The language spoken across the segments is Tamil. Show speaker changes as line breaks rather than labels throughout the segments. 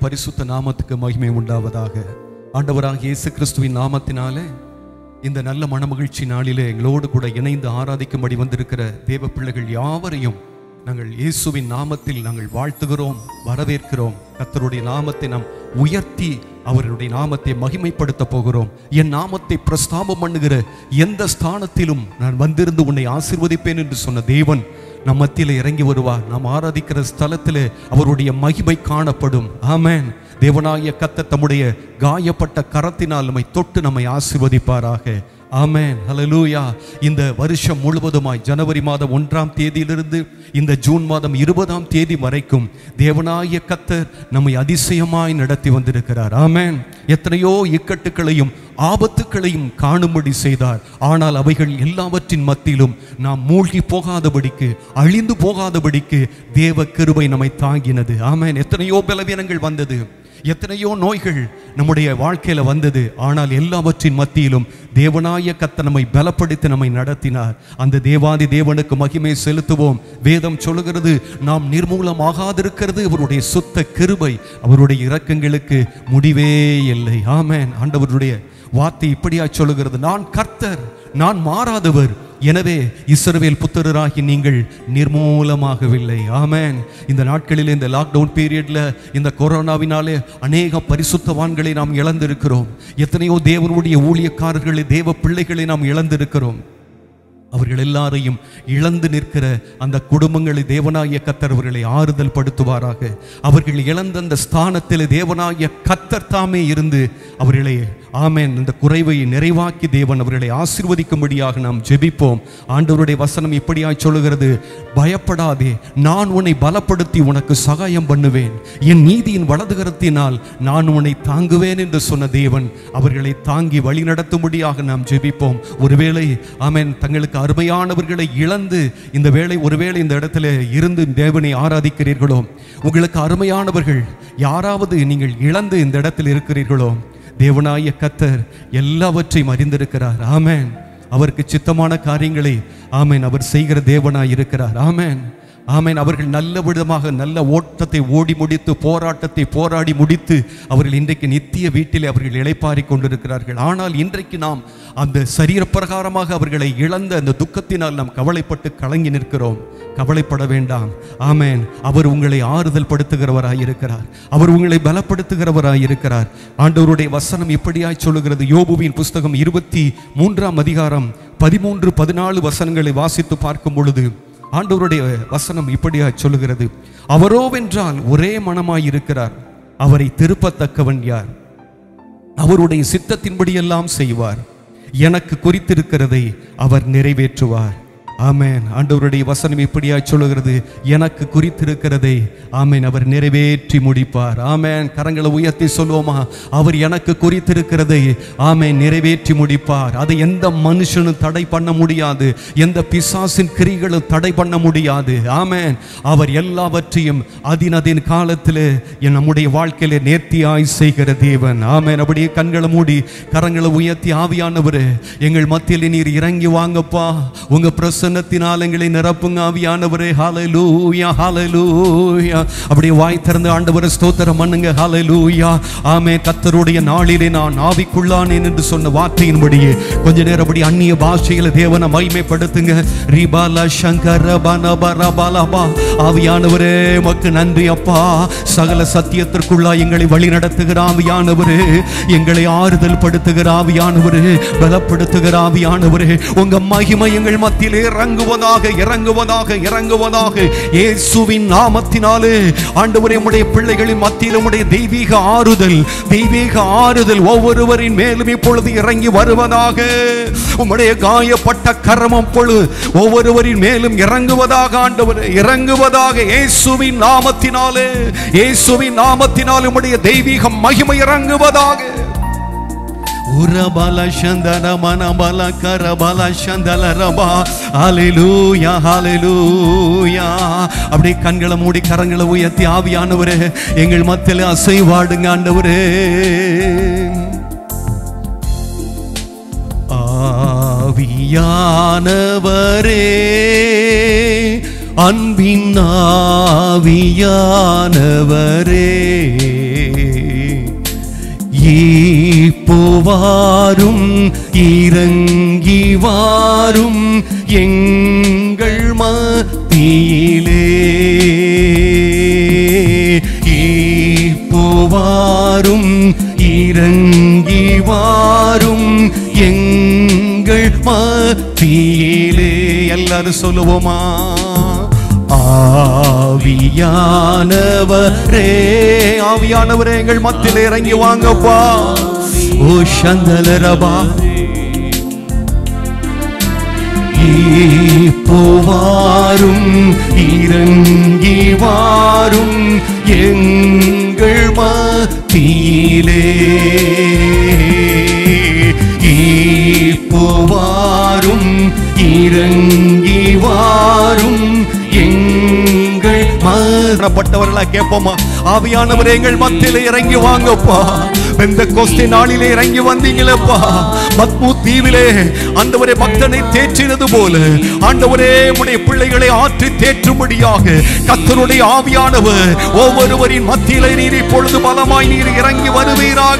பரிசுத்த நாமத்துக்கு மகிமை உண்டாவதாக ஆண்டவராக இயேசு கிறிஸ்துவின் நாமத்தினாலே இந்த நல்ல மனமகிழ்ச்சி நாளிலே எங்களோடு கூட இணைந்து ஆராதிக்கும்படி வந்திருக்கிற தேவ பிள்ளைகள் யாவரையும் நாங்கள் இயேசுவின் நாமத்தில் நாங்கள் வாழ்த்துகிறோம் வரவேற்கிறோம் கர்த்தருடைய நாமத்தை நாம் உயர்த்தி அவருடைய நாமத்தை மகிமைப்படுத்த போகிறோம் என் நாமத்தை பிரஸ்தாபம் பண்ணுகிற எந்த ஸ்தானத்திலும் நான் வந்திருந்து உன்னை ஆசீர்வதிப்பேன் என்று சொன்ன தேவன் நம் மத்தியில இறங்கி வருவார் நாம் ஆராதிக்கிற ஸ்தலத்திலே அவருடைய மகிமை காணப்படும் ஆமென் தேவனாய கத்த தம்முடைய காயப்பட்ட கரத்தினால் நம்மை தொட்டு நம்மை ஆசீர்வதிப்பாராக ஆமென் ஹalleluya இந்த வருஷம் முழுவதுமாய் ஜனவரி மாதம் ஒன்றாம் தேதியிலிருந்து இந்த ஜூன் மாதம் இருபதாம் தேதி வரைக்கும் தேவனாய கத்தர் நம்மை அதிசயமாய் நடத்தி வந்திருக்கிறார் ஆமென் எத்தனையோ இக்கட்டுகளையும் ஆபத்துக்களையும் காணும்படி செய்தார் ஆனால் அவைகள் எல்லாவற்றின் மத்தியிலும் நாம் மூழ்கி போகாதபடிக்கு அழிந்து போகாதபடிக்கு தேவ கிருபை நம்மை தாங்கினது ஆமென் எத்தனையோ பலவீனங்கள் வந்தது எத்தனையோ நோய்கள் நம்முடைய வாழ்க்கையில வந்தது ஆனால் எல்லாவற்றின் மத்தியிலும் தேவனாய கத்த நம்மை பலப்படுத்தி நம்மை நடத்தினார் அந்த தேவாதி தேவனுக்கு மகிமை செலுத்துவோம் வேதம் சொல்லுகிறது நாம் நிர்மூலமாகாதிருக்கிறது அவருடைய சுத்த கிருபை அவருடைய இரக்கங்களுக்கு முடிவே இல்லை ஆமென் ஆண்டவருடைய வார்த்தை இப்படியா சொல்லுகிறது நான் கர்த்தர் நான் மாறாதவர் எனவே இஸ்ரவேல் புத்திரராகி நீங்கள் நிர்மூலமாகவில்லை ஆமென் இந்த நாட்களில் இந்த லாக்டவுன் பீரியட்ல இந்த கொரோனாவினாலே அநேக பரிசுத்தவான்களை நாம் இழந்திருக்கிறோம் எத்தனையோ தேவனுடைய ஊழியக்காரர்களை தேவ பிள்ளைகளை நாம் இழந்திருக்கிறோம் அவர்கள் எல்லாரையும் இழந்து நிற்கிற அந்த குடும்பங்களை தேவனாகிய கத்தர் அவர்களை ஆறுதல் படுத்துவாராக அவர்கள் இழந்த அந்த ஸ்தானத்தில் தேவனாகிய கத்தர் தாமே இருந்து அவர்களை ஆமென் இந்த குறைவை நிறைவாக்கி தேவன் அவர்களை ஆசீர்வதிக்கும்படியாக நாம் ஜெபிப்போம் ஆண்டவருடைய வசனம் இப்படியாய் சொல்லுகிறது பயப்படாதே நான் உன்னை பலப்படுத்தி உனக்கு சகாயம் பண்ணுவேன் என் நீதியின் வலதுகரத்தினால் நான் உன்னை தாங்குவேன் என்று சொன்ன தேவன் அவர்களை தாங்கி வழி நடத்தும்படியாக நாம் ஜெபிப்போம் ஒருவேளை ஆமென் தங்களுக்கு அருமையானவர்களை இழந்து இந்த வேளை ஒருவேளை இந்த இடத்துல இருந்து தேவனை ஆராதிக்கிறீர்களோ உங்களுக்கு அருமையானவர்கள் யாராவது நீங்கள் இழந்து இந்த இடத்தில் இருக்கிறீர்களோ தேவனாய கத்தர் எல்லாவற்றையும் அறிந்திருக்கிறார் ஆமென் அவருக்கு சித்தமான காரியங்களை ஆமென் அவர் செய்கிற தேவனாய் இருக்கிறார் ஆமென் ஆமென் அவர்கள் நல்ல விதமாக நல்ல ஓட்டத்தை ஓடி முடித்து போராட்டத்தை போராடி முடித்து அவர்கள் இன்றைக்கு நித்திய வீட்டில் அவர்கள் இளைப்பாரி கொண்டிருக்கிறார்கள் ஆனால் இன்றைக்கு நாம் அந்த சரீர பிரகாரமாக அவர்களை இழந்த அந்த துக்கத்தினால் நாம் கவலைப்பட்டு கலங்கி நிற்கிறோம் கவலைப்பட வேண்டாம் ஆமென் அவர் உங்களை ஆறுதல் படுத்துகிறவராய் இருக்கிறார் அவர் உங்களை பலப்படுத்துகிறவராய் இருக்கிறார் ஆண்டவருடைய வசனம் இப்படியாய் சொல்லுகிறது யோபுவின் புஸ்தகம் இருபத்தி மூன்றாம் அதிகாரம் பதிமூன்று பதினாலு வசனங்களை வாசித்து பார்க்கும் பொழுது ஆண்டவருடைய வசனம் இப்படியா சொல்லுகிறது அவரோவென்றால் ஒரே மனமாய் இருக்கிறார் அவரை திருப்பத்தக்கவன் யார் அவருடைய சித்தத்தின்படியெல்லாம் செய்வார் எனக்கு குறித்திருக்கிறதை அவர் நிறைவேற்றுவார் ஆமென் ஆண்டவருடைய வசனம் இப்படியா சொல்லுகிறது எனக்கு குறித்திருக்கிறதை ஆமென் அவர் நிறைவேற்றி முடிப்பார் ஆமென் கரங்களை உயர்த்தி சொல்லுவோமா அவர் எனக்கு குறித்திருக்கிறதை ஆமென் நிறைவேற்றி முடிப்பார் அதை எந்த மனுஷனும் தடை பண்ண முடியாது எந்த பிசாசின் கிரிகளும் தடை பண்ண முடியாது ஆமென் அவர் எல்லாவற்றையும் அதினதின் காலத்தில் என் நம்முடைய வாழ்க்கையில நேர்த்தியாய் செய்கிற தேவன் ஆமென் அப்படியே கண்களை மூடி கரங்களை உயர்த்தி ஆவியானவர் எங்கள் மத்தியில் நீர் இறங்கி வாங்கப்பா உங்க பிரசன்னத்தினால் எங்களை நிரப்புங்க ஆவியானவரே ஹalleluya ஹalleluya அப்படியே வாய் திறந்து ஆண்டவரை ஸ்தோத்திரம் பண்ணுங்க ஹalleluya ஆமே கத்தருடைய நாளிலே நான் ஆவிக்குள்ளானேன் என்று சொன்ன வார்த்தையின்படியே கொஞ்ச நேரம் அப்படி அந்நிய பாஷையில தேவனை மகிமைப்படுத்துங்க ரிபால சங்கர பனபரபலபா ஆவியானவரே உமக்கு நன்றி அப்பா சகல சத்தியத்திற்குள்ளா எங்களை வழி நடத்துகிற ஆவியானவரே எங்களை ஆறுதல் படுத்துகிற ஆவியானவரே பலப்படுத்துகிற ஆவியானவரே உங்க மகிமை எங்கள் மத்தியிலே இறங்குவதாக இறங்குவதாக இறங்குவதாக இயேசுவின் நாமத்தினாலே ஆண்டவரே உம்முடைய பிள்ளைகளின் மத்தியில் உம்முடைய தெய்வீக ஆறுதல் தெய்வீக ஆறுதல் ஒவ்வொருவரின் மேலும் இப்பொழுது இறங்கி வருவதாக உம்முடைய காயப்பட்ட கரமம் பொழு ஒவ்வொருவரின் மேலும் இறங்குவதாக ஆண்டவரே இறங்குவதாக இயேசுவின் நாமத்தினாலே இயேசுவின் நாமத்தினால் உம்முடைய தெய்வீக மகிமை இறங்குவதாக உரபல சந்தன மனபல கரபல சந்தல ரபா ஹalleluya ஹalleluya அப்படியே கண்களை மூடி கரங்களை உயர்த்தி ஆவியானவரே எங்கள் மத்தியில அசைவாடுங்க ஆண்டவரே ஆவியானவரே அன்பின் ஆவியானவரே ஈப்போவாரும் இறங்கி வாரும் எங்கள் மத்தியிலே ஈப்போவாரும் இறங்கி வாரும் எங்கள் மத்தியிலே எல்லாரும் சொல்லுவோமா ஆவியானவரே ஆவியானவரே எங்கள் மத்தியில இறங்கி வாங்கப்பா ஓ சந்தலரபா போவாரும் இறங்கி வாரும் எங்கள் மத்தியிலே போவாரும் இறங்கி வாரும் எங்கள் மரணப்பட்டவர்களா கேட்போமா ஆவியானவர் எங்கள் மத்தியில இறங்கி வாங்கப்பா இந்த கோஸ்தி நாளிலே இறங்கி வந்தீங்களப்பா மத்மு தீவிலே ஆண்டவரே பக்தனை தேற்றினது போல ஆண்டவரே உடைய பிள்ளைகளை ஆற்றி தேற்றும்படியாக கத்தருடைய ஆவியானவர் ஒவ்வொருவரின் மத்தியிலே நீர் இப்பொழுது பலமாய் நீர் இறங்கி வருவீராக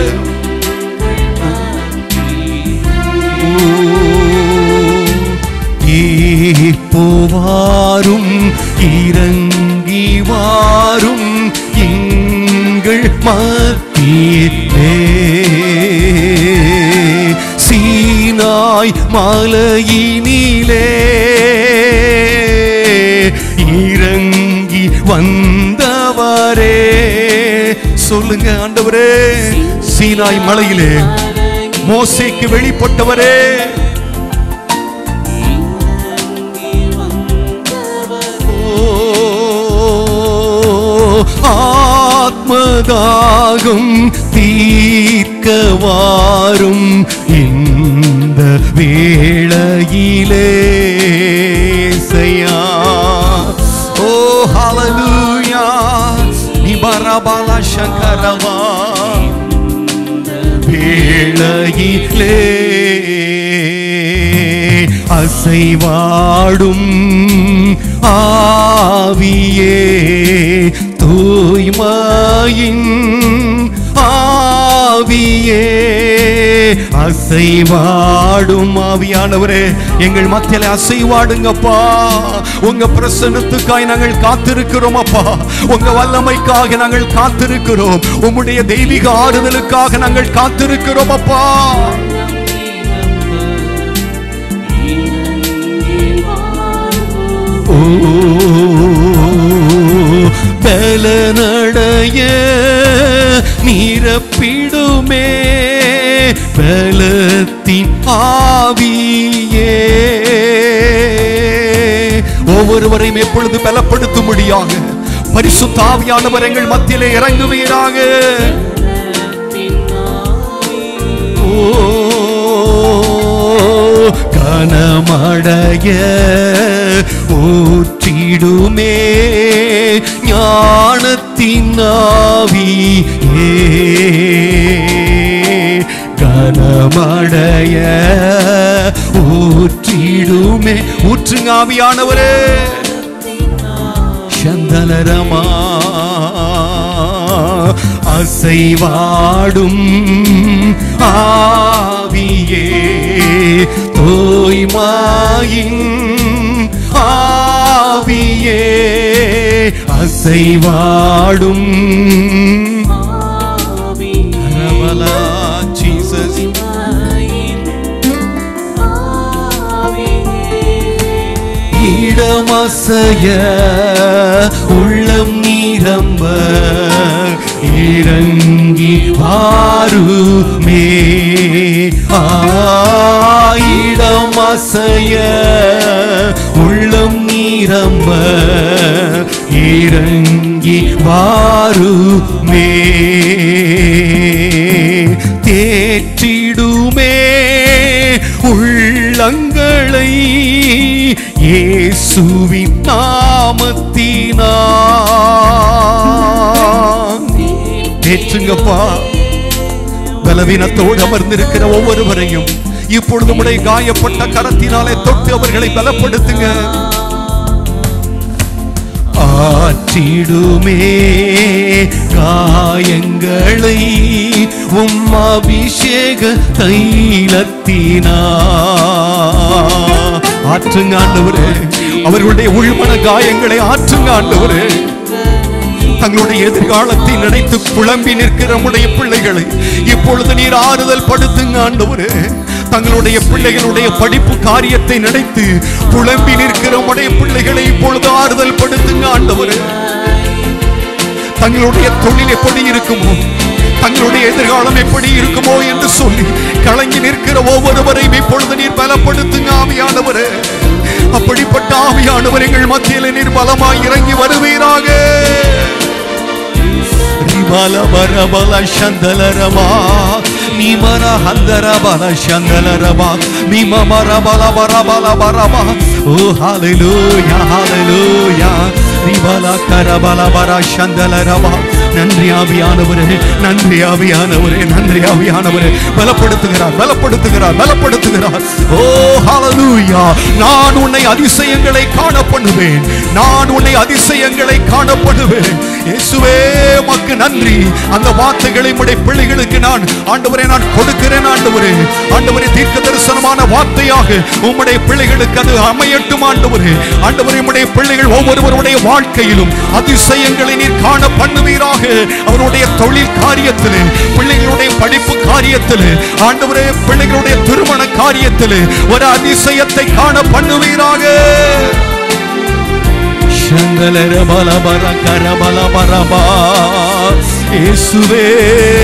போவாரும் இறங்கி வாரும் எங்கள் மத்தியிலே சீனாய் மலையினிலே இறங்கி வந்தவரே சொல்லுங்க ஆண்டவரே சீனாய் மலையிலே மோசேக்கு வெளிப்பட்டவரே ஆத்மதாகம் தீர்க்க வாரும் இந்த வேளையிலே செய்யா ஓ ஹalleluya நிபரபல சங்கரவா வேளையிலே அசைவாடும் ஆவியே தூய்மையின் ஆவியே அசைவாடும் ஆவியானவரே எங்கள் மத்தியில அசைவாடுங்கப்பா உங்க பிரசன்னத்துக்காய் நாங்கள் காத்திருக்கிறோம் அப்பா உங்க வல்லமைக்காக நாங்கள் காத்திருக்கிறோம் உம்முடைய தெய்வீக ஆறுதலுக்காக நாங்கள் காத்திருக்கிறோம் அப்பா ஓ பலனடைய நிரப்பிடுமே பலத்தின் ஆவியே ஒவ்வொருவரையும் எப்பொழுது பலப்படுத்தும்படியாக பரிசுத்த ஆவியானவர் எங்கள் மத்தியிலே இறங்குவீராக ஓ கனமடைய ஊற்றிடுமே ஞானத்தின் ஆவியே கனமடைய ஊற்றிடுமே ஊற்றுங்க ஆவியானவரே சந்தனரமா அசைவாடும் ஆவியே தோய்மாயின் ஆவியே அசைவாடும் ரமலா ஜீசஸ் இடமசைய உள்ளம் நீரம்ப இறங்கி வாருமே ஆயிடமசைய உள்ளம் நீரம்ப இறங்கி வாருமே தேற்றிடுமே உள்ளங்களை இயேசுவின் நாமத்தினால் தேற்றுங்கப்பா பலவீனத்தோடு அமர்ந்திருக்கிற ஒவ்வொருவரையும் இப்பொழுது உடைய காயப்பட்ட கரத்தினாலே தொட்டு அவர்களை பலப்படுத்துங்க ஆற்றிடுமே காயங்களை உம் அபிஷேக தைலத்தினா ஆற்றுங்க ஆண்டவரே அவர்களுடைய உள்மன காயங்களை ஆற்றுங்க ஆண்டவரே தங்களுடைய எதிர்காலத்தை நினைத்து புலம்பி நிற்கிற நம்முடைய பிள்ளைகளை இப்பொழுது நீர் ஆறுதல் படுத்துங்க ஆண்டவரே தங்களுடைய பிள்ளைகளுடைய படிப்பு காரியத்தை நினைத்து புலம்பி நிற்கிற நம்முடைய பிள்ளைகளை இப்பொழுது ஆறுதல் படுத்துங்க ஆண்டவரே தங்களுடைய தொழில் எப்படி இருக்குமோ தங்களுடைய எதிர்காலம் எப்படி இருக்குமோ என்று சொல்லி கலங்கி நிற்கிற ஒவ்வொருவரையும் இப்பொழுது நீர் பலப்படுத்துங்க ஆவியானவரே அப்படிப்பட்ட ஆவியானவர் எங்கள் மத்தியில் நீர் பலமாய் இறங்கி வருவீராக ரிபல பரபல சந்தலரமா நிமர ஹந்தர பல சந்தலரமா நிம மர பல பர பல பரமா ஓ ஹalleluya ஹalleluya ரிபல கரபல பர சந்தலரமா நன்றி ஆவியானவரே நன்றி ஆவியானவரே நன்றி ஆவியானவரே பலப்படுத்துகிறார் பலப்படுத்துகிறார் பலப்படுத்துகிறார் ஓ ஹalleluya நான் உன்னை அதிசயங்களை காண பண்ணுவேன் நான் உன்னை அதிசயங்களை காண பண்ணுவேன் இயேசுவே உமக்கு நன்றி அந்த வார்த்தைகளை உம்முடைய பிள்ளைகளுக்கு நான் ஆண்டவரே நான் கொடுக்கிறேன் ஆண்டவரே ஆண்டவரே தீர்க்க தரிசனமான வார்த்தையாக உம்முடைய பிள்ளைகளுக்கு அது அமையட்டும் ஆண்டவரே ஆண்டவரே உம்முடைய பிள்ளைகள் ஒவ்வொருவருடைய வாழ்க்கையிலும் அதிசயங்களை நீர் காண பண்ணுவீராக அவருடைய தொழில் காரியத்திலே பிள்ளைகளுடைய படிப்பு காரியத்திலே ஆண்டவரே பிள்ளைகளுடைய திருமண காரியத்திலே ஒரு அதிசயத்தை காண பண்ணுவீராக சங்கலர பல பர கர பல பரபா இயேசுவே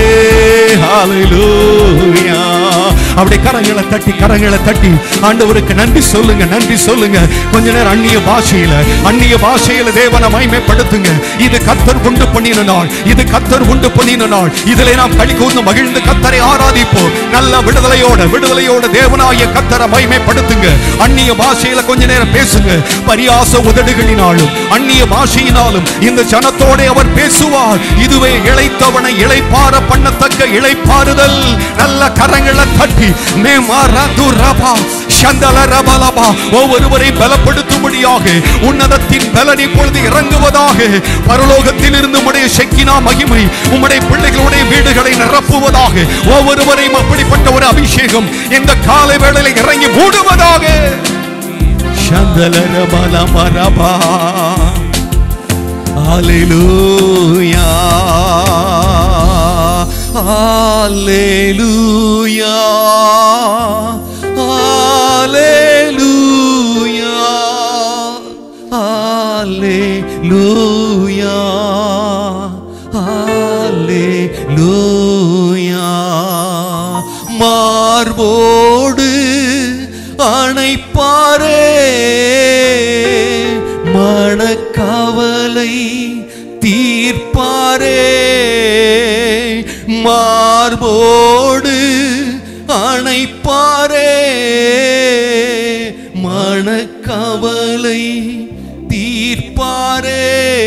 ஹalleluya அப்படி கரங்களை தட்டி கரங்களை தட்டி ஆண்டவருக்கு நன்றி சொல்லுங்க நன்றி சொல்லுங்க கொஞ்ச நேரம் அந்நிய பாஷையில அந்நிய பாஷையில தேவனை மகிமைப்படுத்துங்க இது கத்தர் உண்டு பண்ணின நாள் இது கத்தர் உண்டு பண்ணின நாள் இதிலே நாம் களி கூர்ந்து மகிழ்ந்து கத்தரை ஆராதிப்போம் நல்ல விடுதலையோட விடுதலையோட தேவனாய கத்தரை மகிமைப்படுத்துங்க அந்நிய பாஷையில கொஞ்ச நேரம் பேசுங்க பரியாச உதடுகளினாலும் அந்நிய பாஷையினாலும் இந்த ஜனத்தோட அவர் பேசுவார் இதுவே இளைத்தவனை இளைப்பார பண்ணத்தக்க இளைப்பாறுதல் நல்ல கரங்களை தட்டி மேமாரதுரபா சந்தலரபலபா ஒவ்வொருவரை பலப்படுத்தும்படியாக உன்னதத்தின் பலன் இப்பொழுது இறங்குவதாக பரலோகத்தில் இருந்து உம்முடைய செக்கினா மகிமை உம்முடைய பிள்ளைகளுடைய வீடுகளை நிரப்புவதாக ஒவ்வொருவரையும் அப்படிப்பட்ட ஒரு அபிஷேகம் இந்த காலை வேளையில் இறங்கி மூடுவதாக சந்தலரபலமரபா Hallelujah. Hallelujah. Hallelujah. Hallelujah. Hallelujah. மார்போடு அணைப்பாரே மனக்கவலை தீர்ப்பாரே மார்போடு அணைப்பாரே மனக்கவலை தீர்ப்பாரே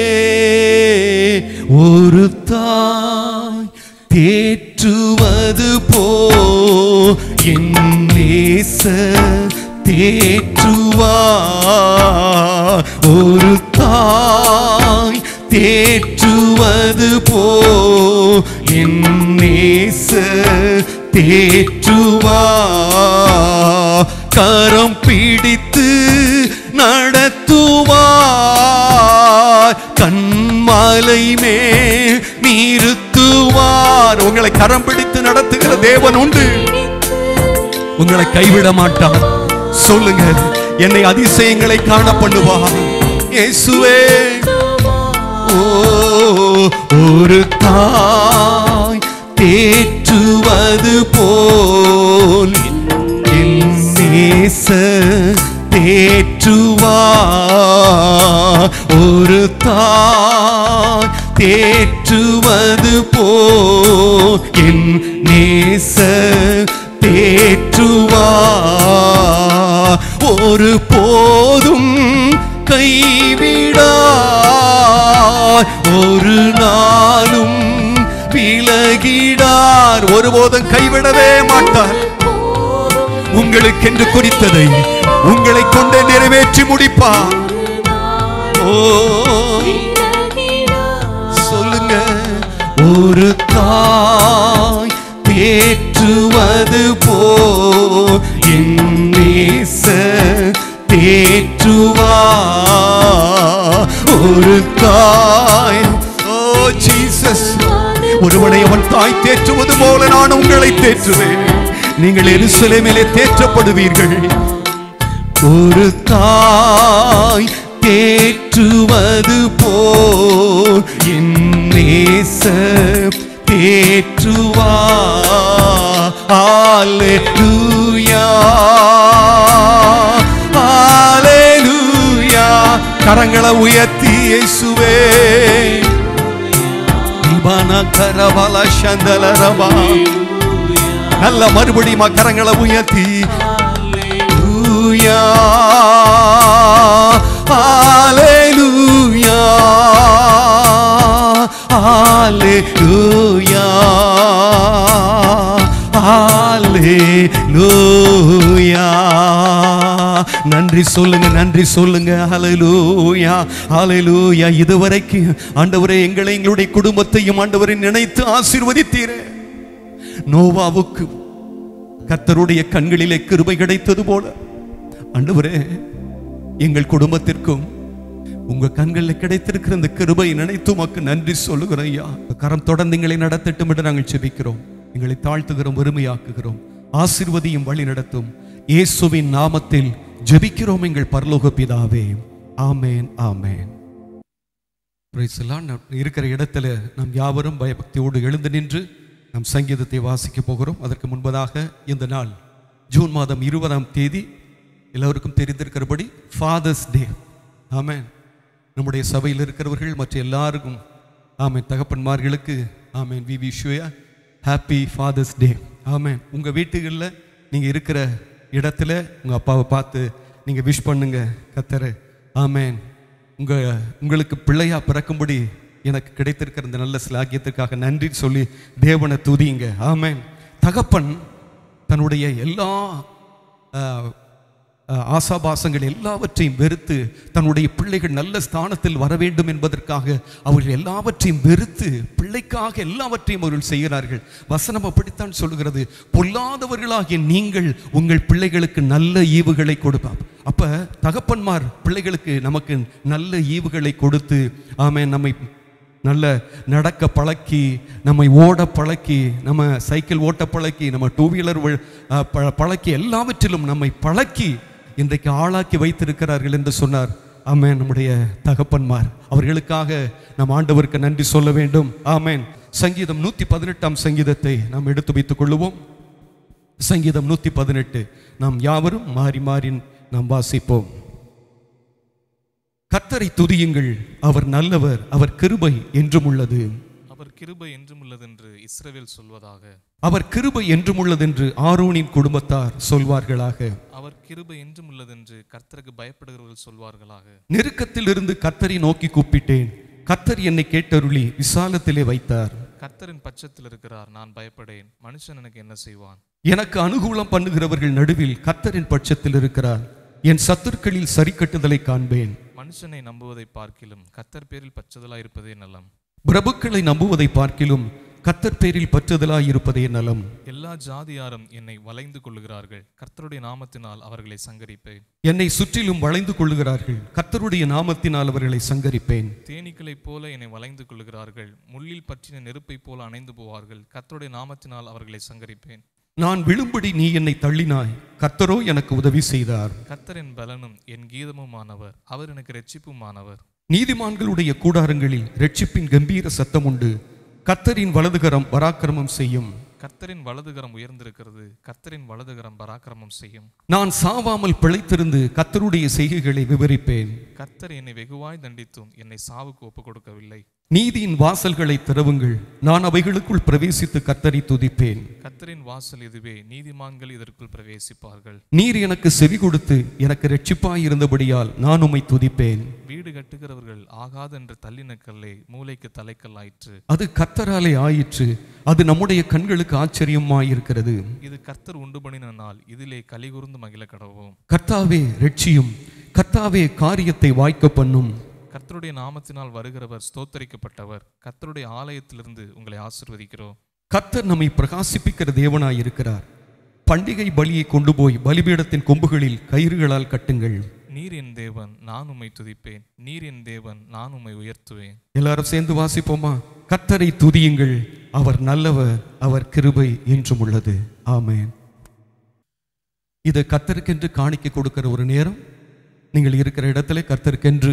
ஒரு தாய் தேற்றுவது போ என் நேச தேற்றுவா ஒரு தாய் தேற்றுவது போ என் நேச தேற்றுவா கரம் பிடித்து நடத்துவார் கண்மாலை மேல் நிறுத்துவார் உங்களை கரம் பிடித்து நடத்துகிற தேவன் உண்டு உங்களை கைவிட மாட்டார் சொல்லுங்க என்னை அதிசயங்களை காண பண்ணுவார் இயேசுவே ஓ ஒரு தாய் தேற்றுவது போல் என் நேச தேற்றுவா ஒரு தாய் தேற்றுவது போ என் நேச தேற்றுவா ஒரு போதும் கைவிடார் ஒரு நாளும் விலகிடார் ஒருபோதும் கைவிடவே மாட்டார் உங்களுக்கென்று குறித்ததை உங்களை கொண்டு நிறைவேற்றி முடிப்பார் சொல்லுங்க ஒரு தாய் தேற்றுவது போ என் நேச தேற்றுவா ஒரு தாய் ஓ ஜீசஸ் ஒருவனை அவன் தாய் தேற்றுவது போல நான் உங்களை தேற்றுவேன் நீங்கள் எருசலேமிலே தேற்றப்படுவீர்கள் ஒரு தாய் தேற்றுவது போல் என் நேச தேற்றுவா ஆலேலூயா ஆலேலூயா கரங்களை உயர்த்தி இயேசுவே இபான கரவல சந்தலரபா நல்ல மறுபடியும் கரங்களை உயர்த்தி Hallelujah. Hallelujah. Hallelujah. Hallelujah. நன்றி சொல்லுங்க நன்றி சொல்லுங்க ஹalleluya ஹalleluya இதுவரைக்கும் ஆண்டவரே எங்களை எங்களுடைய குடும்பத்தையும் ஆண்டவரை நினைத்து ஆசீர்வதித்தீரே நோவாவுக்கு கர்த்தருடைய கண்களிலே கிருபை கிடைத்தது போல ஆண்டவரே எங்கள் குடும்பத்திற்கும் உங்க கண்களில் கிடைத்திருக்கிற இந்த கிருபை நினைத்து உமக்கு நன்றி சொல்லுகிறோம் ஐயா கரம் தொடர்ந்து எங்களை நடத்தட்டும் என்று நாங்கள் செபிக்கிறோம் எங்களை தாழ்த்துகிறோம் வறுமையாக்குகிறோம் ஆசிர்வதியும் வழி நடத்தும் இயேசுவின் நாமத்தில் ஜெபிக்கிறோம் எங்கள் பரலோக பிதாவே ஆமேன் ஆமேன் Praise the Lord. நாம் இருக்கிற இடத்துல நாம் யாவரும் பயபக்தியோடு எழுந்து நின்று நாம் சங்கீதத்தை வாசிக்க போகிறோம் அதற்கு முன்பதாக இந்த நாள் ஜூன் மாதம் இருபதாம் தேதி எல்லோருக்கும் தெரிந்திருக்கிறபடி ஃபாதர்ஸ் டே ஆமென் நம்முடைய சபையில் இருக்கிறவர்கள் மற்ற எல்லாருக்கும் ஆமென் தகப்பன்மார்களுக்கு ஆமென் we wish happy father's day ஆமென் உங்கள் வீட்டுகளில் நீங்கள் இருக்கிற இடத்துல உங்கள் அப்பாவை பார்த்து நீங்கள் விஷ் பண்ணுங்க கத்தரை ஆமென் உங்க உங்களுக்கு பிள்ளையா பிறக்கும்படி எனக்கு கிடைத்திருக்கிற இந்த நல்ல சிலாக்கியத்திற்காக நன்றி சொல்லி தேவனை துதிங்க ஆமென் தகப்பன் தன்னுடைய எல்லா ஆஹ், ஆஹ், ஆசாபாசங்கள் எல்லாவற்றையும் வெறுத்து தன்னுடைய பிள்ளைகள் நல்ல ஸ்தானத்தில் வர வேண்டும் என்பதற்காக அவர்கள் எல்லாவற்றையும் வெறுத்து பிள்ளைக்காக எல்லாவற்றையும் அவர்கள் செய்கிறார்கள் வசனம் அப்படித்தான் சொல்லுகிறது பொல்லாதவர்களாகிய நீங்கள் உங்கள் பிள்ளைகளுக்கு நல்ல ஈவுகளை கொடுப்பார் அப்ப தகப்பன்மார் பிள்ளைகளுக்கு நமக்கு நல்ல ஈவுகளை கொடுத்து ஆமே நம்மை நல்ல நடக்க பழக்கி நம்மை ஓட பழக்கி நம்ம சைக்கிள் ஓட்ட பழக்கி நம்ம டூ வீலர் பழக்கி எல்லாவற்றிலும் நம்மை பழக்கி இன்றைக்கு ஆளாக்கி வைத்திருக்கிறார்கள் என்று சொன்னார் ஆமென் நம்முடைய தகப்பன்மார் அவர்களுக்காக நம் ஆண்டவருக்கு நன்றி சொல்ல வேண்டும் ஆமென் சங்கீதம் நூத்தி பதினெட்டாம் சங்கீதத்தை நாம் எடுத்து வைத்துக் கொள்ளுவோம் சங்கீதம் நூத்தி பதினெட்டு நாம் யாவரும் மாறி மாறி நாம் வாசிப்போம் கர்த்தரை துதியுங்கள் அவர் நல்லவர் அவர் கிருபை என்றும் உள்ளது
அவர் கிருபை என்றும் உள்ளதென்று இஸ்ரவேல் சொல்வதாக
அவர் கிருபை என்றும் உள்ளதென்று ஆரோனின் குடும்பத்தார் சொல்வார்களாக
அவர் கிருபை என்றும் உள்ளதென்று கர்த்தருக்கு பயப்படுகிறவர்கள் சொல்வார்களாக
நெருக்கத்தில் இருந்து கர்த்தரை நோக்கி கூப்பிட்டேன் கர்த்தர் என்னை கேட்டருளி விசாலத்திலே வைத்தார்
கர்த்தரின் பட்சத்தில் இருக்கிறார் நான் பயப்படேன் மனுஷன் எனக்கு என்ன செய்வான்
எனக்கு அனுகூலம் பண்ணுகிறவர்கள் நடுவில் கர்த்தரின் பட்சத்தில் இருக்கிறார் என் சத்துருக்களில் சரிக்கட்டுதலை காண்பேன்
மனுஷனை நம்புவதை பார்க்கிலும் கர்த்தர் பேரில் பச்சதலாய் இருப்பதே நலம்
பிரபுக்களை நம்புவதை பார்க்கிலும் கர்த்தர் பேரில் பற்றுதலாய் இருப்பதே நலம்
எல்லா ஜாதியாரும் என்னை வளைந்து கொள்ளுகிறார்கள் கர்த்தருடைய நாமத்தினால் அவர்களை சங்கரிப்பேன்
என்னை சுற்றிலும் வளைந்து கொள்ளுகிறார்கள் கர்த்தருடைய நாமத்தினால் அவர்களை சங்கரிப்பேன்
தேனீக்களைப் போல என்னை வளைந்து கொள்ளுகிறார்கள் முள்ளில் பற்றின நெருப்பைப் போல அணைந்து போவார்கள் கர்த்தருடைய நாமத்தினால் அவர்களை சங்கரிப்பேன்
நான் விழும்படி நீ என்னை தள்ளினாய் கர்த்தரோ எனக்கு உதவி செய்தார்
கர்த்தரின் பலனும் என் கீதமுமானவர் அவர் எனக்கு இரட்சிப்புமானவர்
நீதிமான்களுடைய கூடாரங்களில் இரட்சிப்பின் கம்பீர சத்தம் உண்டு கர்த்தரின் வலதுகரம் பராக்கிரமம் செய்யும்
கர்த்தரின் வலதுகரம் உயர்ந்திருக்கிறது கர்த்தரின் வலதுகரம் பராக்கிரமம் செய்யும்
நான் சாவாமல் பிழைத்திருந்து கர்த்தருடைய செய்கைகளை விவரிப்பேன்
கர்த்தர் என்னை வெகுவாய் தண்டித்தும் என்னை சாவுக்கு ஒப்புக் கொடுக்கவில்லை
நீதியின் வாசல்களை திறவுங்கள் நான் அவைகளுக்குள் பிரவேசித்து கர்த்தரை துதிப்பேன்
கர்த்தரின் வாசல் இதுவே நீதிமான்கள் இதற்குள் பிரவேசிப்பார்கள்
நீர் எனக்கு செவி கொடுத்து எனக்கு இரட்சிப்பாய் இருந்தபடியால் நான் உம்மை துதிப்பேன்
வீடு கட்டுகிறவர்கள் ஆகாதென்று தள்ளின கல்லே மூளைக்கு தலைக்கல்லாயிற்று
அது கர்த்தராலே ஆயிற்று அது நம்முடைய கண்களுக்கு ஆச்சரியமாயிருக்கிறது
இது கர்த்தர் உண்டு பண்ணின நாள் இதிலே கலிகூர்ந்து மகிழ கடவோம்
கர்த்தாவே ரட்சியும் கர்த்தாவே காரியத்தை வாய்க்க பண்ணும்
கர்த்தருடைய நாமத்தினால் வருகிறவர் ஸ்தோத்தரிக்கப்பட்டவர் கர்த்தருடைய ஆலயத்திலிருந்து உங்களை ஆசிர்வதிக்கிறோம்
கர்த்தர் நம்மை பிரகாசிப்பிக்கிற தேவனாய் இருக்கிறார் பண்டிகை பலியை கொண்டு போய் பலிபீடத்தின் கொம்புகளில் கயிறுகளால் கட்டுங்கள்
நீர் என் தேவன் நான் உம்மை துதிப்பேன் நீர் என் தேவன் நான் உம்மை உயர்த்துவேன்
எல்லாரும் சேர்ந்து வாசிப்போமா கர்த்தரை துதியுங்கள் அவர் நல்லவர் அவர் கிருபை என்றும் உள்ளது ஆமென் இது கர்த்தருக்கென்று காணிக்கை கொடுக்கிற ஒரு நேரம் நீங்கள் இருக்கிற இடத்துல கர்த்தருக்கென்று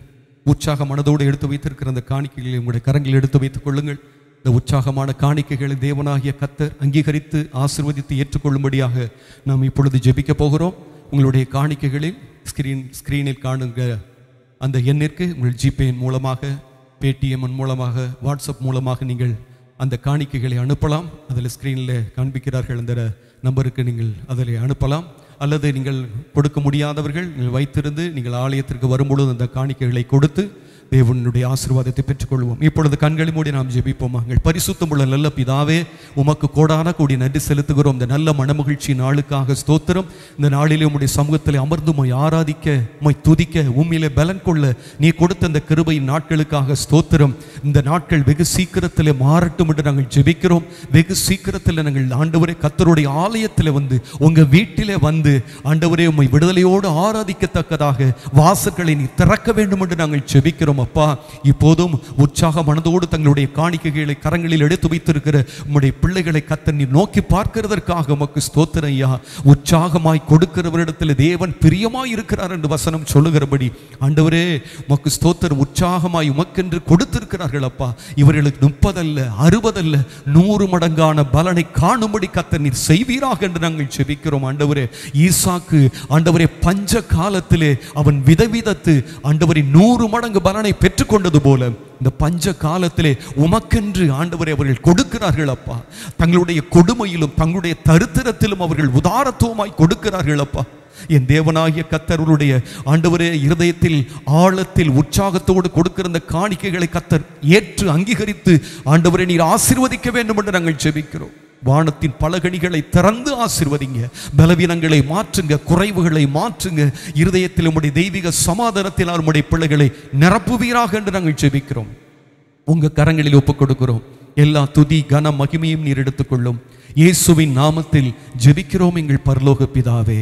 உற்சாக மனதோடு எடுத்து வைத்திருக்கிற அந்த காணிக்கைகளை உங்களுடைய கரங்களில் எடுத்து வைத்துக் கொள்ளுங்கள் இந்த உற்சாகமான காணிக்கைகளை தேவனாகிய கர்த்தர் அங்கீகரித்து ஆசிர்வதித்து ஏற்றுக்கொள்ளும்படியாக நாம் இப்பொழுது ஜெபிக்க போகிறோம் உங்களுடைய காணிக்கைகளில் ஸ்கிரீன் ஸ்கிரீனில் காணுங்க அந்த எண்ணிற்கு உங்கள் ஜிபே மூலமாக பேடிஎம் மூலமாக வாட்ஸ்அப் மூலமாக நீங்கள் அந்த காணிக்கைகளை அனுப்பலாம் அதில் ஸ்க்ரீனில் காண்பிக்கிறார்கள் அந்த நம்பருக்கு நீங்கள் அதில் அனுப்பலாம் அல்லது நீங்கள் கொடுக்க முடியாதவர்கள் நீங்கள் வைத்திருந்து நீங்கள் ஆலயத்திற்கு வரும்பொழுது அந்த காணிக்கைகளை கொடுத்து தேவனுடைய ஆசீர்வாதத்தை பெற்றுக்கொள்வோம் இப்பொழுது கண்களை மூடி நாம் ஜெபிப்போம் எங்கள் பரிசுத்தமுள்ள நல்ல பிதாவே உமக்கு கோடான கூடி நன்றி செலுத்துகிறோம் இந்த நல்ல மனமகிழ்ச்சி நாளுக்காக ஸ்தோத்திரம் இந்த நாளிலே உம்முடைய சமூகத்தில் அமர்ந்து உம்மை ஆராதிக்க உம்மை துதிக்க உம்மிலே பலன் கொள்ள நீ கொடுத்த இந்த கிருபையின் நாட்களுக்காக ஸ்தோத்திரம் இந்த நாட்கள் வெகு சீக்கிரத்தில் மாறட்டும் என்று நாங்கள் ஜெபிக்கிறோம் வெகு சீக்கிரத்தில் நாங்கள் ஆண்டவரே கத்தருடைய ஆலயத்தில் வந்து உங்க வீட்டிலே வந்து ஆண்டவரே உம்மை விடுதலையோடு ஆராதிக்கத்தக்கதாக வாசல்களை நீ திறக்க வேண்டும் என்று நாங்கள் ஜெபிக்கிறோம் அப்பா இப்போதும் உற்சாக மனதோடு தங்களுடைய காணிக்கைகளை கரங்களில் எடுத்து வைத்திருக்கிற உம்முடைய பிள்ளைகளை கத்த நீ நோக்கி பார்க்கிறதற்காக உமக்கு ஸ்தோத்திரம் ஐயா உற்சாகமாய் கொடுக்கிறவரிடத்தில் தேவன் பிரியமாய் இருக்கிறார் என்று வசனம் சொல்லுகிறபடி ஆண்டவரே உமக்கு ஸ்தோத்திரம் உற்சாகமாய் உமக்கென்று கொடுத்திருக்கிறார்கள் அப்பா இவர்களுக்கு முப்பதல்ல அறுபதல்ல நூறு மடங்கான பலனை காணும்படி கத்த நீர் செய்வீராக என்று நாங்கள் செபிக்கிறோம் ஆண்டவரே ஈசாக்கு ஆண்டவரே பஞ்ச காலத்திலே அவன் விதவிதத்து ஆண்டவரே நூறு மடங்கு பலனை பெற்றுக்கொண்டது போல இந்த பஞ்ச காலத்திலே உமக்கென்று ஆண்டவரை அவர்கள் கொடுக்கிறார்கள் அப்பா தங்களுடைய கொடுமையிலும் தங்களுடைய தருத்திரத்திலும் அவர்கள் உதாரத்துவமாய் கொடுக்கிறார்கள் அப்பா என் தேவனாகிய கத்தருடைய ஆண்டவரே இருதயத்தில் ஆழத்தில் உற்சாகத்தோடு கொடுக்கிற இந்த காணிக்கைகளை கத்தர் ஏற்று அங்கீகரித்து ஆண்டவரை நீர் ஆசீர்வதிக்க வேண்டும் என்று நாங்கள் ஜெபிக்கிறோம் வானத்தின் பலகணிகளை திறந்து ஆசிர்வதிங்க பலவீனங்களை மாற்றுங்க குறைவுகளை மாற்றுங்க இருதயத்தில் உம்முடைய தெய்வீக சமாதானத்தில் உம்முடைய பிள்ளைகளை நிரப்புவீராக என்று நாங்கள் ஜெபிக்கிறோம் உங்க கரங்களில் ஒப்புக் கொடுக்கிறோம் எல்லா துதி கன மகிமையும் நீர் எடுத்துக்கொள்ளும் இயேசுவின் நாமத்தில் ஜெபிக்கிறோம் எங்கள் பரலோக பிதாவே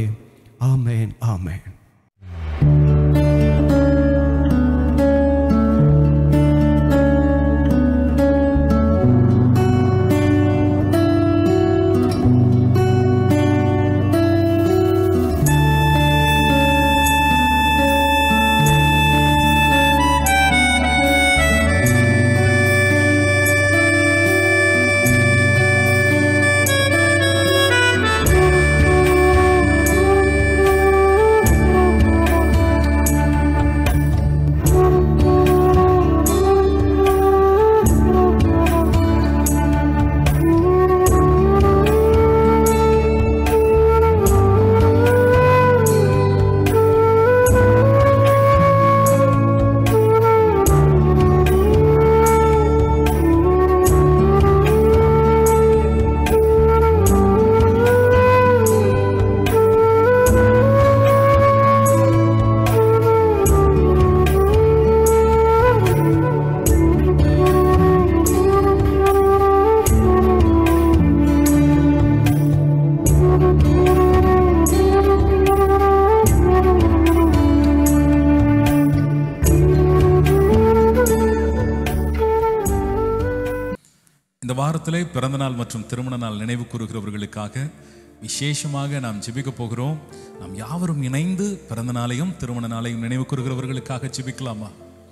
ஆமென் ஆமென்
இந்த வாரத்திலே பிறந்த நாள் மற்றும் திருமண நாள் நினைவு கூறுகிறவர்களுக்காக விசேஷமாக நாம் ஜெபிக்க போகிறோம் நாம் யாவரும் இணைந்து பிறந்த நாளையும் திருமண நாளையும் நினைவு கூறுகிறவர்களுக்காக ஜெபிக்கலாமா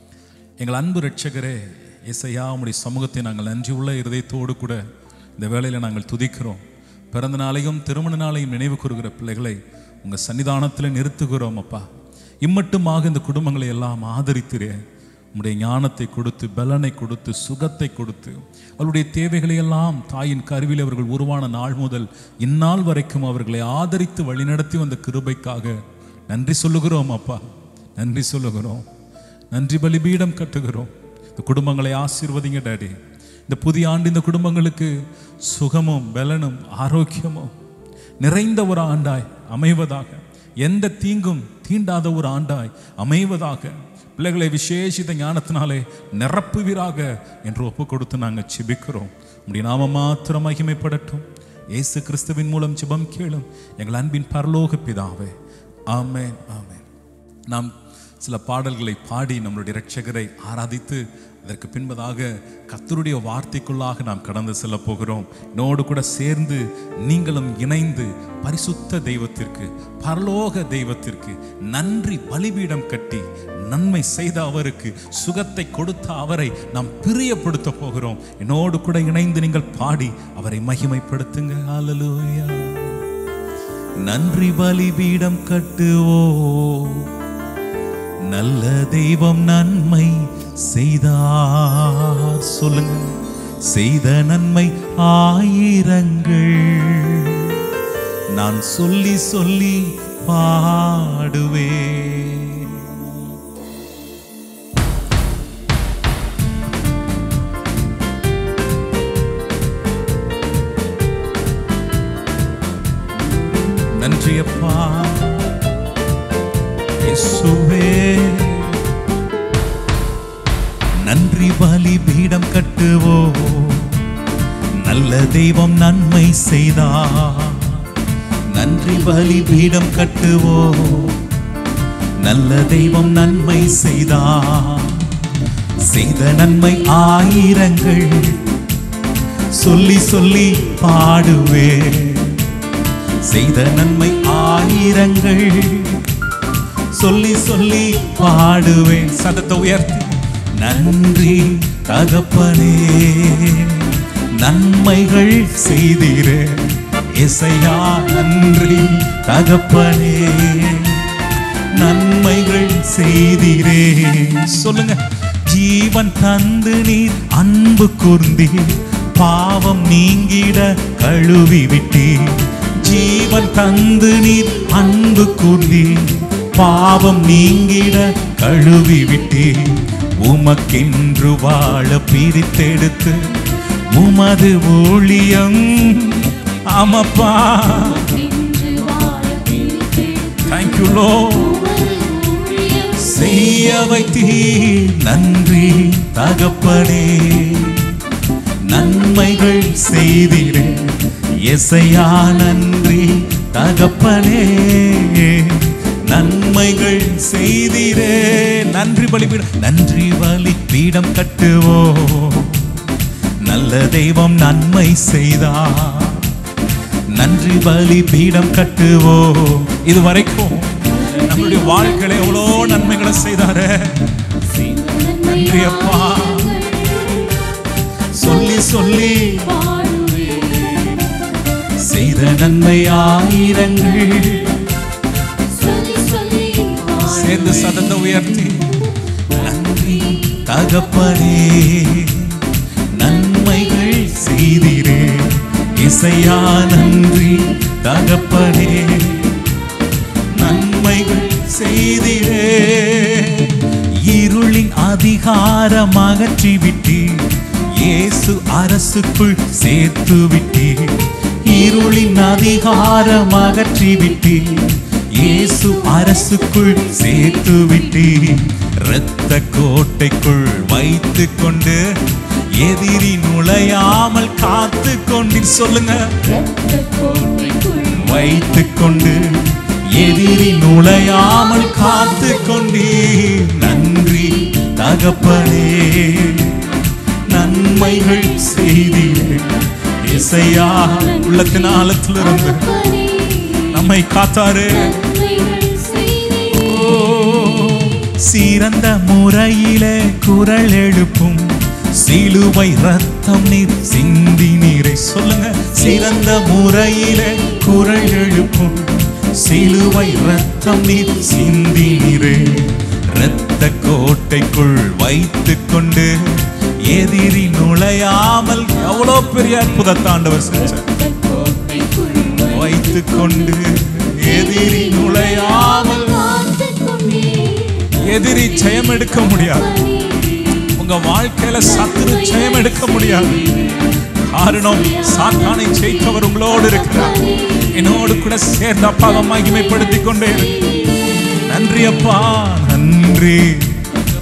எங்கள் அன்பு ரட்சகரே இசையா உம்முடைய சமூகத்தை நாங்கள் நன்றி உள்ள இருதயத்தோடு கூட இந்த வேளையில் நாங்கள் துதிக்கிறோம் பிறந்த நாளையும் திருமண நாளையும் நினைவு கூறுகிற பிள்ளைகளை உங்கள் சன்னிதானத்தில் நிறுத்துகிறோம் அப்பா இம்மட்டுமாக இந்த குடும்பங்களை எல்லாம் ஆதரித்திரே உம்முடைய ஞானத்தை கொடுத்து பலனை கொடுத்து சுகத்தை கொடுத்து அவருடைய தேவைகளை எல்லாம் தாயின் கருவில் அவர்கள் உருவான நாள் முதல் இந்நாள் வரைக்கும் அவர்களை ஆதரித்து வழிநடத்தி வந்த கிருபைக்காக நன்றி சொல்லுகிறோம் அப்பா நன்றி சொல்லுகிறோம் நன்றி பலிபீடம் கட்டுகிறோம் இந்த குடும்பங்களை ஆசீர்வதிங்க டாடி இந்த புதிய ஆண்டு இந்த குடும்பங்களுக்கு சுகமும் பலனும் ஆரோக்கியமும் நிறைந்த ஒரு ஆண்டாய் அமைவதாக எந்த தீங்கும் தீண்டாத ஒரு ஆண்டாய் அமைவதாக பிள்ளைகளை விசேஷித்த ஞானத்தினாலே நிரப்புவீராக என்று ஒப்பு கொடுத்து நாங்கள் செபிக்கிறோம் உடைய நாம மாத்திரம் மகிமைப்படட்டும் இயேசு கிறிஸ்துவின் மூலம் ஜெபம் கேளும் எங்கள் அன்பின் பரலோக பிதாவே ஆமென் ஆமென் நாம் சில பாடல்களை பாடி நம்மளுடைய இரட்சகரை ஆராதித்து அதற்கு பின்பதாக கர்த்தருடைய வார்த்தைக்குள்ளாக நாம் கடந்து செல்ல போகிறோம் என்னோடு கூட சேர்ந்து நீங்களும் இணைந்து பரிசுத்த தெய்வத்திற்கு பரலோக தெய்வத்திற்கு நன்றி பலிபீடம் கட்டி நன்மை செய்த அவருக்கு சுகத்தை கொடுத்த அவரை நாம் பிரியப்படுத்த போகிறோம் என்னோடு கூட இணைந்து நீங்கள் பாடி அவரை மகிமைப்படுத்துங்க ஹalleluya நன்றி பலிபீடம் கட்டுவோ நல்ல தெய்வம் நன்மை செய்தார் சொல்லுங்க செய்த நன்மை ஆயிரங்கள் நான் சொல்லி சொல்லி பாடுவேன் நன்றி அப்பா இயேசுவே நன்றி பலி பீடம் கட்டுவோ நல்ல தெய்வம் நன்மை செய்தா நன்றி பலி பீடம் கட்டுவோ நல்ல தெய்வம் நன்மை செய்தா செய்த நன்மை ஆயிரங்கள் சொல்லி சொல்லி பாடுவே செய்த நன்மை ஆயிரங்கள் சொல்லி சொல்லி பாடுவேன் சதத்தை உயர்த்தி நன்றி தகப்பனே நன்மைகள் செய்தீரே இசையா நன்றி தகப்பனே நன்மைகள் செய்தீரே சொல்லுங்க ஜீவன் தந்து நீர் அன்பு கூர்ந்தீர் பாவம் நீங்கிட கழுவி விட்டீர் ஜீவன் தந்து நீர் அன்பு கூர்ந்தீர் பாவம் நீங்கிட கழுவி விட்டீர் உமக்கென்று வாழ பிரித்தெடுத்து உமது ஊழியம் ஆமப்பா
இன்று வாழ பிரித்தெடுத்து
தேங்க்யூ லோ
ஊழியம்
செய்ய வைத்தீர் நன்றி தகப்பனே நன்மைகள் செய்தீரே எசையா நன்றி தகப்பனே நன்மைகள் செய்தீரே நன்றி பலிபீடம் நன்றி பலி பீடம் கட்டுவோ நல்ல தெய்வம் நன்மை செய்தா நன்றி பலி பீடம் கட்டுவோ இது வரைக்கும் நம்மளுடைய வாழ்க்கையில எவ்வளோ நன்மைகளை செய்தாரே நன்றி அப்பா சொல்லி சொல்லி
பாடுவேன்
செய்த நன்மை ஆயிரங்கள்
சொல்லி சொல்லி
சேர்ந்து சதத்தை உயர்த்தி நன்றி தகப்பனே நன்மைகள் செய்தீரே இசையா நன்றி தகப்பனே நன்மைகள் செய்தீரே இருளின் அதிகாரம் அகற்றி விட்டீர் இயேசு அரசுக்குள் சேர்த்து விட்டீர் இருளின் அதிகாரம் அகற்றி விட்டீர் இயேசு அரசுக்குள் சேர்த்து விட்டீர் இரத்த கோட்டைக்குள் வைத்து கொண்டு எதிரி நுழையாமல் காத்து கொண்டீர் சொல்லுங்க
இரத்த கோட்டைக்குள்
வைத்து கொண்டு எதிரி நுழையாமல் காத்து கொண்டீர் நன்றி தகப்பனே நன்மைகள் செய்தீரே இசையா உள்ளத்தின் ஆழத்திலிருந்து
தகப்பனே,
நம்மை காத்தாரு
நன்மைகள் செய்தீர்.
ஓ, சிறந்த முறையிலே குரல் எழுப்பும் சிலுவை ரத்தம் நீர் சிந்தி நீரை சொல்லுங்க சிறந்த முறையிலே குரல் எழுப்பும் சிலுவை ரத்தம் நீர் சிந்தி நீரே இரத்த கோட்டைக்குள் வைத்து கொண்டு எதிரி நுழையாமல் எவ்வளோ பெரிய அற்புதத்தாண்டவர் செஞ்சார்
இரத்த கோட்டைக்குள்
வைத்து கொண்டு எதிரி நுழையாமல்
காத்துக் கொண்டீர்.
எதிரி ஜெயம் எடுக்க முடியாது உங்க வாழ்க்கையில சத்துரு ஜெயம் எடுக்க முடியாது காரணம் சாத்தானை ஜெயித்தவர் உங்களோடு இருக்கிறார் என்னோடு கூட சேர்ந்து அப்பாவை மகிமைப்படுத்திக் கொண்டே இரு. நன்றி அப்பா நன்றி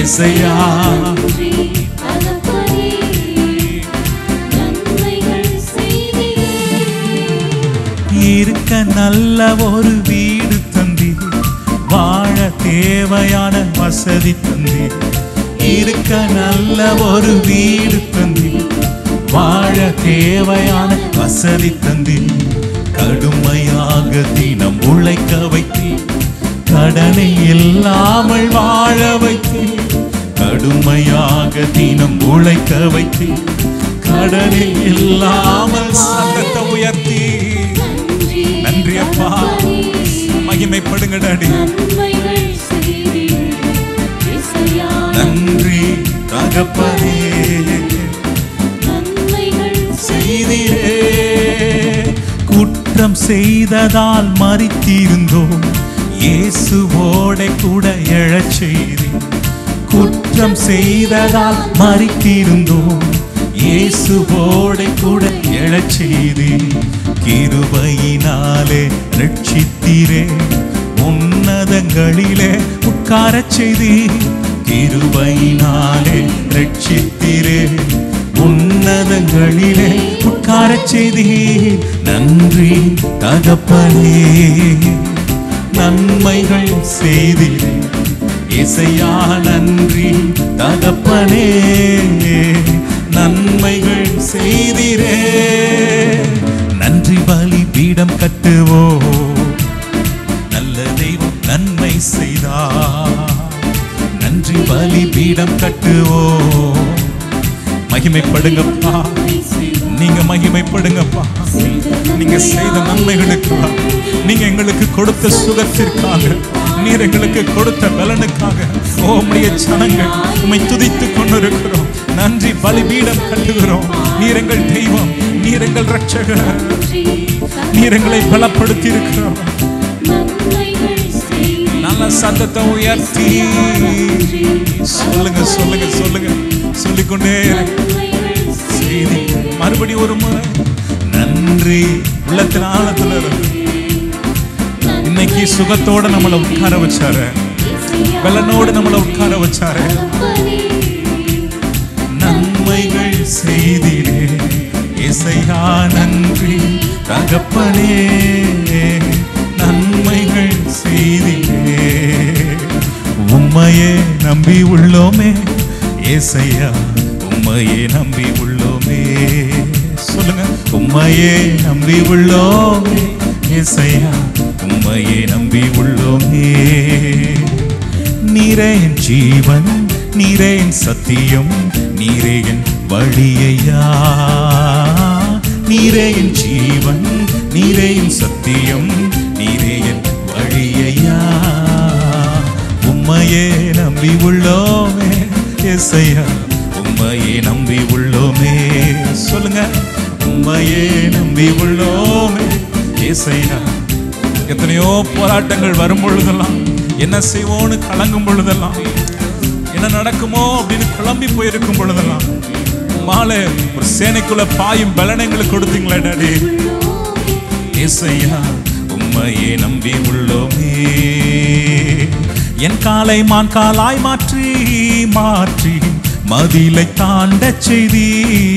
இசையா
நன்றி தகப்பனே நன்மைகள் செய்தீரே
இருக்க நல்ல ஒரு வீடு தந்தீர் வாழ தேவையான வசதி தந்தீர் இருக்க நல்ல ஒரு வீடு தந்தீர் வாழ தேவையான வசதி தந்தீர் கடுமையாக தினம் உழைக்க வைத்தீர் கடனை இல்லாமல் வாழ வைத்தீர் கடுமையாக தினம் உழைக்க வைத்தீர் கடனை இல்லாமல் சங்கத்தை உயர்த்தி
நன்றி
நன்றி அப்பா மகிமைப்படுங்க டாடி
நன்மைகள் செய்தீரே இசையா
நன்றி தகப்பனே
நன்மைகள்
செய்திரே குற்றம் செய்ததால் மறித்திருந்தோம் இயேசுவோட கூட எழச் செய்தீர் குற்றம் செய்ததால் மறித்திருந்தோம் இயேசுவோட கூட எழச் செய்தீர் கிருபையினாலே ரட்சித்தீரே உன்னதங்களிலே உட்காரச் செய்தீர் கிருபையினாலே ரட்சித்தீரே உன்னதங்களிலே உட்காரச் செய்தீர் நன்றி தகப்பனே நன்மைகள் செய்தீரே இசையா நன்றி தகப்பனே நன்மைகள் செய்தீரே நன்றி பலி பீடம் கட்டுவோ நல்ல தெய்வம் நன்மை செய்தார் நன்றி பலி பீடம் கட்டுவோ மகிமைப்படுங்கப்பா நீங்க மகிமைப்படுங்கப்பா நீங்க செய்த நன்மைகளுக்காக நீங்க எங்களுக்கு கொடுத்த சுகத்திற்காக நீர் எங்களுக்கு கொடுத்த பலனுக்காக ஓ உம்முடைய ஜனங்கள் உம்மை துதித்துக் கொண்டிருக்கிறோம் நன்றி பலிபீடம் கட்டுகிறோம் நீர் எங்கள் தெய்வம் நீர் எங்கள் ரட்சகர் நீர் எங்களை பலப்படுத்தி இருக்கிறோம்
நன்மைகள் செய்தீரே
நல்ல சத்தத்தை உயர்த்தி சொல்லுங்க சொல்லுங்க சொல்லுங்க சொல்லிக்கொண்டே இருங்க.
நன்மைகள்
செய்தி மறுபடி ஒரு முறை நன்றி உள்ளத்தின் ஆழத்துல இருந்து இன்னைக்கு சுகத்தோட நம்மளை உட்கார வச்சாரு பலனோடு நம்மளை உட்கார வச்சாரு நன்மைகள் செய்திலே இசையா நன்றி தகப்பனே நன்மைகள் செய்திலே உம்மையே நம்பி உள்ளோமே ஏசையா உம்மையே நம்பி உள்ளோமே சொல்லுங்க உம்மையே நம்பி உள்ளோமே ஏசையா உம்மையே நம்பி உள்ளோமே நீரே என் ஜீவன் நீரே என் சத்தியம் நீரே என் வழியையா நீரே என் ஜீவன் நீரே என் சத்தியம் நீரே என் வழியையா உம்மையே நம்பி உள்ளோமே எஸ்ஐயா உம்மையே நம்பி உள்ளோமே சொல்லுங்க உம்மையே நம்பி உள்ளோமே ஏசையா எத்தனையோ போராட்டங்கள் வரும் பொழுதெல்லாம் என்ன செய்வோன்னு கலங்கும் பொழுதெல்லாம் என்ன நடக்குமோ அப்படின்னு குழம்பி போயிருக்கும் பொழுதெல்லாம் மாலை ஒரு சேனைக்குள்ள பாயும் பலனை எங்களுக்கு கொடுத்தீங்களா டாடி ஏசையா உம்மையே நம்பி உள்ளோமே என் காலை மான் காலாய் மாற்றி மாற்றி மதிலை தாண்டச் செய்தி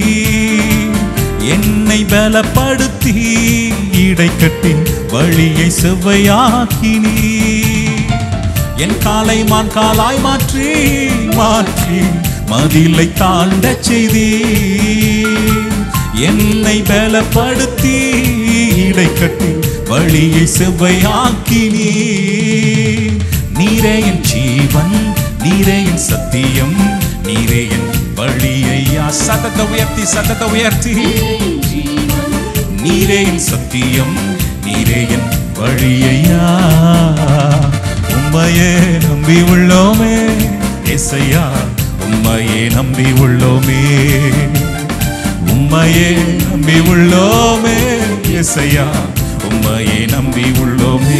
என்னை பலப்படுத்தி இடை கட்டி வழியை செவ்வையாக்கினீ என் காலை மான் காலாய் மாற்றி மாற்றி மதிலை தாண்டச் செய்தி என்னை பலப்படுத்தி இடை கட்டி வழியை செவ்வையாக்கினீ நீரே என் ஜீவன் நீரே என் சத்தியம் நீரே என் வழியையா சத்தத்தை உயர்த்தி சத்தத்தை உயர்த்தி நீரே என் சத்தியம் நீரே என் வழியையா உம்மையே நம்பி உள்ளோமே எஸ்ஐயா உம்மையே நம்பி உள்ளோமே உம்மையே நம்பி உள்ளோமே எஸ்ஐயா உம்மையே நம்பி உள்ளோமே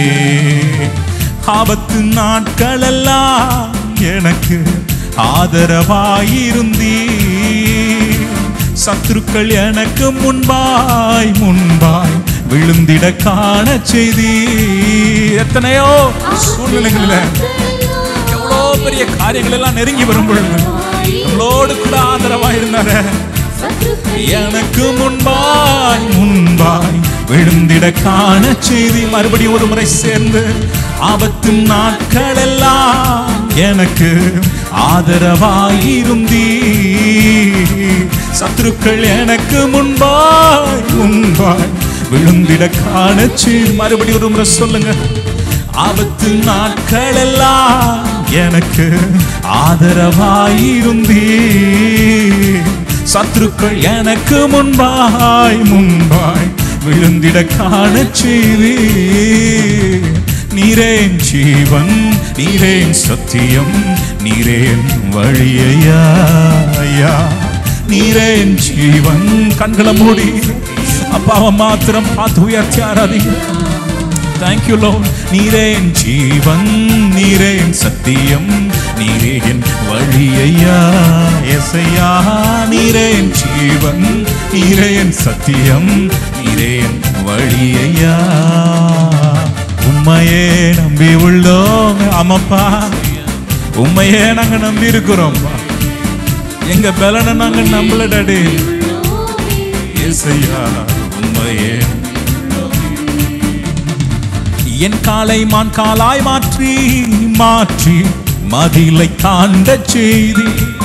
ஆபத்து நாட்களெல்லாம் எனக்கு ஆதரவாயிருந்தீ சத்துருக்கள் எனக்கு முன்பாய் முன்பாய் விழுந்திட காண செய்தி எத்தனையோ சூழ்நிலைகள்ல எவ்வளோ பெரிய காரியங்கள் எல்லாம் நெருங்கி வரும் பொழுது நம்மளோடு கூட ஆதரவா இருந்தாரு எனக்கு முன்பாய் முன்பாய் விழுந்திட காண செய்தி மறுபடியும் ஒரு முறை சேர்ந்து ஆபத்து நாட்கள் எல்லாம் எனக்கு ஆதரவாயிருந்தீ சத்துருக்கள் எனக்கு முன்பாய் முன்பாய் விழுந்திட காண செய்தி மறுபடியும் ஒரு முறை சொல்லுங்க ஆபத்து நாட்கள் எல்லாம் எனக்கு ஆதரவாயிருந்தீ சத்துருக்கள் எனக்கு முன்பாய் முன்பாய் விழுந்திட காண செய்தி நீரேன் ஜீவன் நீரேன் சத்தியம் நீரேன் வழியையா நீரேன் ஜீவன் கண்களை மூடி அப்பாவை மாத்திரம் பார்த்து உயர்த்தி ஆராதிங்க தேங்க்யூ லோ நீரேன் ஜீவன் நீரேன் சத்தியம் நீரேன் வழியையா எசையா நீரேன் ஜீவன் நீரேன் சத்தியம் நீரேன் வழியையா உம்மையே நம்பி உள்ளோம் ஆமாப்பா உண்மையே நாங்க நம்பி இருக்கிறோம் எங்க பலனை நாங்க நம்பல டாடி ஏசையா உண்மையே என் காலை மான் காலாய் மாற்றி மாற்றி மதிலை தாண்ட செய்தி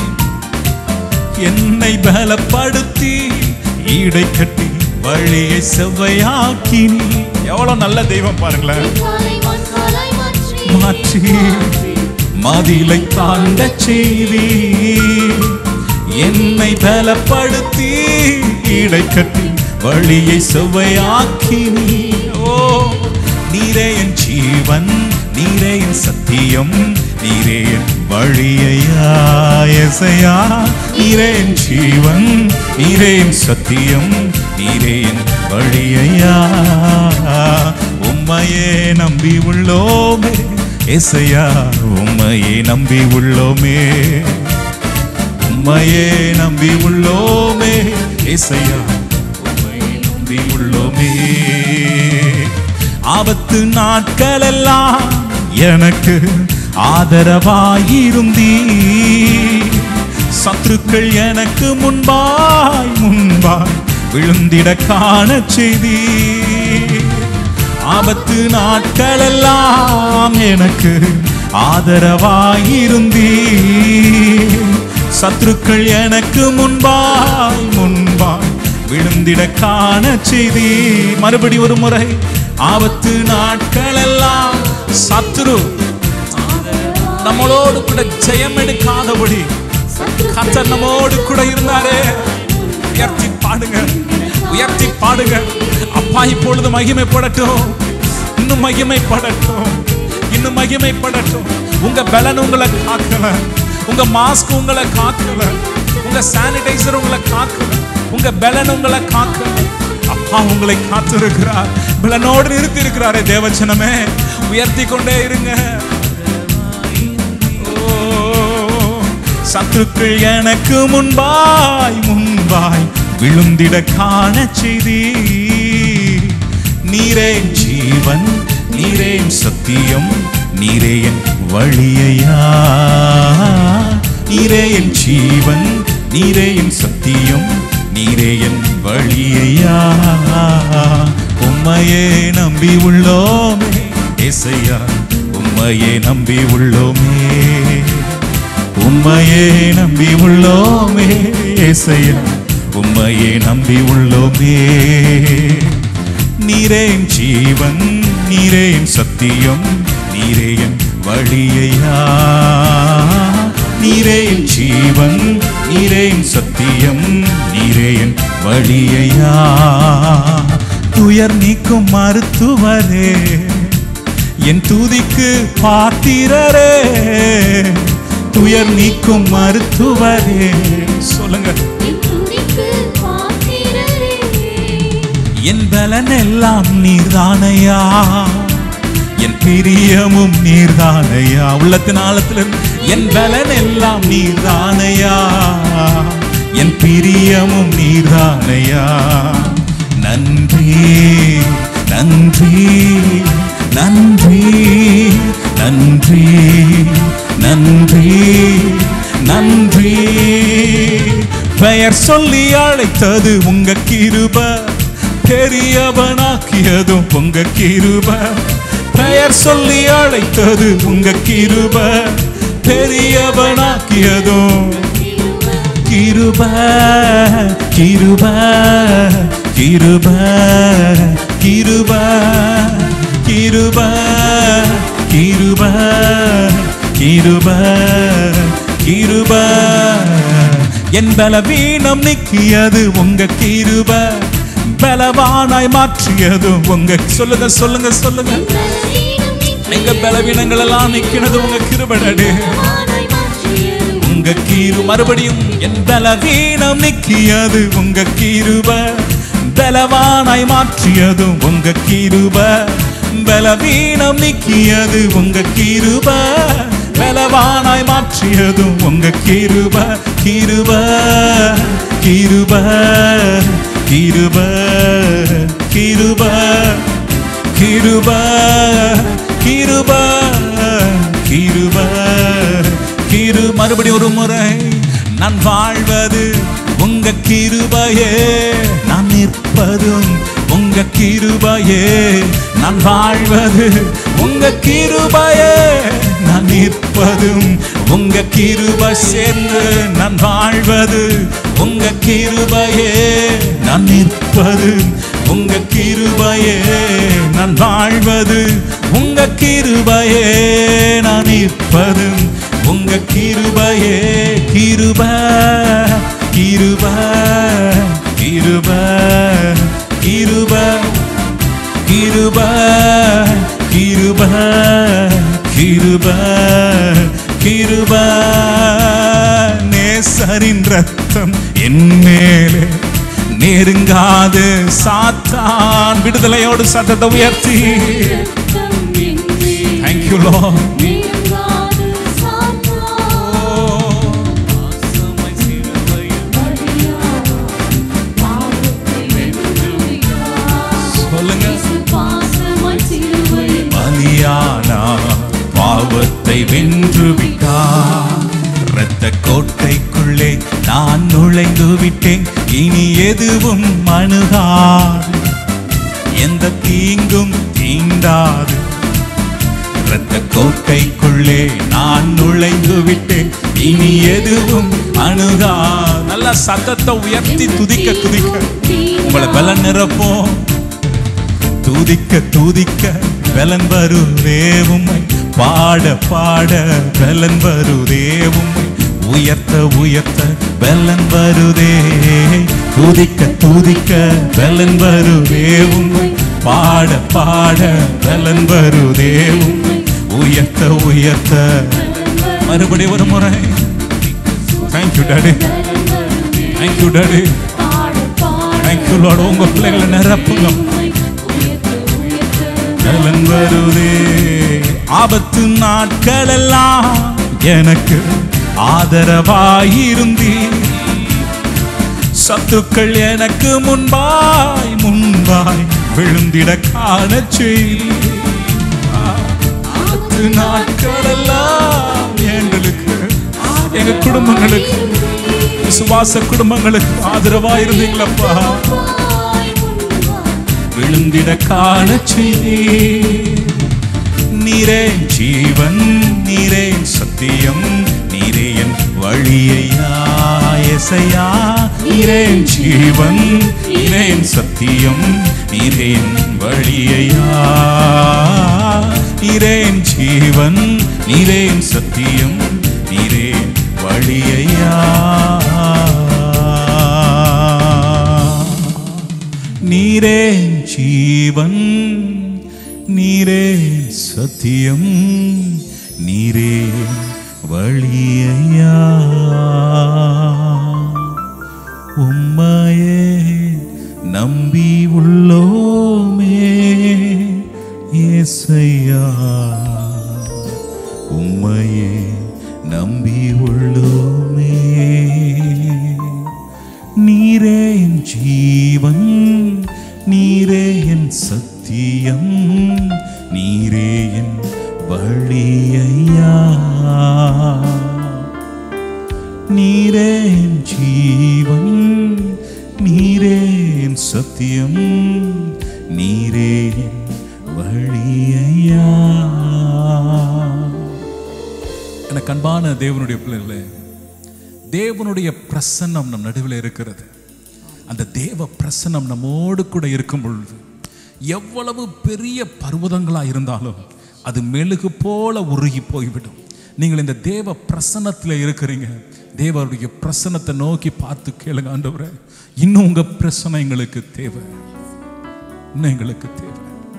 என்னை பலப்படுத்தி ஈடை கட்டி வழியை செவ்வையாக்கி எவ்வளவு நல்ல தெய்வம் பாருங்களேன் மாற்றி மதிலை தாண்ட செய்தி என்னை பலப்படுத்தி இடை கட்டி வழியை செவ்வையாக்கி ஓ நீரே என் ஜீவன் நீரே என் சத்தியம் நீரே என் வழியையா எசையா நீரே என் ஜீவன் நீரே என் சத்தியம் நீரே என் வழியையா உம்மையே நம்பி உள்ளோமே எசையா உம்மையே நம்பி உள்ளோமே உம்மையே நம்பி உள்ளோமே இசையா உம்மையே நம்பி உள்ளோமே ஆபத்து நாட்கள் எல்லாம் எனக்கு ஆதரவாயிருந்தீ சத்துருக்கள் எனக்கு முன்பாய் முன்பாய் விழுந்திட காண செய்தி ஆபத்து நாட்கள் எல்லாம் எனக்கு ஆதரவாயிருந்தீ சத்துருக்கள் எனக்கு முன்பாய் முன்பாய் விழுந்திட காண செய்தி மறுபடி ஒரு முறை ஆபத்து நாட்கள் எல்லாம் சத்துரு நம்மளோடு கூட ஜெயம் எடுக்காதபடி கர்த்தர் நம்மோடு கூட இருந்தாரே உயர்த்தி பாடுங்க உயர்த்தி பாடுங்க அப்பா இப்பொழுது மகிமைப்படட்டும் இன்னும் மகிமைப்படட்டும் இன்னும் மகிமைப்படட்டும் உங்க பலன் உங்களை காக்கல உங்க மாஸ்க் உங்களை காக்கல உங்க சானிடைசர் உங்களை காக்கல உங்க பலன் உங்களை காக்கல அப்பா உங்களை காத்திருக்கிறார் பலனோடு நிறுத்தி இருக்கிறாரே தேவச்சனமே உயர்த்தி கொண்டே இருங்க ஓ, சத்துருக்கள் எனக்கு முன்பாய் முன்பாய் விழுந்திட காண செய்தி நீரே ஜீவன் நீரே சத்தியம் நீரே என் வழியையா நீரே என் ஜீவன் நீரே என் சத்தியம் நீரே என் வழியையா உம்மையே நம்பி உள்ளோமே ஏசையா உம்மையே நம்பி உள்ளோமே உம்மையே நம்பி உள்ளோமே ஏசையா உம்மையே நம்பி உள்ளோமே நீரேன் ஜீவன் நீரேன் சத்தியம் நீரேன் வழியையா நீரேன் ஜீவன் நீரேன் சத்தியம் நீரேன் வழியையா துயர் நீக்கும் மருத்துவரே என் துதிக்கு பாத்திரரே துயர் நீக்கும் மருத்துவரே சொல்லுங்க என் பலன் எல்லாம் நீர்தானையா என் பிரியமும் நீர்தானையா உள்ளத்தின் ஆழத்துல என் பலன் எல்லாம் நீர்தானையா என் பிரியமும் நீர்தானையா நன்றி நன்றி நன்றி நன்றி நன்றி நன்றி பெயர் சொல்லி அழைத்தது உங்க கிருப பெரியவனாக்கியதும் உங்க கிருப பெயர் சொல்லி அழைத்தது உங்க கிருப பெரியவனாக்கியதும் கிருப கிருப கிருப கிருப கிருப கிருப கிருப கிருப என் பலவீனம் நிக்கியது உங்க கிருப பலவானாய் மாற்றியது உங்க சொல்லுங்க சொல்லுங்க சொல்லுங்க எங்க பலவீனங்கள் எல்லாம் நிக்கிறது உங்க கிருபடடு உங்க கீரு மறுபடியும் என் பலவீனம் நிக்கியது உங்க கீருப பலவானாய் மாற்றியதும் உங்க கீருப பலவீனம் நிக்கியது உங்க கீருப பலவானாய் மாற்றியதும் உங்க கீருப கீருப கீருப கீருப கீருப கிருப கிருப கிருப கிரு மறுபடி ஒரு முறை நான் வாழ்வது உங்க கிருபையே நான் நிற்பதும் உங்க கிருபையே நான் வாழ்வது உங்க கிருபையே நான் நிற்பதும் உங்க கிருப சேர்ந்து நான் வாழ்வது உங்க கிருபையே நான் நிற்பது உங்க கிருபையே நான் வாழ்வது உங்க கிருபையே நான் நிற்பது உங்க கிருபையே கிருப கிருப கிருப கிருப கிருப கிருப கிருப கிருப நேசரின் ரத்தம் என் மேலே நெருங்காது சாத்தான் விடுதலையோடு சத்தத்தை உயர்த்தி தேங்க்யூ லோ சொல்லுங்க பலியானா பாவத்தை வென்று விட்டார் இரத்த கோட்டைக்குள்ளே நான் நுழைந்து விட்டேன் இனி எதுவும் அணுகாது எந்த தீங்கும் தீண்டாது இரத்த கோட்டைக்குள்ளே நான் நுழைந்து விட்டேன் இனி எதுவும் அணுகா நல்ல சத்தத்தை உயர்த்தி துதிக்க துதிக்க உங்களை பலன் நிரப்போம் துதிக்க துதிக்க பலன் வருதே உம்மை பாட பாட பலன் வருதே உம்மை உயர்த்த உயர்த்த பலன் வருதே துதிக்க துதிக்க பலன் வருதே உம்மை பாட பாட பலன் வருதே உம்மை உயர்த்த உயர்த்த மறுபடி ஒரு முறை thank you daddy thank you daddy thank you Lord உங்க பிள்ளைகளை நிரப்புங்க பலன் வருதே ஆபத்து நாட்கள் எல்லாம் எனக்கு ஆதரவாயிருந்தீ சத்துக்கள் எனக்கு முன்பாய் முன்பாய் விழுந்திட காண ஆபத்து நாட்கள் எல்லாம் எங்களுக்கு எங்க குடும்பங்களுக்கு விசுவாச குடும்பங்களுக்கு ஆதரவாயிருந்தீங்களப்பா விழுந்திட காண நீரே ஜீவன் நீரே சத்தியம் நீரே என் வழியையா எசையா நீரே ஜீவன் நீரே என் சத்தியம் நீரே என் வழியையா நீரே என் ஜீவன் நீரே என் சத்தியம் நீரே என் வழியையா நீரே ஜீவன் நீரே சத்தியம் நீரே வழியையா உம்மையே நம்பி உள்ளோமே ஏசையா உம்மையே நம்பி உள்ளோமே நீரே என் ஜீவன் நீரே என் சத்தியம் நீரே என் வழியையா என் சத்தியம் நீரே என் வழியையா எனக்கு அன்பான தேவனுடைய பிள்ளைகளே தேவனுடைய பிரசன்னம் நம் நடுவில் இருக்கிறது அந்த தேவ பிரசன்னம் நம்மோடு கூட இருக்கும் பொழுது எவ்வளவு பெரிய பர்வதங்களா இருந்தாலும் அது மெழுகு போல உருகி போய்விடும் நீங்கள் இந்த தேவ பிரசன்னத்தில் இருக்கிறீங்க தேவருடைய பிரசன்னத்தை நோக்கி பார்த்து கேளுங்க ஆண்டவரே இன்னும் உங்க பிரசனம் எங்களுக்கு தேவை இன்னும் எங்களுக்கு தேவை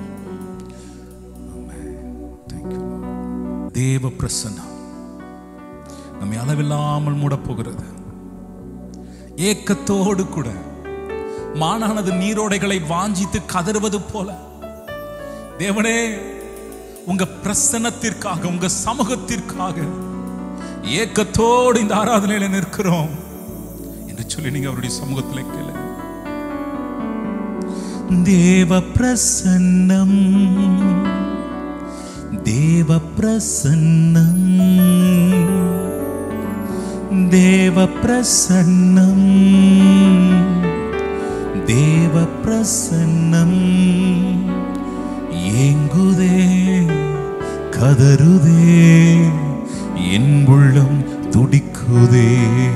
Thank you, Lord. தேவ பிரசன்னம் நம்மை அளவில்லாமல் மூடப் போகிறது ஏக்கத்தோடு கூட மானானது நீரோடைகளை வாஞ்சித்து கதறுவது போல தேவனே உங்க பிரசன்னத்திற்காக உங்க சமூகத்திற்காக ஏக்கத்தோடு இந்த ஆராதனையில நிற்கிறோம் என்று சொல்லி நீங்க அவருடைய சமூகத்தில் கேளு தேவ பிரசன்னம் தேவ பிரசன்னம் தேவ பிரசன்னம் தேவ பிரசன்னம் ஏங்குதே கதறுதே என் உள்ளம் துடிக்குதே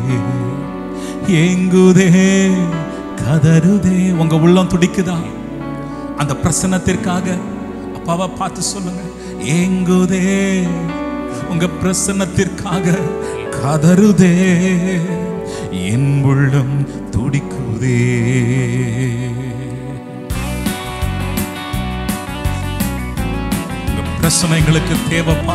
ஏங்குதே கதறுதே உங்க உள்ளம் துடிக்குதா அந்த பிரசன்னத்திற்காக அப்பாவை பார்த்து சொல்லுங்க ஏங்குதே உங்க பிரசன்னத்திற்காக கதறுதே என் உள்ளம் துடிக்குதே உங்க பிரசனம் எங்களுக்கு தேவைப்பா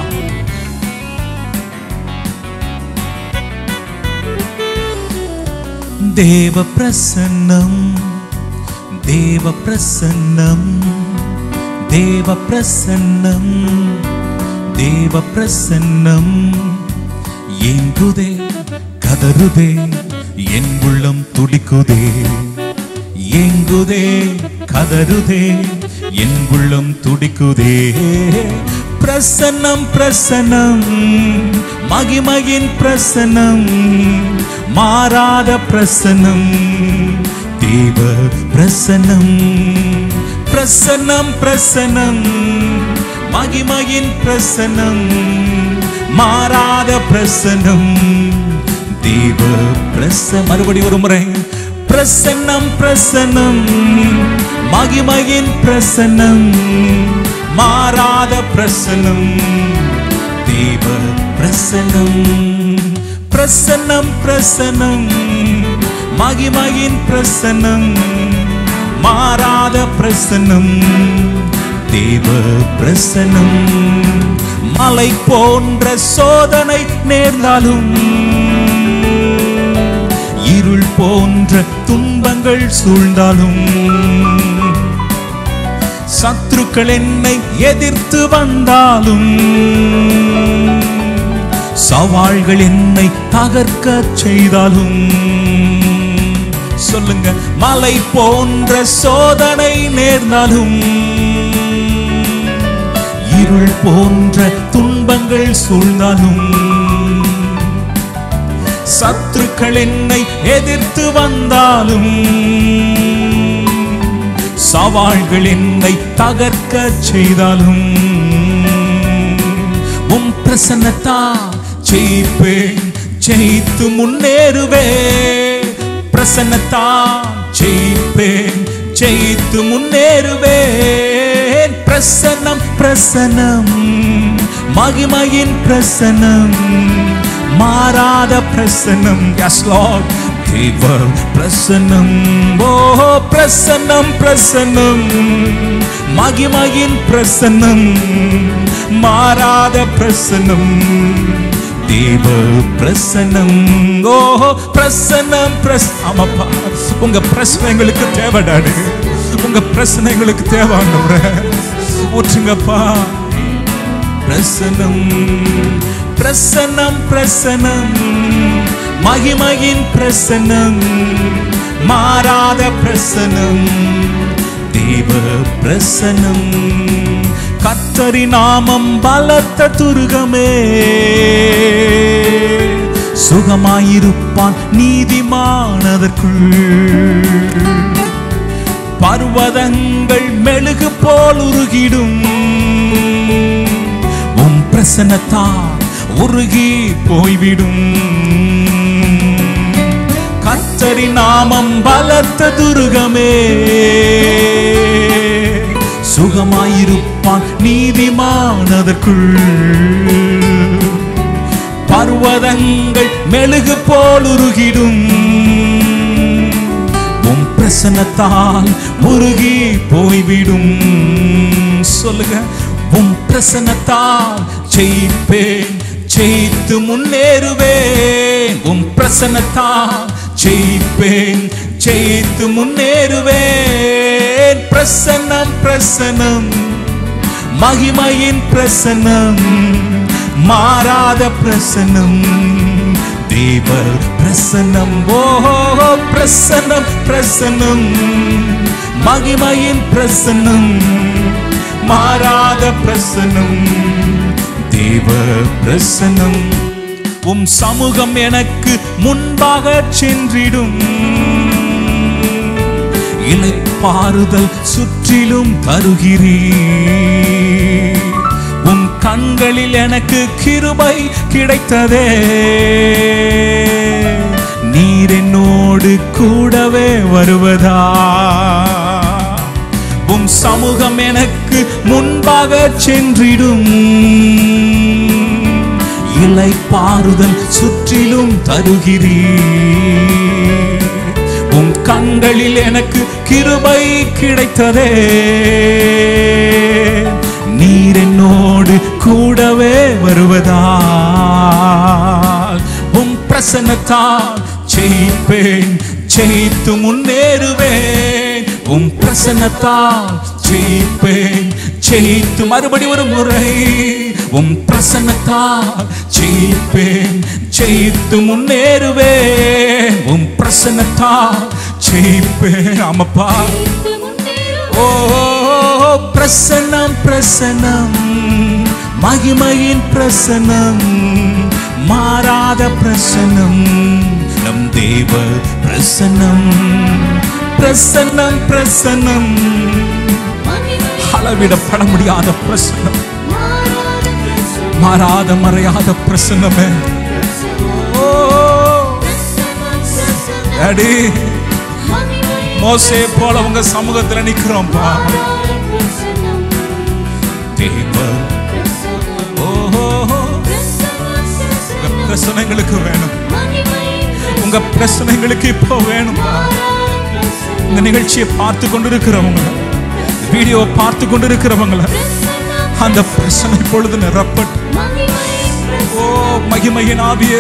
தேவ பிரசன்னம் தேவ பிரசன்னம் தேவ பிரசன்னம் தேவ பிரசன்னம் ஏங்குதே கதறுதே என் உள்ளம் துடிக்குதே ஏங்குதே கதறுதே என் உள்ளம் துடிக்குதே பிரசன்னம் பிரசன்னம் மகிமையின் பிரசன்னம் மாறாத பிரசன்னம் தேவ பிரசன்னம் பிரசன்னம் பிரசன்னம் மகிமையின் பிரசன்னம் மாறாத பிரசன்னம் தேவ பிரச மறுபடி ஒரு முறை பிரசன்னம் பிரசன்னம் மகிமையின் பிரசன்னம் மாறாத பிரசன்னம் தேவ பிரசன்னம் பிரசன்னம் பிரசன்னம் மகிமையின் பிரசன்னம் மாறாத பிரசன்னம் தேவ பிரசன்னம் மலை போன்ற சோதனை நேர்ந்தாலும் இருள் போன்ற துன்பங்கள் சூழ்ந்தாலும் சத்துருக்கள் என்னை எதிர்த்து வந்தாலும் சவால்கள் என்னை தகர்க்க செய்தாலும் சொல்லுங்க மலை போன்ற சோதனை நேர்ந்தாலும் இருள் போன்ற துன்பங்கள் சூழ்ந்தாலும் சத்துருக்கள் என்னை எதிர்த்து வந்தாலும் சவால்கள் என்னை தகர்க்க செய்தாலும் உம் பிரசன்னத்தா ஜெயிப்பேன் ஜெயித்து முன்னேறுவே பிரசன்னத்தா ஜெயிப்பேன் ஜெயித்து முன்னேறுவேன் பிரசன்னம் பிரசன்னம் மகிமையின் பிரசன்னம் மாறாத பிரசன்னம் எஸ் லார்ட் தேவ பிரசன்னம் ஓ பிரசன்னம் பிரசன்னம் மகிமையின் பிரசன்னம் மாறாத பிரசன்னம் தேவ பிரசன்னம் ஓ பிரசன்னம் பிரஸ் ஆமாப்பா உங்க பிரசனம் எங்களுக்கு தேவைடாடு உங்க பிரசனம் எங்களுக்கு தேவை ஊற்றுங்கப்பா பிரசனம் பிரசனம் பிரசனம் மகிமையின் பிரசனம் மாறாத பிரசனம் தேவ பிரசனம் கத்தரி நாமம் பலத்த துருகமே சுகமாயிருப்பான் நீதிமானதற்குள் உருகிடும் உம் பிரசன்னத்தால் உருகி போய்விடும் கர்த்தரின் நாமம் பலத்த துருகமே சுகமாயிருப்பான் நீதிமானதற்குள் பர்வதங்கள் மெழுகு போல் உருகிடும் உம் பிரசன்னத்தால் உருகி போய்விடும் சொல்லுங்க உம் பிரசன்னத்தால் ஜெயிப்பேன் ஜெயித்து முன்னேறுவேன் உம் பிரசன்னத்தால் ஜெயிப்பேன் ஜெயித்து முன்னேறுவேன் பிரசன்னம் பிரசன்னம் மகிமையின் பிரசன்னம் மாறாத பிரசன்னம் தேவ பிரசன்னம் ஓ பிரசன்னம் பிரசன்னம் மகிமையின் பிரசன்னம் மாறாத பிரசன்னம் தேவ பிரசன்னம் உம் சமூகம் எனக்கு முன்பாக சென்றிடும் இலைப்பாறுதல் சுற்றிலும் தருகிறீர் உம் கண்களில் எனக்கு கிருபை கிடைத்ததே நீர் என்னோடு கூடவே வருவதா உம் சமூகம் எனக்கு முன்பாக சென்றிடும் இலை பாறுதல் சுற்றிலும் தருகிறீர் உம் கண்களில் எனக்கு கிருபை கிடைத்ததே நீர் என்னோடு கூடவே வருவதால் உம் பிரசன்னத்தால் ஜெயிப்பேன் ஜெயித்து முன்னேறுவேன் உம் பிரசன்னத்தால் ஜெயிப்பேன் ஜெயித்து மறுபடி ஒரு முறை உம் பிரசன்னத்தால் ஜெயிப்பேன் ஜெயித்து முன்னேறுவேன் உம் பிரசன்னத்தால் ஜெயிப்பேன் ஆமப்பா ஓ பிரசன்னம் பிரசன்னம் மகிமையின் பிரசன்னம் மாறாத பிரசன்னம் நம் தேவ பிரசன்னம் பிரசன்னம் பிரசன்னம் அளவிடப்பட முடியாத பிரசன்னம் மாறாத மறையாத பிரசன்னமே ஓ அடி மோசே போல உங்க சமூகத்துல நிக்கிறோம்ப்பா தேவ ஓஹோ உங்க பிரச்சனைகளுக்கு வேணும் உங்க பிரச்சனைகளுக்கு இப்போ வேணும் இந்த நிகழ்ச்சியை பார்த்து கொண்டிருக்கிறவங்க வீடியோ பார்த்து கொண்டிருக்கிறவங்கள அந்த பிரச்சனை பொழுது நிரப்பட்டு ஓ மகிமையின் ஆவியே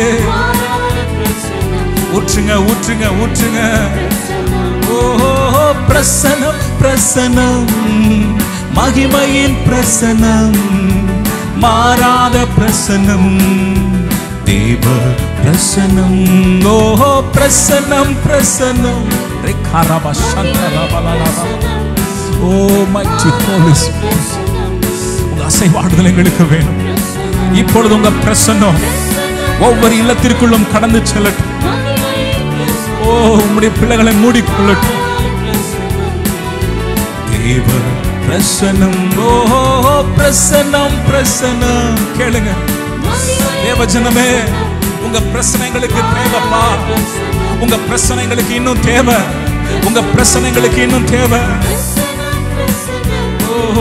ஊற்றுங்க ஊற்றுங்க ஊற்றுங்க ஓ பிரசனம் பிரசனம் மகிமையின் பிரசனம் மாறாத பிரசனம் தேவ பிரசனம் ஓ பிரசனம் பிரசனம் ரெக்காரபா சந்தரபலலபா. ஓ mighty Holy Spirit. உங்க அசைவாடுதல் எங்களுக்கு வேணும் இப்பொழுது உங்க பிரசன்னம் ஒவ்வொரு இல்லத்திற்குள்ளும் கடந்து செல்லட்டும் ஓ உம்முடைய பிள்ளைகளை மூடிக்கொள்ளட்டும் தேவ பிரசனம் ஓ பிரசனம் பிரசனம் கேளுங்க தேவ ஜனமே உங்க பிரச்சனைகளுக்கு தேவைப்பா உங்க பிரச்சனைகளுக்கு இன்னும் தேவை உங்க பிரச்சனைகளுக்கு இன்னும் தேவை ஓ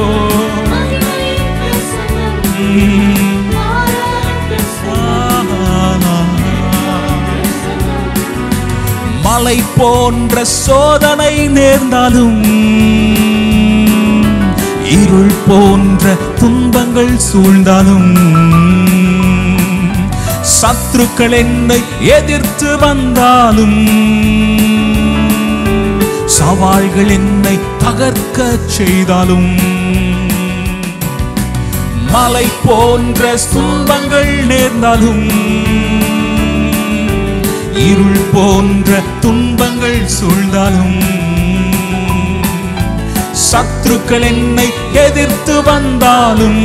மலை போன்ற சோதனை நேர்ந்தாலும் இருள் போன்ற துன்பங்கள் சூழ்ந்தாலும் சத்துருக்கள் என்னை எதிர்த்து வந்தாலும் சவால்கள் என்னை தகர்க்க செய்தாலும் மலை போன்ற துன்பங்கள் நேர்ந்தாலும் இருள் போன்ற துன்பங்கள் சூழ்ந்தாலும் சத்துருக்கள் என்னை எதிர்த்து வந்தாலும்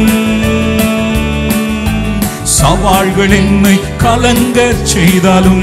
சவால்கள் என்னை கலங்க செய்தாலும்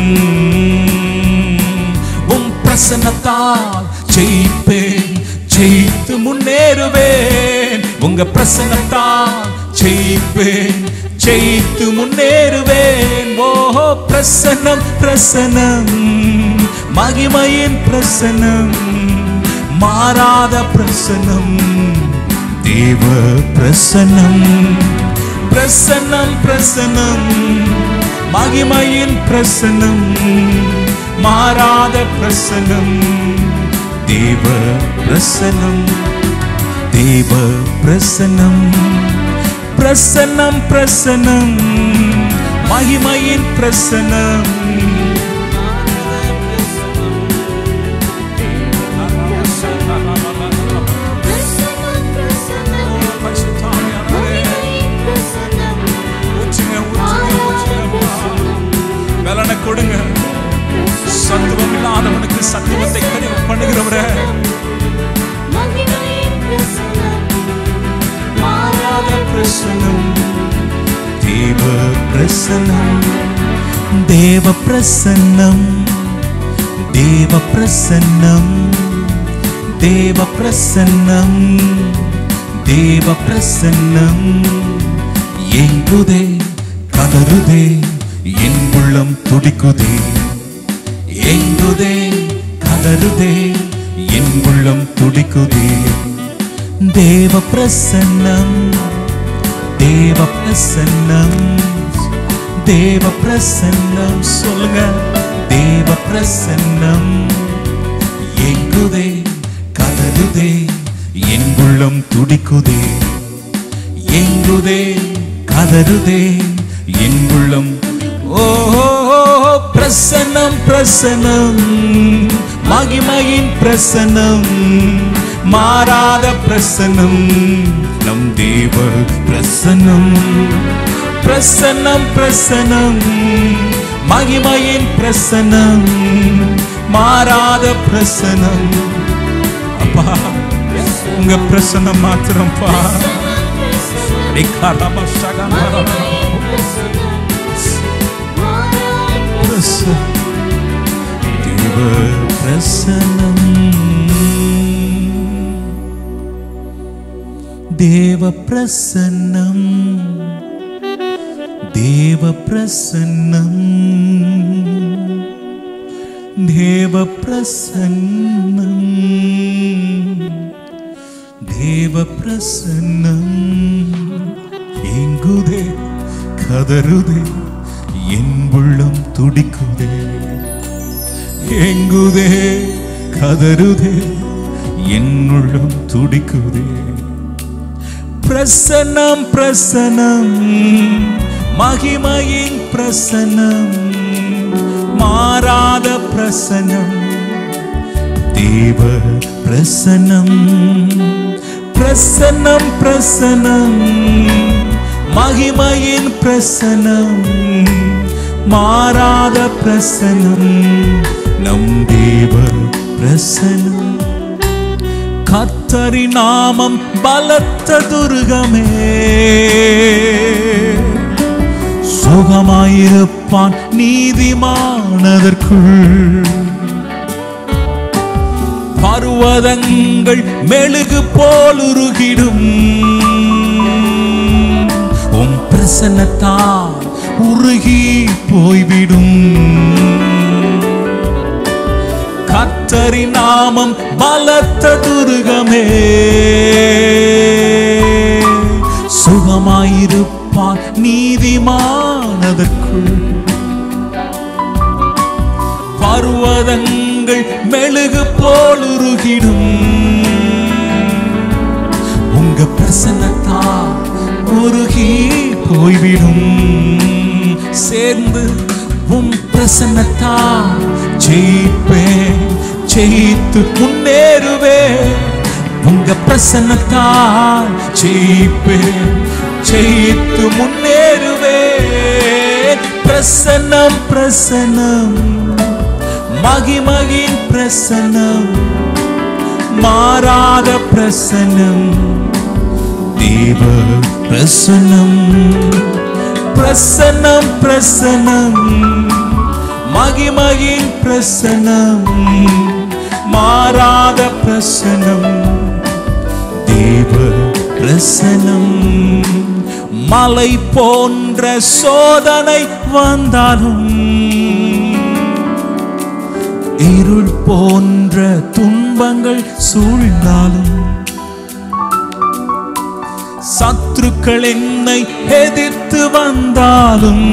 உம் பிரசன்னத்தால் ஜெயிப்பேன் ஜெயித்து முன்னேறுவேன் உம் உங்க பிரசன்னத்தால் ஜெயிப்பேன் ஜெயித்து முன்னேறுவேன் ஓஹோ பிரசன்னம் பிரசன்னம் மகிமையின் பிரசன்னம் மாறாத பிரசன்னம் தேவ பிரசன்னம் பிரசன்னம் பிரசன்னம் மகிமையின் பிரசன்னம் மாறாத பிரசன்னம் தேவ பிரசன்னம் தேவ பிரசன்னம் பிரசன்னம் பிரசன்னம் மகிமையின் பிரசன்னம்
பிரசன்னம் பிரசன்னம் மகிமையின் பிரசன்னம்
பலனை கொடுங்க சத்துவம் இல்லாதவனுக்கு சத்துவத்தை கனிவு பண்ணுகிறவரே
மகிமையின் பிரசன்னம்
மாறாத பிரசனம் தேவ பிரசனம் தேவ பிரசன்னம் தேவ பிரசன்னம் தேவ பிரசன்னம் தேவ பிரசன்னம் எங்குதே கதறுதே என் உள்ளம் துடிக்குதே எங்குதே கதறுதே என் உள்ளம் துடிக்குதே தேவ பிரசன்னம் தேவ பிரசன்னம் தேவ பிரசன்னம் சொல்லுங்க தேவ பிரசன்னம் எங்குதே கதறுதே என் உள்ளம் துடிக்குதே எங்குதே கதறுதே என் உள்ளம் ஓஹோ பிரசன்னம் பிரசன்னம் மகிமையின் பிரசன்னம் மாறாத பிரசன்னம் நம் தேவ பிரசன்னம் பிரசன்னம் பிரசன்னம் மகிமையின் பிரசன்னம் மாறாத பிரசன்னம் அப்பா உங்க பிரசன்னம் மாத்திரம்ப்பா நிக்காரமா சகமாரமா பிரச- தேவ பிரசன்னம் தேவ பிரசன்னம் தேவ பிரசன்னம் தேவ பிரசன்னம் தேவ பிரசன்னம் எங்குதே கதறுதே என் உள்ளம் துடிக்குதே எங்குதே கதறுதே என் உள்ளம் துடிக்குதே பிரசன்னம் பிரசன்னம் மகிமையின் பிரசன்னம் மாறாத பிரசன்னம் தேவ பிரசன்னம் பிரசன்னம் பிரசன்னம் மகிமையின் பிரசன்னம் மாறாத பிரசன்னம் நம் தேவ பிரசன்னம் கத்தரி நாமம் பலத்த துர்கமே சுகமாயிருப்பான் நீதிமானதற்குள் பர்வதங்கள் மெழுகு போல் உருகிடும் உம் பிரசன்னத்தால் உருகி போய்விடும் கத்தரி நாமம் பலத்த துருகமே சுகமாயிருப்பான் நீதிமானதற்குள் பர்வதங்கள் மெழுகு போல் உருகிடும் உங்க பிரசன்னத்தால் உருகி போய்விடும் சேர்ந்து உம் பிரசன்னத்தால் ஜெயிப்பேன் ஜெயித்து முன்னேறுவேன் உங்க பிரசன்னத்தால் ஜெயிப்பேன் ஜெயித்து முன்னேறுவேன் பிரசன்னம் பிரசன்னம் மகிமகின் பிரசன்னம் மாறாத பிரசன்னம் தேவ பிரசன்னம் பிரசன்னம் பிரசன்னம் மகிமகின் பிரசன்னம் மாறாத பிரசன்னம் தேவ பிரசனம் மலை போன்ற சோதனை வந்தாலும் இருள் போன்ற துன்பங்கள் சூழ்ந்தாலும் சத்துருக்கள் என்னை எதிர்த்து வந்தாலும்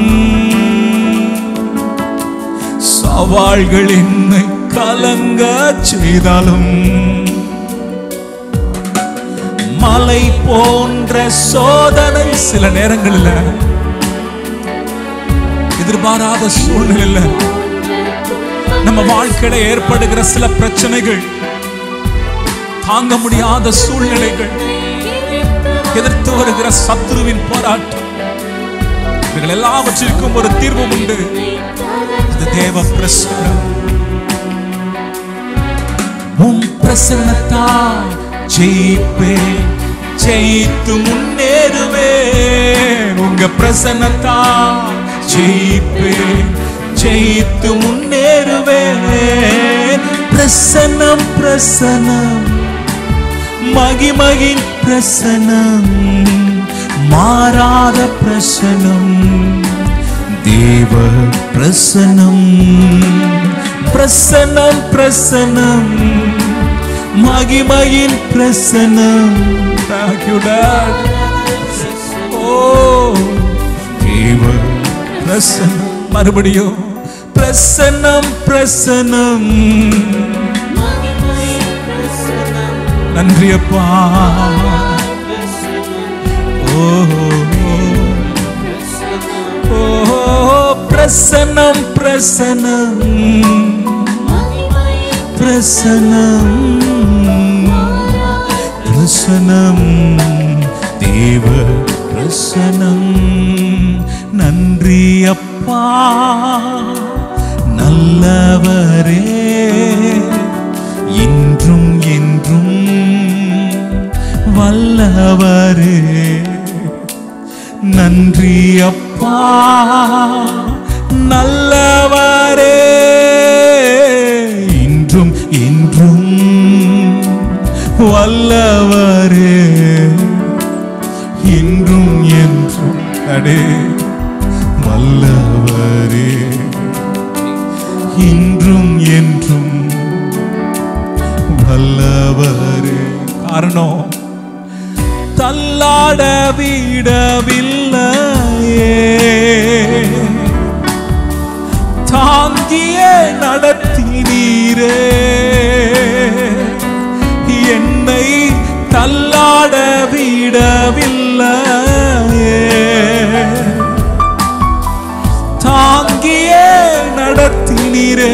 சவால்கள் என்னை கலங்க செய்தாலும் மலை போன்ற சோதனை சில நேரங்களில் எதிர்பாராத சூழ்நிலையில நம்ம வாழ்க்கையில ஏற்படுகிற சில பிரச்சனைகள் தாங்க முடியாத சூழ்நிலைகள் எதிர்த்து வருகிற சத்துருவின் போராட்டம் இவைகள் எல்லாவற்றிற்கும் ஒரு தீர்வும் உண்டு அது தேவ பிரசனம் உன் பிரசன்னத்தா ஜெயிப்பே ஜெயித்து முன்னேறுவே உங்க பிரசன்னத்தா ஜெயிப்பே ஜெயித்து முன்னேறுவே பிரசன்னம் பிரசன்னம் மகிமகின் பிரசனம் மாறாத பிரசனம் தேவ பிரசனம் பிரசனம் பிரசனம் மகிமையின் பிரசனம் Thank you, Dad. ஓ தேவ பிரசனம் மறுபடியும் பிரசனம் பிரசனம் நன்றி அப்பா ஓ ஓ பிரசனம் பிரசனம் பிரசனம் பிரசனம் தேவ பிரசனம் நன்றி அப்பா நல்லவரே இன்றும் என்றும் வல்லவரே நன்றி அப்பா நல்லவரே இன்றும் என்றும் வல்லவரே இன்றும் என்றும் அடே வல்லவரே இன்றும் என்றும் வல்லவரே காரணம் தள்ளாட விடவில்லையே தாங்கியே நடத்தினீரே என்னை தள்ளாட விடவில்லையே தாங்கியே நடத்தினீரே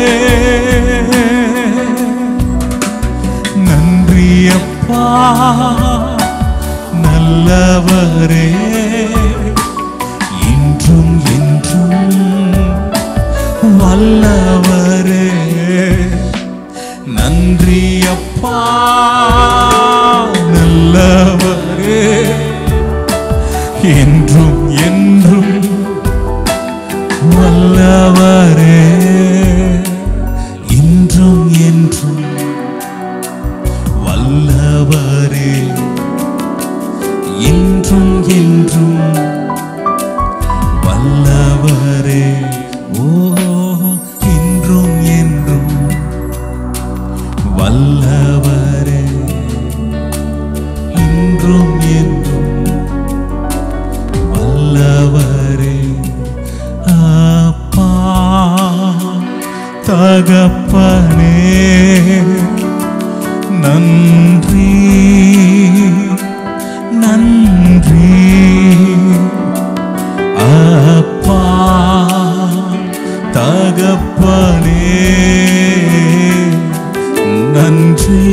நன்றி அப்பா நல்லவரே இன்றும் என்றும் வல்லவரே நன்றி அப்பா நல்லவரே என்றும் என்றும் வல்லவரே இன்றும் என்றும் வல்லவரே இன்றும் என்றும் வல்லவரே ஓ இன்றும் என்றும் வல்லவரே இன்றும் என்றும் வல்லவரே அப்பா தகப்பனே நன்றி நன்றி அப்பா தகப்பனே நன்றி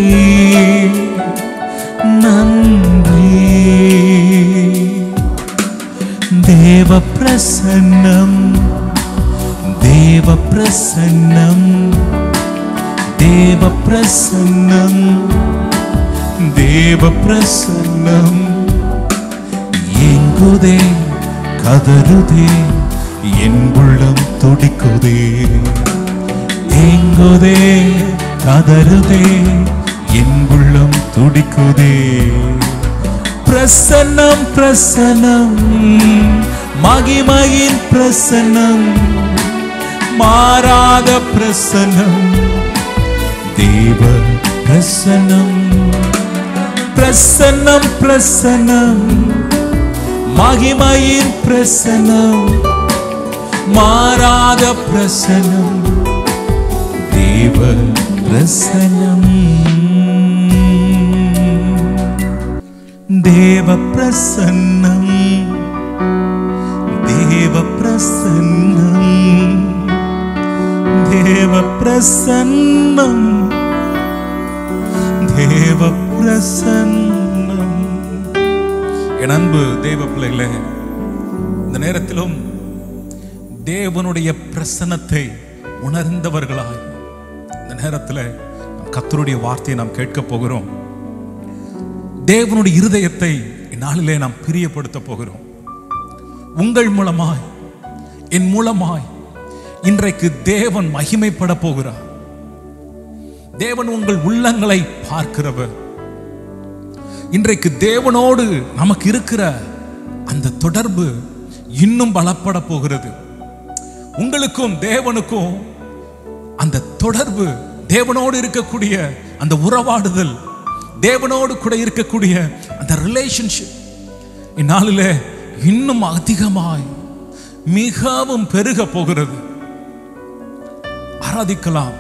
நன்றி தேவ பிரசன்னம் தேவ பிரசன்னம் தேவ பிரசன்னம் தேவ பிரசன்னம் எங்குதே கதறுதே என் உள்ளம் துடிக்குதே எங்குதே கதறுதே என் உள்ளம் துடிக்குதே பிரசன்னம் பிரசன்னம் மகிமையின் பிரசன்னம் மாறாத பிரசன்னம் தேவ பிரசன்னம் பிரசன்னம் பிரசன்னம் மகிமையின் பிரசன்னம் மாறாத பிரசன்னம் தேவ பிரசன்னம் தேவ பிரசன்னம் தேவ பிரசன்னம் தேவ பிரசன்னம் தேவ பிரசன்னம் என் அன்பு தேவ பிள்ளைகளே இந்த நேரத்திலும் தேவனுடைய பிரசன்னத்தை உணர்ந்தவர்களாய் இந்த நேரத்தில் கத்தருடைய வார்த்தையை நாம் கேட்க போகிறோம் தேவனுடைய இருதயத்தை இந்நாளிலே நாம் பிரியப்படுத்த போகிறோம் உங்கள் மூலமாய் என் மூலமாய் இன்றைக்கு தேவன் மகிமைப்பட போகிறார் தேவன் உங்கள் உள்ளங்களை பார்க்கிறவர் இன்றைக்கு தேவனோடு நமக்கு இருக்கிற அந்த தொடர்பு இன்னும் பலப்பட போகிறது உங்களுக்கும் தேவனுக்கும் அந்த தொடர்பு தேவனோடு இருக்கக்கூடிய அந்த உறவாடுதல் தேவனோடு கூட இருக்கக்கூடிய அந்த ரிலேஷன்ஷிப் இந்நாளிலே இன்னும் அதிகமாய் மிகவும் பெருக போகிறது ஆராதிக்கலாம்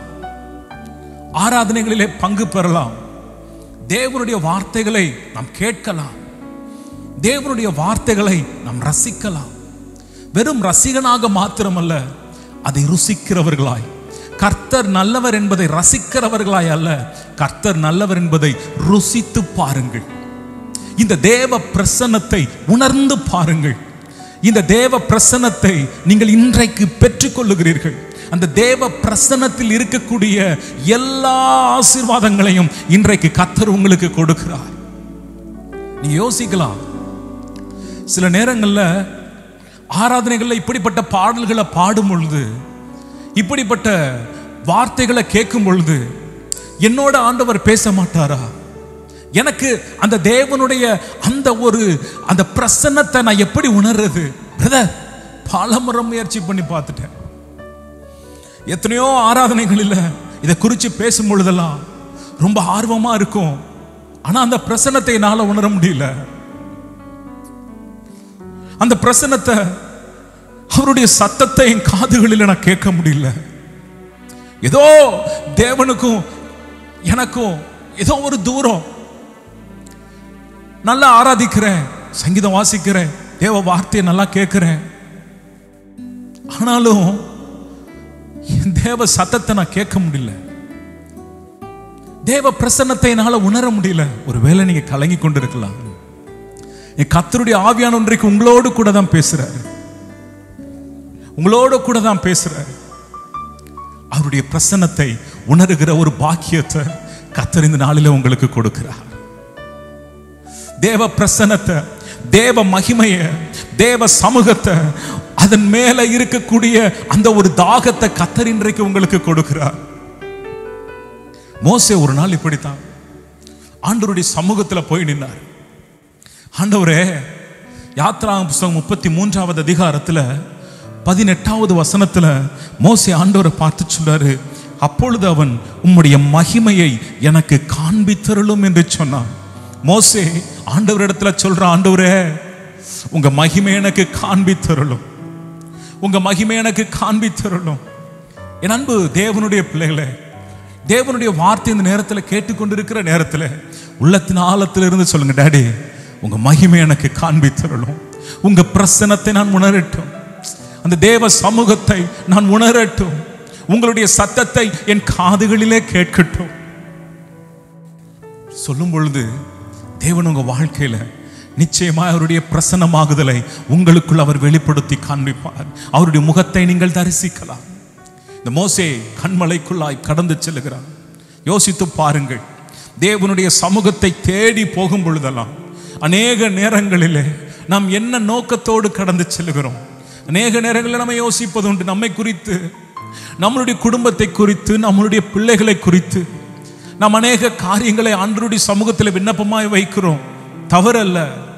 ஆராதனைகளிலே பங்கு பெறலாம் தேவனுடைய வார்த்தைகளை நாம் கேட்கலாம் தேவனுடைய வார்த்தைகளை நாம் ரசிக்கலாம் வெறும் ரசிகனாக மாத்திரமல்ல அதை ருசிக்கிறவர்களாய் கர்த்தர் நல்லவர் என்பதை ரசிக்கிறவர்களாய் அல்ல கர்த்தர் நல்லவர் என்பதை ருசித்து பாருங்கள் இந்த தேவ பிரசன்னத்தை உணர்ந்து பாருங்கள் இந்த தேவ பிரசன்னத்தை நீங்கள் இன்றைக்கு பெற்றுக்கொள்ளுகிறீர்கள் அந்த தேவ பிரசன்னத்தில் இருக்கக்கூடிய எல்லா ஆசீர்வாதங்களையும் இன்றைக்கு கத்தர் உங்களுக்கு கொடுக்கிறார் நீ யோசிக்கலாம் சில நேரங்கள்ல ஆராதனைகள்ல இப்படிப்பட்ட பாடல்களை பாடும் பொழுது இப்படிப்பட்ட வார்த்தைகளை கேட்கும் பொழுது என்னோட ஆண்டவர் பேச மாட்டாரா எனக்கு அந்த தேவனுடைய அந்த ஒரு அந்த பிரசன்னத்தை நான் எப்படி உணர்றது பிரதர் பலமுறை முயற்சி பண்ணி பார்த்துட்டேன் எத்தனையோ ஆராதனைகளில் இதை குறித்து பேசும் பொழுதெல்லாம் ரொம்ப ஆர்வமா இருக்கும் ஆனா அந்த பிரசன்னத்தை என்னால உணர முடியல அந்த பிரசன்னத்தை அவருடைய சத்தத்தை என் காதுகளில் நான் கேட்க முடியல ஏதோ தேவனுக்கும் எனக்கும் ஏதோ ஒரு தூரம் நல்லா ஆராதிக்கிறேன் சங்கீதம் வாசிக்கிறேன் தேவ வார்த்தையை நல்லா கேட்கிறேன் ஆனாலும் என் தேவ சத்தத்தை நான் கேட்க முடியல தேவ பிரசன்னத்தை என்னால உணர முடியல ஒருவேளை நீங்க கலங்கி கொண்டிருக்கலாம் என் கத்தருடைய ஆவியான ஒன்றைக்கு உங்களோடு கூட தான் பேசுறாரு உங்களோடு கூட தான் பேசுறாரு அவருடைய பிரசன்னத்தை உணர்கிற ஒரு பாக்கியத்தை கத்தர் இந்த நாளில உங்களுக்கு கொடுக்கிறார் தேவ பிரசன்னத்தை தேவ மகிமைய தேவ சமூகத்தை அதன் மேல இருக்கக்கூடிய அந்த ஒரு தாகத்தை கத்தர் இன்றைக்கு உங்களுக்கு கொடுக்கிறார் மோசே ஒரு நாள் இப்படித்தான் ஆண்டவருடைய சமூகத்துல போய் நின்னார் ஆண்டவரே யாத்ரா புஸ்தகம் முப்பத்தி மூன்றாவது அதிகாரத்துல பதினெட்டாவது வசனத்துல மோசே ஆண்டவரை பார்த்து சொல்றாரு அப்பொழுது அவன் உம்முடைய மகிமையை எனக்கு காண்பித்தருளும் என்று சொன்னான் மோசே ஆண்டவரிடத்துல சொல்ற ஆண்டவரே உங்க மகிமை எனக்கு காண்பித்தருளும் உங்க மகிமை எனக்கு காண்பித்தருளும் என் அன்பு தேவனுடைய பிள்ளைகளே தேவனுடைய வார்த்தை இந்த நேரத்தில் கேட்டுக்கொண்டிருக்கிற நேரத்தில் உள்ளத்தின் ஆழத்தில் இருந்து சொல்லுங்க டாடி உங்க மகிமை எனக்கு காண்பித்தருளும் உங்க பிரசனத்தை நான் உணரட்டும் அந்த தேவ சமூகத்தை நான் உணரட்டும் உங்களுடைய சத்தத்தை என் காதுகளிலே கேட்கட்டும் சொல்லும் பொழுது தேவன் உங்க வாழ்க்கையில நிச்சயமாக அவருடைய பிரசன்னமாகுதலை உங்களுக்குள் அவர் வெளிப்படுத்தி காண்பிப்பார் அவருடைய முகத்தை நீங்கள் தரிசிக்கலாம் இந்த மோசே கண்மலைக்குள்ளாய் கடந்து செல்லுகிறார் யோசித்து பாருங்கள் தேவனுடைய சமூகத்தை தேடி போகும் பொழுதெல்லாம் அநேக நேரங்களிலே நாம் என்ன நோக்கத்தோடு கடந்து செல்லுகிறோம் அநேக நேரங்களில் நம்ம யோசிப்பது உண்டு நம்மை குறித்து நம்மளுடைய குடும்பத்தை குறித்து நம்மளுடைய பிள்ளைகளை குறித்து நாம் அநேக காரியங்களை ஆண்டருடைய சமூகத்தில் விண்ணப்பமாய் வைக்கிறோம் தவறல்ல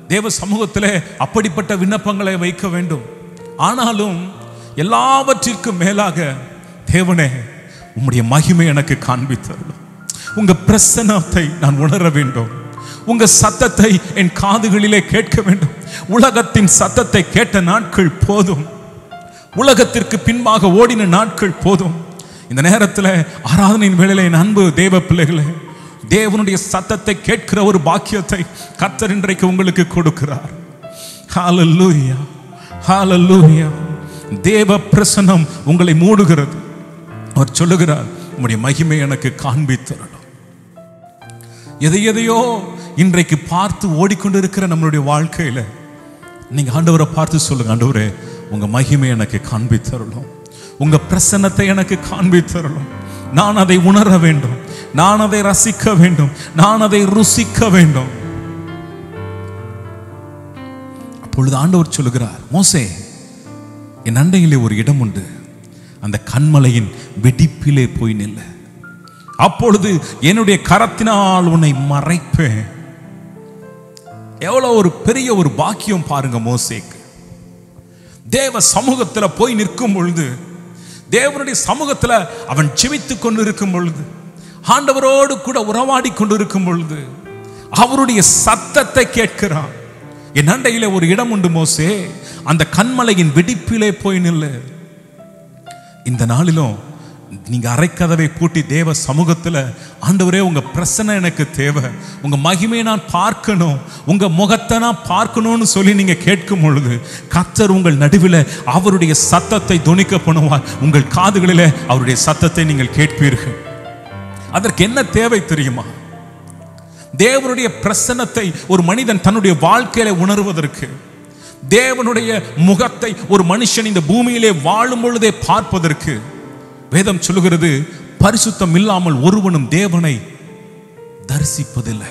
தேவ சமூகத்திலே அப்படிப்பட்ட விண்ணப்பங்களை வைக்க வேண்டும் ஆனாலும் எல்லாவற்றிற்கும் மேலாக தேவனே உம்முடைய மகிமை எனக்கு காண்பித்தருளும் உங்க பிரசன்னத்தை நான் உணர வேண்டும் உங்க சத்தத்தை என் காதுகளிலே கேட்க வேண்டும் உலகத்தின் சத்தத்தை கேட்ட நாட்கள் போதும் உலகத்திற்கு பின்பாக ஓடின நாட்கள் போதும் இந்த நேரத்தில் ஆராதனையின் வேளையில என் அன்பு தேவ பிள்ளைகளே தேவனுடைய சத்தத்தை கேட்கிற ஒரு பாக்கியத்தை கர்த்தர் இன்றைக்கு உங்களுக்கு கொடுக்கிறார் ஹalleluya ஹalleluya தேவ பிரசன்னம் உங்களை மூடுகிறது அவர் சொல்லுகிறார் உம்முடைய மகிமை எனக்கு காண்பித்தரணும் எதை எதையோ இன்றைக்கு பார்த்து ஓடிக்கொண்டிருக்கிற நம்மளுடைய வாழ்க்கையில நீங்க ஆண்டவரை பார்த்து சொல்லுங்க ஆண்டவரே உங்க மகிமை எனக்கு காண்பித்தரணும் உங்க பிரசன்னத்தை எனக்கு காண்பித்தரணும் நான் அதை உணர வேண்டும் நான் அதை ரசிக்க வேண்டும் நான் அதை ருசிக்க வேண்டும் அப்பொழுது ஆண்டவர் சொல்லுகிறார் மோசே என் அண்டையிலே ஒரு இடம் உண்டு அந்த கண்மலையின் வெடிப்பிலே போய் நில்ல அப்பொழுது என்னுடைய கரத்தினால் உன்னை மறைப்பேன் எவ்வளவு ஒரு பெரிய ஒரு பாக்கியம் பாருங்க மோசேக்கு தேவ சமூகத்துல போய் நிற்கும் பொழுது தேவனுடைய சமூகத்துல அவன் ஜெபித்துக் கொண்டு இருக்கும் பொழுது ஆண்டவரோடு கூட உறவாடி கொண்டு இருக்கும் பொழுது அவருடைய சத்தத்தை கேட்கிறான் என் அண்டையிலே ஒரு இடம் உண்டு மோசே அந்த கண்மலையின் வெடிப்பிலே போய் நில்லு இந்த நாளிலும் நீங்க அரைக்கதவை பூட்டி தேவ சமூகத்துல ஆண்டவரே உங்க பிரசனை எனக்கு தேவை உங்க மகிமையை நான் பார்க்கணும் உங்க முகத்தை நான் பார்க்கணும்னு சொல்லி நீங்க கேட்கும் பொழுது கர்த்தர் உங்கள் நடுவில் அவருடைய சத்தத்தை துணிக்க பண்ணுவார் உங்கள் காதுகளிலே அவருடைய சத்தத்தை நீங்கள் கேட்பீர்கள் அதற்கு என்ன தேவை தெரியுமா தேவனுடைய பிரசன்னத்தை ஒரு மனிதன் தன்னுடைய வாழ்க்கையில உணர்வதற்கு தேவனுடைய முகத்தை ஒரு மனுஷன் இந்த பூமியிலே வாழும் பொழுதே பார்ப்பதற்கு வேதம் சொல்லுகிறது பரிசுத்தம் இல்லாமல் ஒருவனும் தேவனை தரிசிப்பதில்லை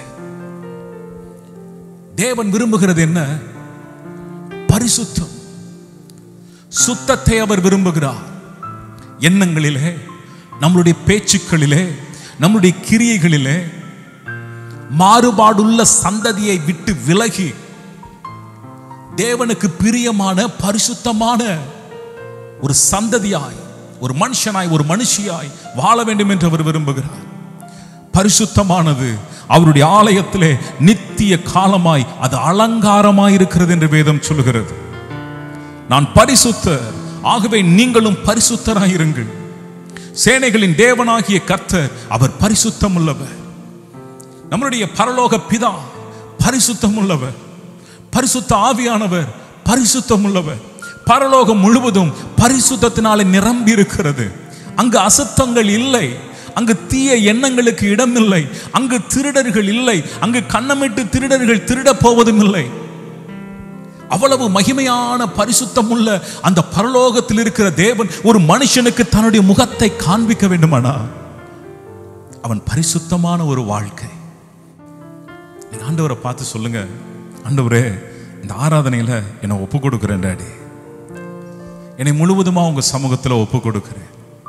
தேவன் விரும்புகிறது என்ன பரிசுத்தம் சுத்தத்தை அவர் விரும்புகிறார் எண்ணங்களிலே நம்மளுடைய பேச்சுக்களிலே நம்முடைய கிரியைகளிலே மாறுபாடுள்ள சந்ததியை விட்டு விலகி தேவனுக்கு பிரியமான பரிசுத்தமான ஒரு சந்ததியாய் ஒரு மனுஷனாய் ஒரு மனுஷியாய் வாழ வேண்டும் என்று அவர் விரும்புகிறார் பரிசுத்தமானது அவருடைய ஆலயத்திலே நித்திய காலமாய் அது அலங்காரமாய் இருக்கிறது என்று வேதம் சொல்லுகிறது நான் பரிசுத்தர் ஆகவே நீங்களும் பரிசுத்தராயிருங்கள் சேனைகளின் தேவனாகிய கர்த்தர் அவர் பரிசுத்தம் உள்ளவர் நம்மளுடைய பரலோக பிதா பரிசுத்தம் உள்ளவர் பரிசுத்த ஆவியானவர் பரிசுத்தம் உள்ளவர் பரலோகம் முழுவதும் பரிசுத்தத்தினாலே நிரம்பி இருக்கிறது அங்கு அசுத்தங்கள் இல்லை அங்கு தீய எண்ணங்களுக்கு இடம் இல்லை அங்கு திருடர்கள் இல்லை அங்கு கண்ணமிட்டு திருடர்கள் திருடப் போவதும் இல்லை அவ்வளவு மகிமையான பரிசுத்தம் உள்ள அந்த பரலோகத்தில் இருக்கிற தேவன் ஒரு மனுஷனுக்கு தன்னுடைய முகத்தை காண்பிக்க வேண்டுமானா அவன் பரிசுத்தமான ஒரு வாழ்க்கை நீங்க ஆண்டவரை பார்த்து சொல்லுங்க ஆண்டவரே இந்த ஆராதனையில என்னை ஒப்பு கொடுக்கிறேன் டாடி என்னை முழுவதுமா உங்க சமூகத்துல ஒப்பு கொடுக்கிறேன்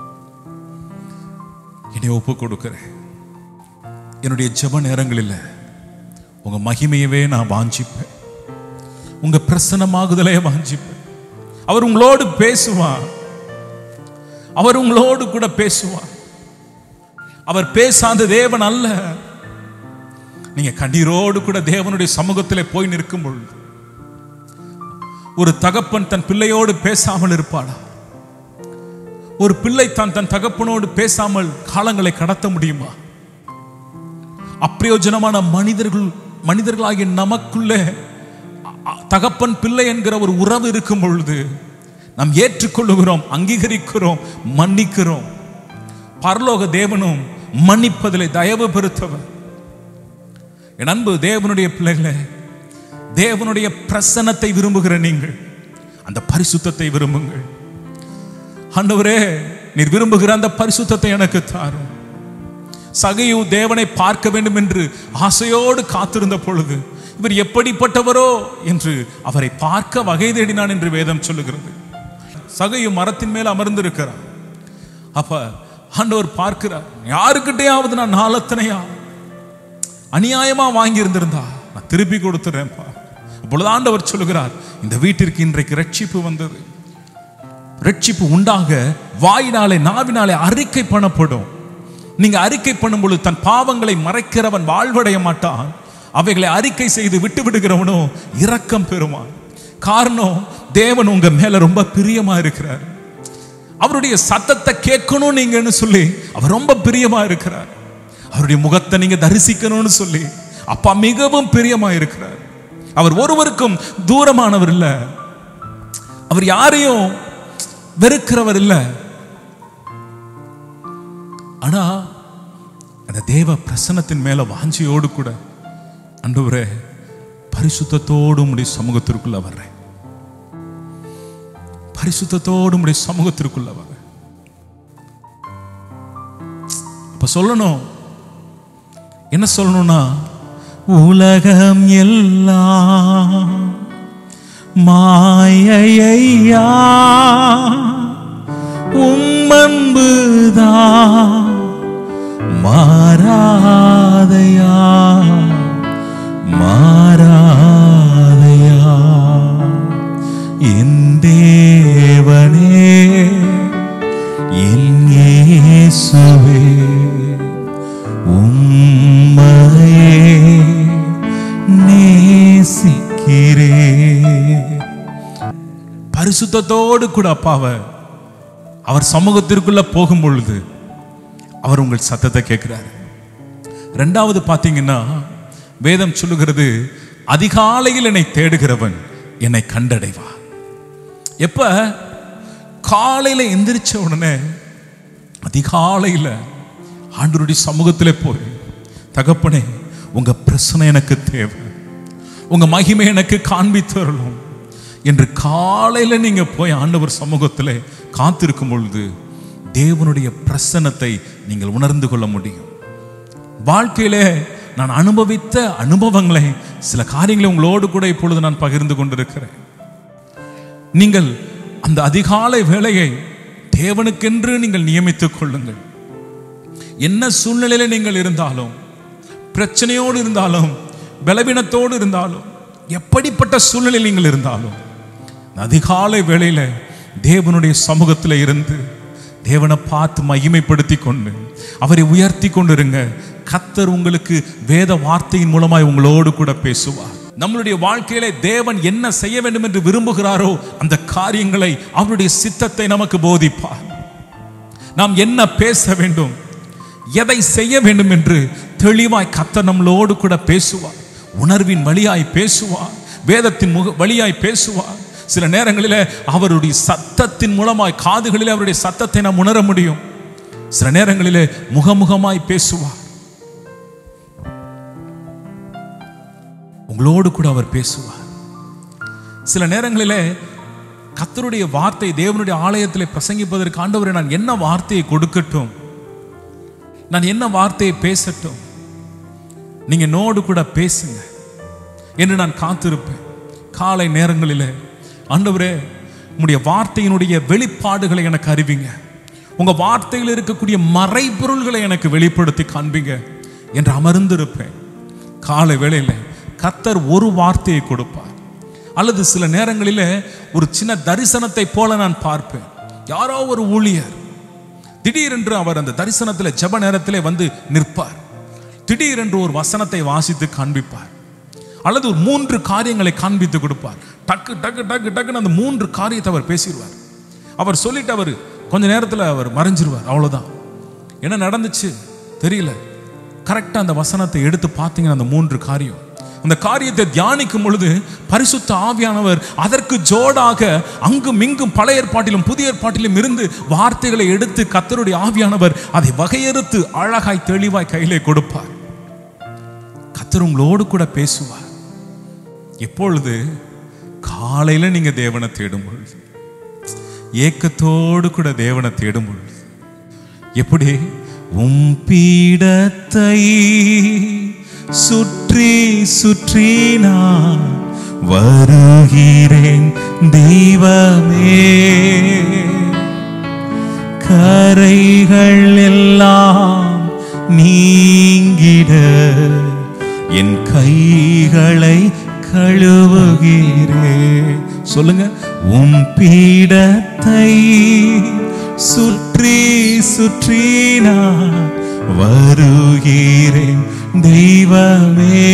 என்னை ஒப்பு கொடுக்கிறேன் என்னுடைய ஜெப நேரங்களில் உங்க மகிமையவே நான் வாஞ்சிப்பேன் உங்க பிரசன்னமாகுதலே வாஞ்சிப்பேன் அவர் உங்களோடு பேசுவார் அவர் உங்களோடு கூட பேசுவார் அவர் பேசாத தேவன் அல்ல நீங்க கண்ணீரோடு கூட தேவனுடைய சமூகத்திலே போய் நிற்கும் பொழுது ஒரு தகப்பன் தன் பிள்ளையோடு பேசாமல் இருப்பாளா ஒரு பிள்ளை தான் தன் தகப்பனோடு பேசாமல் காலங்களை கடத்த முடியுமா அப்பிரயோஜனமான மனிதர்கள் மனிதர்களாகிய நமக்குள்ளே அ- அ- தகப்பன் பிள்ளை என்கிற ஒரு உறவு இருக்கும் பொழுது நாம் ஏற்றுக்கொள்ளுகிறோம் அங்கீகரிக்கிறோம் மன்னிக்கிறோம் பரலோக தேவனும் மன்னிப்பதிலே தயவு பெருத்தவர் என் அன்பு தேவனுடைய பிள்ளைகளே தேவனுடைய பிரசன்னத்தை விரும்புகிற நீங்கள் அந்த பரிசுத்தத்தை விரும்புங்கள் ஆண்டவரே நீர் விரும்புகிற அந்த பரிசுத்தத்தை எனக்கு தாரும் சகையு தேவனை பார்க்க வேண்டும் என்று ஆசையோடு காத்திருந்த பொழுது இவர் எப்படிப்பட்டவரோ என்று அவரை பார்க்க வகை தேடினான் என்று வேதம் சொல்லுகிறது சகையு மரத்தின் மேல் அமர்ந்திருக்கிறார் அப்ப ஆண்டவர் பார்க்கிறார் யாருக்கிட்டையாவது நான் நாளத்தனையா அநியாயமா வாங்கி இருந்திருந்தா நான் திருப்பி கொடுத்துறேன்ப்பா அப்பொழுது ஆண்டவர் சொல்லுகிறார் இந்த வீட்டிற்கு இன்றைக்கு ரட்சிப்பு வந்தது ரட்சிப்பு உண்டாக வாயினாலே நாவினாலே அறிக்கை பண்ணப்படும் நீங்க அறிக்கை பண்ணும் பொழுது தன் பாவங்களை மறைக்கிறவன் வாழ்வடைய மாட்டான் அவைகளை அறிக்கை செய்து விட்டு விடுகிறவனோ இரக்கம் பெறுவான் காரணம் தேவன் உங்க மேல ரொம்ப பிரியமா இருக்கிறார் அவருடைய சத்தத்தை கேட்கணும் நீங்கன்னு சொல்லி அவர் ரொம்ப பிரியமா இருக்கிறார் அவருடைய முகத்தை நீங்க தரிசிக்கணும்னு சொல்லி அப்பா மிகவும் பிரியமா இருக்கிறார் அவர் ஒருவருக்கும் தூரமானவர் இல்ல அவர் யாரையும் வெறுக்கிறவர் இல்ல ஆனா அந்த தேவ பிரசன்னத்தின் மேல வாஞ்சியோடு கூட அன்றுவரே பரிசுத்தத்தோடு உடைய சமூகத்திற்குள்ள வர்றேன் பரிசுத்தத்தோடு உடைய சமூகத்திற்குள்ள வர்றேன் அப்ப சொல்லணும் என்ன சொல்லணும்னா உலகம் எல்லாம் மாயையா உம்மன்புதான் மாறாதையா மாறாதையா என் தேவனே என் இயேசுவே உம்மையே நேசிக்கிறே பரிசுத்தத்தோடு கூட அப்பாவை அவர் சமூகத்திற்குள்ள போகும் பொழுது அவர் உங்கள் சத்தத்தை கேட்கிறார் ரெண்டாவது பார்த்தீங்கன்னா வேதம் சொல்லுகிறது அதிகாலையில் என்னை தேடுகிறவன் என்னை கண்டடைவா எப்ப காலையில எந்திரிச்ச உடனே அதிகாலையில் ஆண்டவருடைய சமூகத்திலே போய் தகப்பனே உங்க பிரச்சனை எனக்கு தேவை உங்க மகிமை எனக்கு காண்பித்து வரணும் என்று காலையில நீங்க போய் ஆண்டவர் சமூகத்தில் காத்திருக்கும் பொழுது தேவனுடைய பிரசன்னத்தை நீங்கள் உணர்ந்து கொள்ள முடியும் வாழ்க்கையிலே நான் அனுபவித்த அனுபவங்களை சில காரியங்களை உங்களோடு கூட இப்பொழுது நான் பகிர்ந்து கொண்டிருக்கிறேன் நீங்கள் அந்த அதிகாலை வேளையை தேவனுக்கென்று நீங்கள் நியமித்துக் கொள்ளுங்கள் என்ன சூழ்நிலையில நீங்கள் இருந்தாலும் பிரச்சனையோடு இருந்தாலும் பலவீனத்தோடு இருந்தாலும் எப்படிப்பட்ட சூழ்நிலையில் நீங்கள் இருந்தாலும் அதிகாலை வேளையில தேவனுடைய சமூகத்தில் இருந்து தேவனை பார்த்து மகிமைப்படுத்தி கொண்டு அவரை உயர்த்தி கொண்டிருங்க கத்தர் உங்களுக்கு வேத வார்த்தையின் மூலமாய் உங்களோடு கூட பேசுவார் நம்மளுடைய வாழ்க்கையிலே தேவன் என்ன செய்ய வேண்டும் என்று விரும்புகிறாரோ அந்த காரியங்களை அவருடைய சித்தத்தை நமக்கு போதிப்பார் நாம் என்ன பேச வேண்டும் எதை செய்ய வேண்டும் என்று தெளிவாய் கத்தர் நம்மளோடு கூட பேசுவார் உணர்வின் வழியாய் பேசுவார் வேதத்தின் முக வழியாய் பேசுவார் சில நேரங்களில் அவருடைய சத்தத்தின் மூலமாய் காதுகளில் அவருடைய சத்தத்தை நாம் உணர முடியும் சில நேரங்களிலே முகமுகமாய் பேசுவார் உங்களோடு கூட அவர் பேசுவார் சில நேரங்களிலே கத்தருடைய வார்த்தை தேவனுடைய ஆலயத்தில் பிரசங்கிப்பதற்கு ஆண்டவரை நான் என்ன வார்த்தையை கொடுக்கட்டும் நான் என்ன வார்த்தையை பேசட்டும் நீங்க நோடு கூட பேசுங்க என்று நான் காத்திருப்பேன் காலை நேரங்களிலே ஆண்டவரே உம்முடைய வார்த்தையினுடைய வெளிப்பாடுகளை எனக்கு அறிவிங்க உங்க வார்த்தையில் இருக்கக்கூடிய மறைபொருள்களை எனக்கு வெளிப்படுத்தி காண்பீங்க என்று அமர்ந்திருப்பேன் காலை வேளையில கத்தர் ஒரு வார்த்தையை கொடுப்பார் அல்லது சில நேரங்களிலே ஒரு சின்ன தரிசனத்தை போல நான் பார்ப்பேன் யாரோ ஒரு ஊழியர் திடீரென்று அவர் அந்த தரிசனத்தில் ஜெப நேரத்திலே வந்து நிற்பார் திடீரென்று ஒரு வசனத்தை வாசித்து காண்பிப்பார் அல்லது ஒரு மூன்று காரியங்களை காண்பித்து கொடுப்பார் டக்கு டக்கு டக்கு டக்குன்னு அந்த மூன்று காரியத்தை அவர் பேசிடுவார் அவர் சொல்லிட்டு அவர் கொஞ்ச நேரத்தில் அவர் மறைஞ்சிருவார் அவ்வளவுதான் என்ன நடந்துச்சு தெரியல கரெக்டாக அந்த வசனத்தை எடுத்து பார்த்தீங்கன்னா அந்த மூன்று காரியம் அந்த காரியத்தை தியானிக்கும் பொழுது பரிசுத்த ஆவியானவர் அதற்கு ஜோடாக அங்கும் இங்கும் பழைய ஏற்பாட்டிலும் புதிய ஏற்பாட்டிலும் இருந்து வார்த்தைகளை எடுத்து கத்தருடைய ஆவியானவர் அதை வகையறுத்து அழகாய் தெளிவாய் கையிலே கொடுப்பார் கத்தர் உங்களோடு கூட பேசுவார் எப்பொழுது காலையில நீங்க தேவனை தேடும் பொழுது ஏக்கத்தோடு கூட தேவனை தேடும் பொழுது எப்படி உம் பீடத்தை சுற்றி சுற்றி நான் வருகிறேன் தெய்வமே கரைகள் எல்லாம் நீங்கிட என் கைகளை கழுவுகிறே சொல்லுங்க உம் பீடத்தை சுற்றி சுற்றி நான் வருகிறேன் தெய்வமே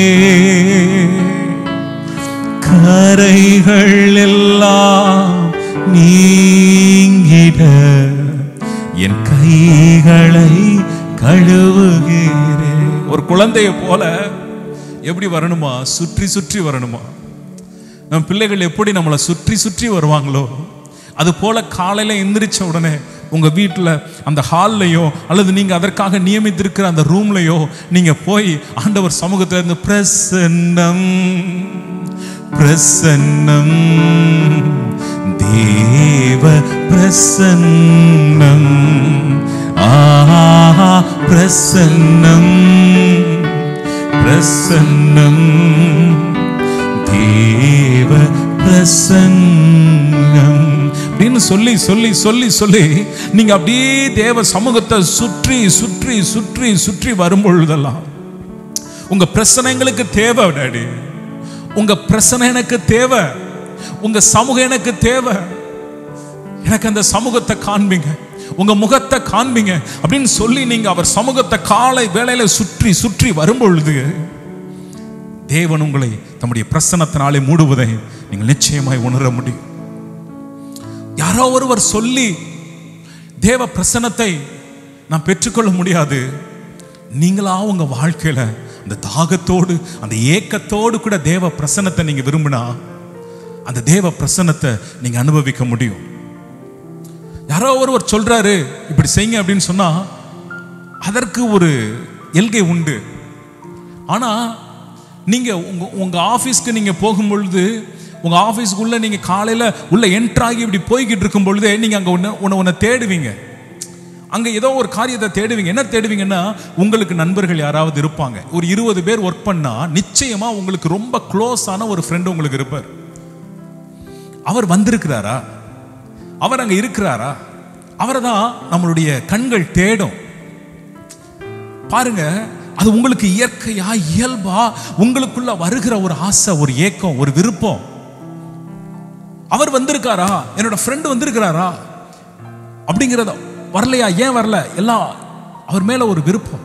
கரைகள் எல்லாம் நீங்கிட என் கைகளை கழுவுகிறேன் ஒரு குழந்தைய போல எப்படி வரணுமா சுற்றி சுற்றி வரணுமா நம்ம பிள்ளைகள் எப்படி நம்மளை சுற்றி சுற்றி வருவாங்களோ அது போல காலையில எந்திரிச்ச உடனே உங்க வீட்டில் அந்த ஹால்லையோ அல்லது நீங்க அதற்காக நியமித்திருக்கிற அந்த ரூம்லையோ நீங்க போய் ஆண்டவர் சமூகத்துல இருந்து பிரசன்னம் பிரசன்னம் தேவ பிரசன்னம் ஆஹா பிரசன்னம் பிரசன்னம் தேவ பிரசன்னம் அப்படின்னு சொல்லி சொல்லி சொல்லி சொல்லி நீங்க அப்படியே தேவ சமூகத்தை சுற்றி சுற்றி சுற்றி சுற்றி வரும் பொழுதெல்லாம் உங்க பிரச்சனை எங்களுக்கு தேவை டாடி உங்க பிரச்சனை எனக்கு தேவை உங்க சமூகம் எனக்கு தேவை எனக்கு அந்த சமூகத்தை காண்பீங்க உங்க முகத்தை காண்பீங்க அப்படின்னு சொல்லி நீங்க அவர் சமூகத்தை காலை வேளையில சுற்றி சுற்றி வரும் பொழுது தேவன் உங்களை தம்முடைய பிரசன்னத்தினாலே மூடுவதை நீங்கள் நிச்சயமாய் உணர முடியும் யாரோ ஒருவர் சொல்லி தேவ பிரசன்னத்தை நான் பெற்றுக்கொள்ள முடியாது நீங்களா உங்க வாழ்க்கையில அந்த தாகத்தோடு அந்த ஏக்கத்தோடு கூட தேவ பிரசன்னத்தை நீங்க விரும்பினா அந்த தேவ பிரசன்னத்தை நீங்க அனுபவிக்க முடியும் யாரோ ஒருவர் சொல்றாரு இப்படி செய்யுங்க அப்படின்னு சொன்னா அதற்கு ஒரு எல்கை உண்டு ஆனா நீங்க உங்க உங்க ஆபீஸ்க்கு நீங்க போகும் பொழுது உங்க ஆபீஸ்க்குள்ள நீங்க காலையில உள்ள என்ட்ராகி இப்படி போய்கிட்டு இருக்கும் பொழுதே நீங்க அங்க ஒன்று ஒன்று ஒன்று தேடுவீங்க அங்க ஏதோ ஒரு காரியத்தை தேடுவீங்க என்ன தேடுவீங்கன்னா உங்களுக்கு நண்பர்கள் யாராவது இருப்பாங்க ஒரு இருபது பேர் ஒர்க் பண்ணா நிச்சயமா உங்களுக்கு ரொம்ப க்ளோஸ் ஆன ஒரு ஃப்ரெண்ட் உங்களுக்கு இருப்பார் அவர் வந்திருக்கிறாரா அவர் அங்க இருக்கிறாரா அவரை தான் நம்மளுடைய கண்கள் தேடும் பாருங்க அது உங்களுக்கு இயற்கையா இயல்பா உங்களுக்குள்ள வருகிற ஒரு ஆசை ஒரு ஏக்கம் ஒரு விருப்பம் அவர் வந்திருக்காரா என்னோட ஃப்ரெண்டு வந்திருக்கிறாரா அப்படிங்கிறத வரலையா ஏன் வரல எல்லாம் அவர் மேல ஒரு விருப்பம்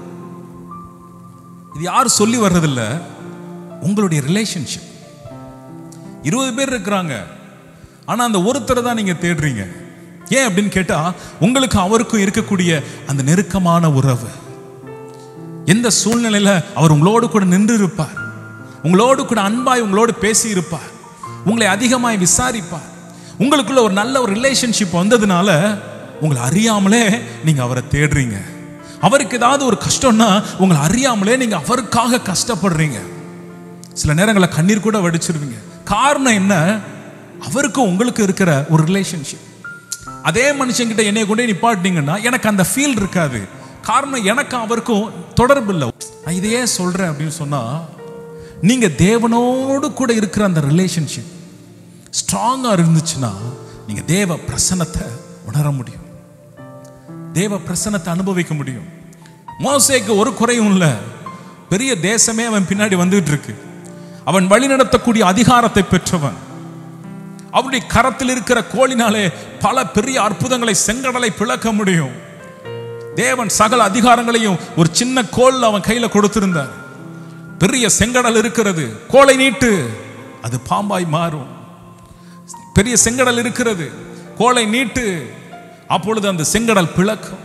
இது யாரும் சொல்லி வர்றதில்ல உங்களுடைய ரிலேஷன்ஷிப் இருபது பேர் இருக்கிறாங்க ஆனா அந்த ஒருத்தரை தான் நீங்க தேடுறீங்க ஏன் அப்படின்னு கேட்டா உங்களுக்கு அவருக்கும் இருக்கக்கூடிய அந்த நெருக்கமான உறவு எந்த சூழ்நிலையில அவர் உங்களோடு கூட நின்று இருப்பார் உங்களோடு கூட அன்பாய் உங்களோடு பேசி இருப்பார் உங்களை அதிகமாய் விசாரிப்பார் உங்களுக்குள்ள ஒரு நல்ல ஒரு ரிலேஷன்ஷிப் வந்ததுனால உங்களை அறியாமலே நீங்க அவரை தேடுறீங்க அவருக்கு ஏதாவது ஒரு கஷ்டம்னா உங்களை அறியாமலே நீங்க அவருக்காக கஷ்டப்படுறீங்க சில நேரங்களில் கண்ணீர் கூட வடிச்சிருவீங்க காரணம் என்ன அவருக்கும் உங்களுக்கு இருக்கிற ஒரு ரிலேஷன்ஷிப் அதே மனுஷங்கிட்ட என்னைய கொண்டே நிப்பாட்டினீங்கன்னா எனக்கு அந்த ஃபீல் இருக்காது காரணம் எனக்கும் அவருக்கும் தொடர்பு இல்லை நான் இதையே சொல்றேன் அப்படின்னு சொன்னா நீங்க தேவனோடு கூட இருக்கிற அந்த ரிலேஷன்ஷிப் ஸ்ட்ராங்கா இருந்துச்சுன்னா நீங்க தேவ பிரசன்னத்தை உணர முடியும் தேவ பிரசன்னத்தை அனுபவிக்க முடியும் மோசேக்கு ஒரு குறையும் இல்லை பெரிய தேசமே அவன் பின்னாடி வந்துட்டு இருக்கு அவன் வழிநடத்தக்கூடிய அதிகாரத்தை பெற்றவன் அவருடைய கரத்தில் இருக்கிற கோலினாலே பல பெரிய அற்புதங்களை செங்கடலை பிளக்க முடியும் தேவன் சகல அதிகாரங்களையும் ஒரு சின்ன கோல் அவன் கையில கொடுத்திருந்தார் பெரிய செங்கடல் இருக்கிறது கோலை நீட்டு அது பாம்பாய் மாறும் பெரிய செங்கடல் இருக்கிறது கோலை நீட்டு அப்பொழுது அந்த செங்கடல் பிளக்கும்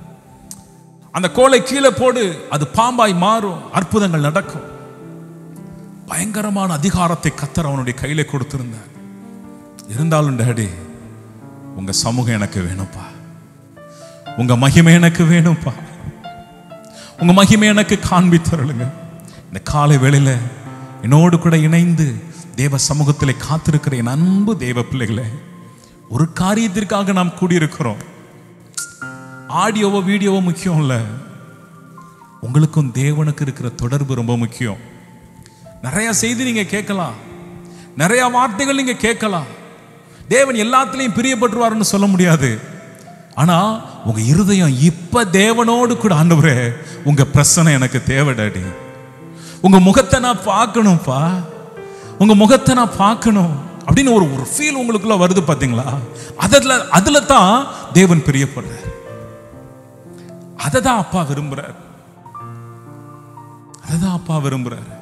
அந்த கோலை கீழே போடு அது பாம்பாய் மாறும் அற்புதங்கள் நடக்கும் பயங்கரமான அதிகாரத்தை கத்தர் அவனுடைய கையில கொடுத்திருந்தார் இருந்தாலும் டேடி உங்க சமூகம் எனக்கு வேணும்ப்பா உங்க மகிமை எனக்கு வேணும்ப்பா உங்க மகிமை எனக்கு காண்பித்தருளுங்க இந்த காலை வேளையில என்னோடு கூட இணைந்து தேவ சமூகத்திலே காத்திருக்கிற என் அன்பு தேவ பிள்ளைகளே ஒரு காரியத்திற்காக நாம் கூடியிருக்கிறோம் ஆடியோவோ வீடியோவோ முக்கியம் இல்ல உங்களுக்கும் தேவனுக்கு இருக்கிற தொடர்பு ரொம்ப முக்கியம் நிறைய செய்தி நீங்க கேட்கலாம் நிறைய வார்த்தைகள் நீங்க கேட்கலாம் தேவன் எல்லாத்துலயும் பிரியப்பட்டுருவாருன்னு சொல்ல முடியாது ஆனா உங்க இருதயம் இப்ப தேவனோடு கூட ஆண்டவரே உங்க பிரச்சனை எனக்கு தேவை டாடி உங்க முகத்தை நான் பார்க்கணும்ப்பா உங்க முகத்தை நான் பார்க்கணும் அப்படின்னு ஒரு ஒரு ஃபீல் உங்களுக்குள்ள வருது பாத்தீங்களா அதுல அதுல தான் தேவன் பிரியப்படுறார் அதை தான் அப்பா விரும்புறார் அதை தான் அப்பா விரும்புறார்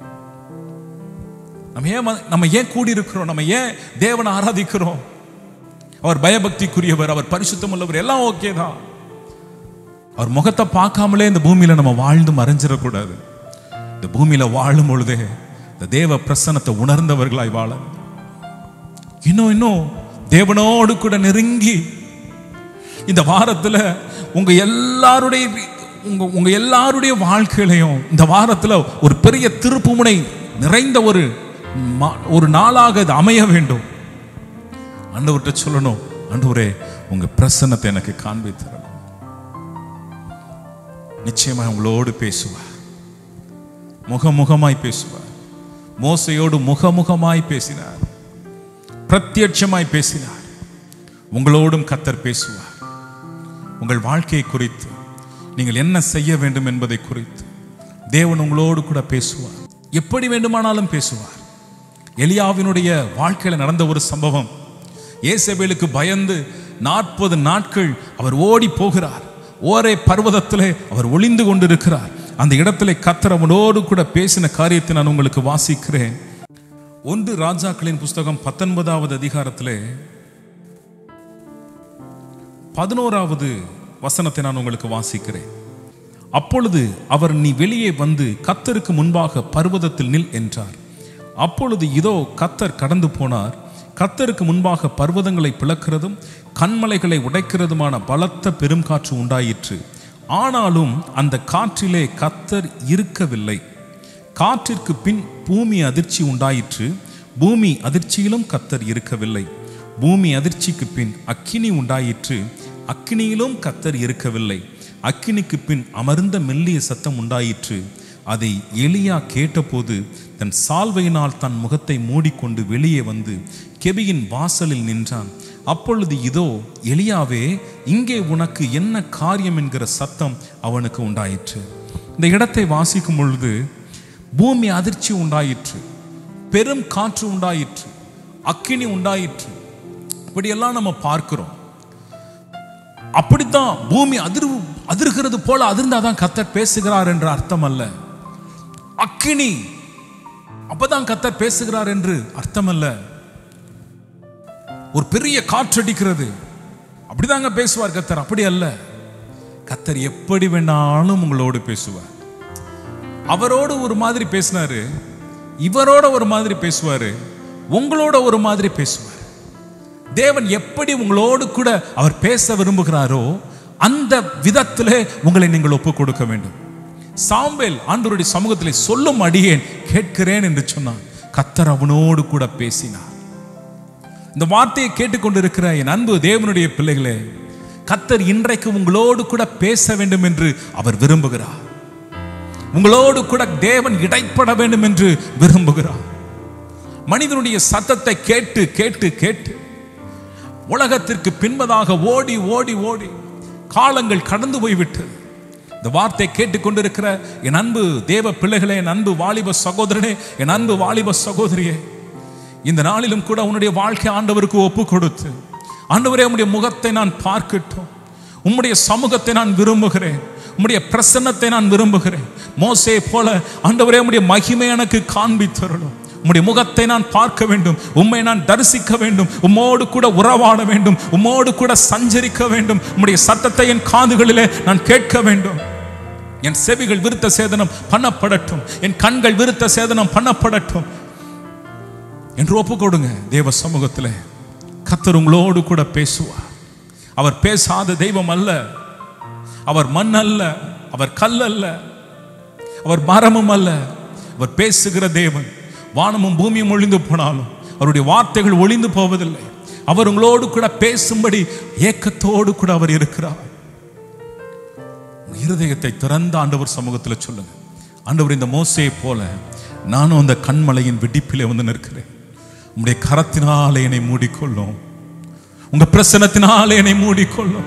நம்ம ஏன் வ- நம்ம ஏன் கூடி இருக்கிறோம் நம்ம ஏன் தேவனை ஆராதிக்கிறோம் அவர் பயபக்திக்குரியவர் அவர் பரிசுத்தம் உள்ளவர் எல்லாம் ஓகே தான் அவர் முகத்தை பார்க்காமலே இந்த பூமியில நம்ம வாழ்ந்து மறைஞ்சிடக்கூடாது இந்த பூமியில வாழும் பொழுதே இந்த தேவ பிரசன்னத்தை உணர்ந்தவர்களாய் வாழ இன்னும் இன்னும் தேவனோடு கூட நெருங்கி இந்த வாரத்துல உங்க எல்லாருடைய உங்க உங்க எல்லாருடைய வாழ்க்கையிலையும் இந்த வாரத்துல ஒரு பெரிய திருப்புமுனை நிறைந்த ஒரு மா- ஒரு நாளாக இது அமைய வேண்டும் ஆண்டவர்கிட்ட சொல்லணும் ஆண்டவரே உங்க பிரசன்னத்தை எனக்கு காண்பித்தரணும் நிச்சயமா உங்களோடு பேசுவார் முகமுகமாய் பேசுவார் மோசையோடு முகமுகமாய் பேசினார் பிரத்யட்சமாய் பேசினார் உங்களோடும் கத்தர் பேசுவார் உங்கள் வாழ்க்கையை குறித்து நீங்கள் என்ன செய்ய வேண்டும் என்பதை குறித்து தேவன் உங்களோடு கூட பேசுவார் எப்படி வேண்டுமானாலும் பேசுவார் எலியாவினுடைய வாழ்க்கையில நடந்த ஒரு சம்பவம் ஏசபேலுக்கு பயந்து நாற்பது நாட்கள் அவர் ஓடி போகிறார் ஓரே பர்வதத்திலே அவர் ஒளிந்து கொண்டிருக்கிறார் அந்த இடத்திலே கத்தர் அவனோடு கூட பேசின காரியத்தை நான் உங்களுக்கு வாசிக்கிறேன் ஒன்று ராஜாக்களின் புஸ்தகம் பத்தொன்பதாவது அதிகாரத்திலே பதினோராவது வசனத்தை நான் உங்களுக்கு வாசிக்கிறேன் அப்பொழுது அவர் நீ வெளியே வந்து கத்தருக்கு முன்பாக பர்வதத்தில் நில் என்றார் அப்பொழுது இதோ கத்தர் கடந்து போனார் கத்தருக்கு முன்பாக பர்வதங்களை பிளக்கிறதும் கண்மலைகளை உடைக்கிறதுமான பலத்த பெருங்காற்று உண்டாயிற்று ஆனாலும் அந்த காற்றிலே கத்தர் இருக்கவில்லை காற்றிற்கு பின் பூமி அதிர்ச்சி உண்டாயிற்று பூமி அதிர்ச்சியிலும் கத்தர் இருக்கவில்லை பூமி அதிர்ச்சிக்கு பின் அக்கினி உண்டாயிற்று அக்கினியிலும் கத்தர் இருக்கவில்லை அக்கினிக்கு பின் அமர்ந்த மெல்லிய சத்தம் உண்டாயிற்று அதை எலியா கேட்டபோது தன் சால்வையினால் தன் முகத்தை மூடிக்கொண்டு வெளியே வந்து கெபியின் வாசலில் நின்றான் அப்பொழுது இதோ எலியாவே இங்கே உனக்கு என்ன காரியம் என்கிற சத்தம் அவனுக்கு உண்டாயிற்று இந்த இடத்தை வாசிக்கும் பொழுது பூமி அதிர்ச்சி உண்டாயிற்று பெரும் காற்று உண்டாயிற்று அக்கினி உண்டாயிற்று இப்படியெல்லாம் நம்ம பார்க்கிறோம் அப்படித்தான் பூமி அதிர் அதிர்கிறது போல அதிர்ந்தாதான் கத்தர் பேசுகிறார் என்ற அர்த்தம் அல்ல அக்கினி அப்பதான் கத்தர் பேசுகிறார் என்று அர்த்தம் அல்ல ஒரு பெரிய காற்றடிக்கிறது அப்படிதாங்க பேசுவார் கத்தர் அப்படி அல்ல கத்தர் எப்படி வேணாலும் உங்களோடு பேசுவார் அவரோடு ஒரு மாதிரி பேசினாரு இவரோட ஒரு மாதிரி பேசுவாரு உங்களோட ஒரு மாதிரி பேசுவார் தேவன் எப்படி உங்களோடு கூட அவர் பேச விரும்புகிறாரோ அந்த விதத்திலே உங்களை நீங்கள் ஒப்பு கொடுக்க வேண்டும் சாம்பேல் ஆண்டவருடைய சமூகத்திலே சொல்லும் அடியேன் கேட்கிறேன் என்று சொன்னான் கத்தர் அவனோடு கூட பேசினார் இந்த வார்த்தையை கேட்டுக்கொண்டிருக்கிற என் அன்பு தேவனுடைய பிள்ளைகளே கத்தர் இன்றைக்கு உங்களோடு கூட பேச வேண்டும் என்று அவர் விரும்புகிறார் உங்களோடு கூட தேவன் இடைப்பட வேண்டும் என்று விரும்புகிறார் மனிதனுடைய சத்தத்தை கேட்டு கேட்டு கேட்டு உலகத்திற்கு பின்பதாக ஓடி ஓடி ஓடி காலங்கள் கடந்து போய்விட்டது இந்த வார்த்தை கேட்டுக்கொண்டிருக்கிற என் அன்பு தேவ பிள்ளைகளே என் அன்பு வாலிப சகோதரனே என் அன்பு வாலிப சகோதரியே இந்த நாளிலும் கூட உன்னுடைய வாழ்க்கை ஆண்டவருக்கு ஒப்பு கொடுத்து ஆண்டவரே உம்முடைய முகத்தை நான் பார்க்கட்டும் உம்முடைய சமூகத்தை நான் விரும்புகிறேன் உம்முடைய பிரசன்னத்தை நான் விரும்புகிறேன் மோசே போல ஆண்டவரே உம்முடைய மகிமை எனக்கு காண்பித்தருளும் உம்முடைய முகத்தை நான் பார்க்க வேண்டும் உம்மை நான் தரிசிக்க வேண்டும் உம்மோடு கூட உறவாட வேண்டும் உம்மோடு கூட சஞ்சரிக்க வேண்டும் உம்முடைய சத்தத்தை என் காதுகளிலே நான் கேட்க வேண்டும் என் செவிகள் விருத்த சேதனம் பண்ணப்படட்டும் என் கண்கள் விருத்த சேதனம் பண்ணப்படட்டும் என்று ஒப்பு கொடுங்க தேவ சமூகத்தில் கத்தர் உங்களோடு கூட பேசுவார் அவர் பேசாத தெய்வம் அல்ல அவர் மண் அல்ல அவர் கல் அல்ல அவர் மரமும் அல்ல அவர் பேசுகிற தேவன் வானமும் பூமியும் ஒளிந்து போனாலும் அவருடைய வார்த்தைகள் ஒளிந்து போவதில்லை அவர் உங்களோடு கூட பேசும்படி ஏக்கத்தோடு கூட அவர் இருக்கிறார் உங்க இருதயத்தை திறந்த ஆண்டவர் சமூகத்தில் சொல்லுங்க ஆண்டவர் இந்த மோசையை போல நானும் அந்த கண்மலையின் வெடிப்பிலே வந்து நிற்கிறேன் உங்களுடைய கரத்தினாலே என்னை மூடிக்கொள்ளும் உங்க பிரசனத்தினாலே என்னை மூடிக்கொள்ளும்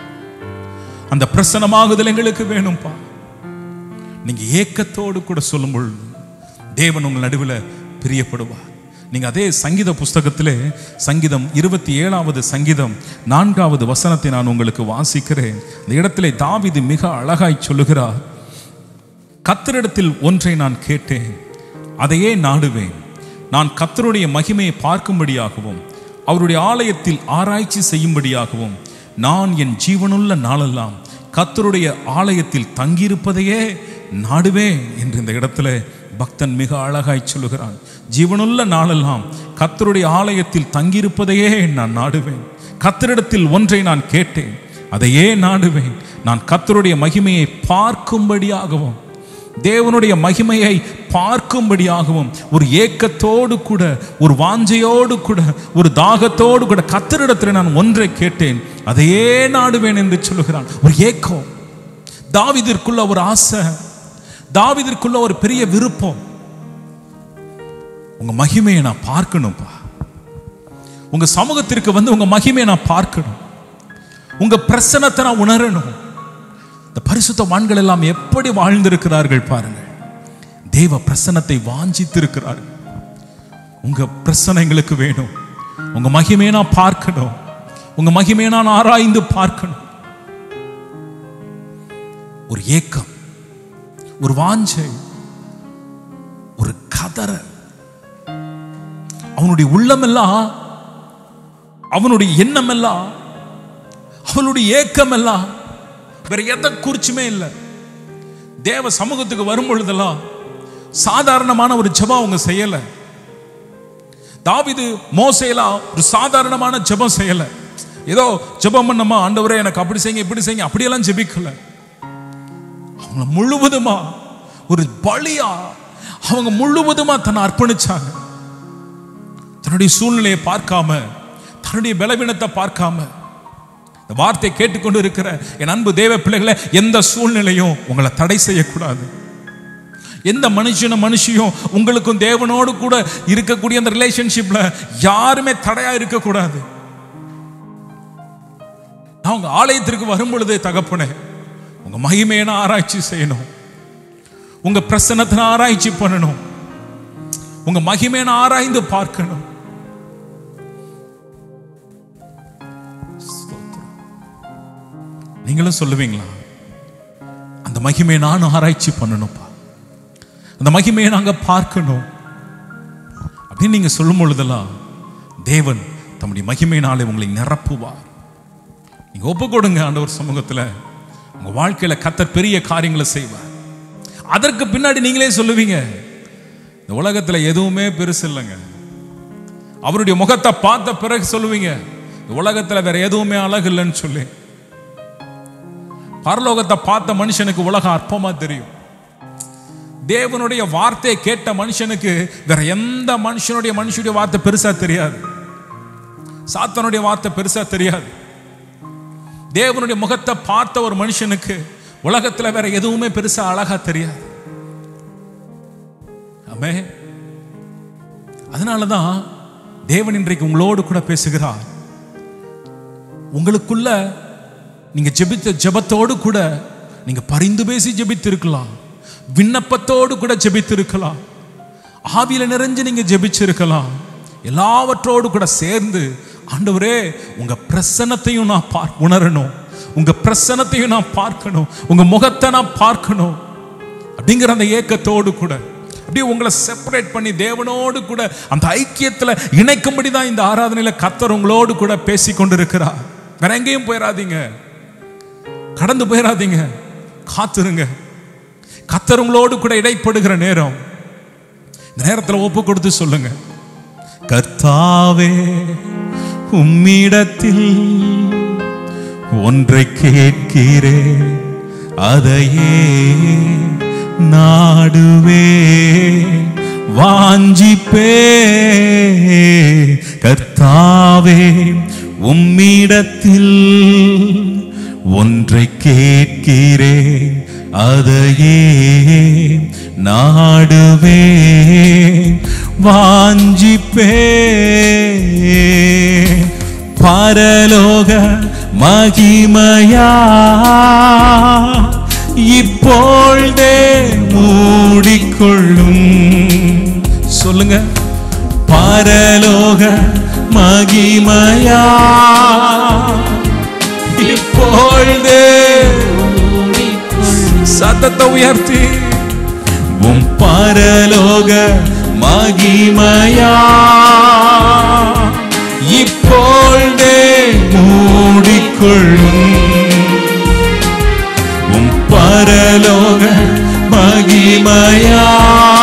அந்த பிரசனமாகுதல் எங்களுக்கு வேணும்பா நீங்க ஏக்கத்தோடு கூட சொல்லும் பொழுது தேவன் உங்கள் நடுவில் பிரியப்படுவார் நீங்க அதே சங்கீத புஸ்தகத்திலே சங்கீதம் இருபத்தி ஏழாவது சங்கீதம் நான்காவது வசனத்தை நான் உங்களுக்கு வாசிக்கிறேன் இந்த இடத்திலே தாவீது மிக அழகாய் சொல்லுகிறார் கத்தரிடத்தில் ஒன்றை நான் கேட்டேன் அதையே நாடுவேன் நான் கத்தருடைய மகிமையை பார்க்கும்படியாகவும் அவருடைய ஆலயத்தில் ஆராய்ச்சி செய்யும்படியாகவும் நான் என் ஜீவனுள்ள நாளெல்லாம் கத்தருடைய ஆலயத்தில் தங்கியிருப்பதையே நாடுவேன் என்று இந்த இடத்துல பக்தன் மிக அழகாய் சொல்லுகிறான் ஜீவனுள்ள நாளெல்லாம் கத்தருடைய ஆலயத்தில் தங்கியிருப்பதையே நான் நாடுவேன் கத்தரிடத்தில் ஒன்றை நான் கேட்டேன் அதையே நாடுவேன் நான் கத்தருடைய மகிமையை பார்க்கும்படியாகவும் தேவனுடைய மகிமையை பார்க்கும்படியாகவும் ஒரு ஏக்கத்தோடு கூட ஒரு வாஞ்சையோடு கூட ஒரு தாகத்தோடு கூட கத்தரிடத்தில் நான் ஒன்றை கேட்டேன் அதையே நாடுவேன் என்று சொல்லுகிறான் ஒரு ஏக்கம் தாவிதிற்குள்ள ஒரு ஆசை தாவிதிற்குள்ள ஒரு பெரிய விருப்பம் உங்க மகிமையை நான் பார்க்கணும்ப்பா உங்க சமூகத்திற்கு வந்து உங்க மகிமையை நான் பார்க்கணும் உங்க பிரசனத்தை நான் உணரணும் இந்த பரிசுத்த வான்கள் எல்லாம் எப்படி வாழ்ந்திருக்கிறார்கள் பாருங்கள் தேவ பிரசனத்தை வாஞ்சித்திருக்கிறார்கள் உங்க பிரசனம் எங்களுக்கு வேணும் உங்க மகிமையை நான் பார்க்கணும் உங்க மகிமையை நான் ஆராய்ந்து பார்க்கணும் ஒரு ஏக்கம் ஒரு வாஞ்சை ஒரு கதற அவனுடைய உள்ளமெல்லாம் அவனுடைய எண்ணம் எல்லாம் அவனுடைய ஏக்கம் எல்லாம் வேற எதை குறிச்சுமே இல்லை தேவ சமூகத்துக்கு வரும் பொழுதெல்லாம் சாதாரணமான ஒரு ஜெபம் அவங்க செய்யல தாவிது மோசையெல்லாம் ஒரு சாதாரணமான ஜெபம் செய்யல ஏதோ ஜெபம் பண்ணமா ஆண்டவரே எனக்கு அப்படி செய்யுங்க இப்படி செய்யுங்க அப்படியெல்லாம் ஜெபிக்கல அவங்க முழுவதுமா ஒரு பலியா அவங்க முழுவதுமா தன்னை அர்ப்பணிச்சாங்க தன்னுடைய சூழ்நிலையை பார்க்காம தன்னுடைய பலவீனத்தை பார்க்காம இந்த வார்த்தை கேட்டுக்கொண்டு இருக்கிற என் அன்பு தேவ பிள்ளைகளை எந்த சூழ்நிலையும் உங்களை தடை செய்யக்கூடாது எந்த மனுஷனும் மனுஷியும் உங்களுக்கும் தேவனோடு கூட இருக்கக்கூடிய அந்த ரிலேஷன்ஷிப்ல யாருமே தடையா இருக்கக்கூடாது நான் உங்க ஆலயத்திற்கு வரும் பொழுது தகப்பனே உங்க மகிமையை நான் ஆராய்ச்சி செய்யணும் உங்க பிரசன்னத்தை நான் ஆராய்ச்சி பண்ணணும் உங்க மகிமையை நான் ஆராய்ந்து பார்க்கணும் நீங்களும் சொல்லுவீங்களா அந்த மகிமையை நான் ஆராய்ச்சி பண்ணணும்ப்பா அந்த மகிமையை நாங்க பார்க்கணும் அப்படின்னு நீங்க சொல்லும் பொழுதெல்லாம் தேவன் தம்முடைய மகிமையினாலே உங்களை நிரப்புவார் நீங்க ஒப்பு கொடுங்க ஆண்டவர் சமூகத்துல உங்க வாழ்க்கையில கத்தர் பெரிய காரியங்களை செய்வார் அதற்கு பின்னாடி நீங்களே சொல்லுவீங்க இந்த உலகத்துல எதுவுமே பெருசு இல்லைங்க அவருடைய முகத்தை பார்த்த பிறகு சொல்லுவீங்க இந்த உலகத்துல வேற எதுவுமே அழகு இல்லைன்னு சொல்லி பரலோகத்தை பார்த்த மனுஷனுக்கு உலகம் அற்பமா தெரியும் தேவனுடைய வார்த்தையை கேட்ட மனுஷனுக்கு வேற எந்த மனுஷனுடைய மனுஷனுடைய வார்த்தை பெருசா தெரியாது சாத்தனுடைய வார்த்தை பெருசா தெரியாது தேவனுடைய முகத்தை பார்த்த ஒரு மனுஷனுக்கு உலகத்துல வேற எதுவுமே பெருசா அழகா தெரியாது ஆமே அதனாலதான் தேவன் இன்றைக்கு உங்களோடு கூட பேசுகிறார் உங்களுக்குள்ள நீங்க ஜெபித்த ஜெபத்தோடு கூட நீங்க பரிந்து பேசி ஜெபித்திருக்கலாம் விண்ணப்பத்தோடு கூட ஜெபித்திருக்கலாம் ஆவியில நிறைஞ்சு நீங்க ஜெபிச்சிருக்கலாம் எல்லாவற்றோடு கூட சேர்ந்து ஆண்டவரே உங்க பிரசன்னத்தையும் நான் பார் உணரணும் உங்க பிரசன்னத்தையும் நான் பார்க்கணும் உங்க முகத்தை நான் பார்க்கணும் அப்படிங்கிற அந்த ஏக்கத்தோடு கூட அப்படியே உங்களை செப்பரேட் பண்ணி தேவனோடு கூட அந்த ஐக்கியத்துல இணைக்கும்படி தான் இந்த ஆராதனையில கத்தர் உங்களோடு கூட பேசி கொண்டிருக்கிறார் வேற எங்கேயும் போயிடாதீங்க கடந்து போயிடாதீங்க காத்துருங்க கத்தர் உங்களோடு கூட இடைப்படுகிற நேரம் இந்த நேரத்தில் ஒப்பு கொடுத்து சொல்லுங்க கர்த்தாவே உம்மிடத்தில் ஒன்றை கேட்கிறேன் அதையே நாடுவே வாஞ்சிப்பே கர்த்தாவே உம்மிடத்தில் ஒன்றை கேட்கிறேன் அதையே நாடுவே வாஞ்சிப்பே பரலோக மகிமையா இப்பொழுதே மூடிக்கொள்ளும் சொல்லுங்க பரலோக மகிமையா இப்பொழுது சத்தத்தை உயர்த்தி உம் பரலோக மகிமையா இப்பொழுதே மூடிக்கொள்ளும் உம் பரலோக மகிமையா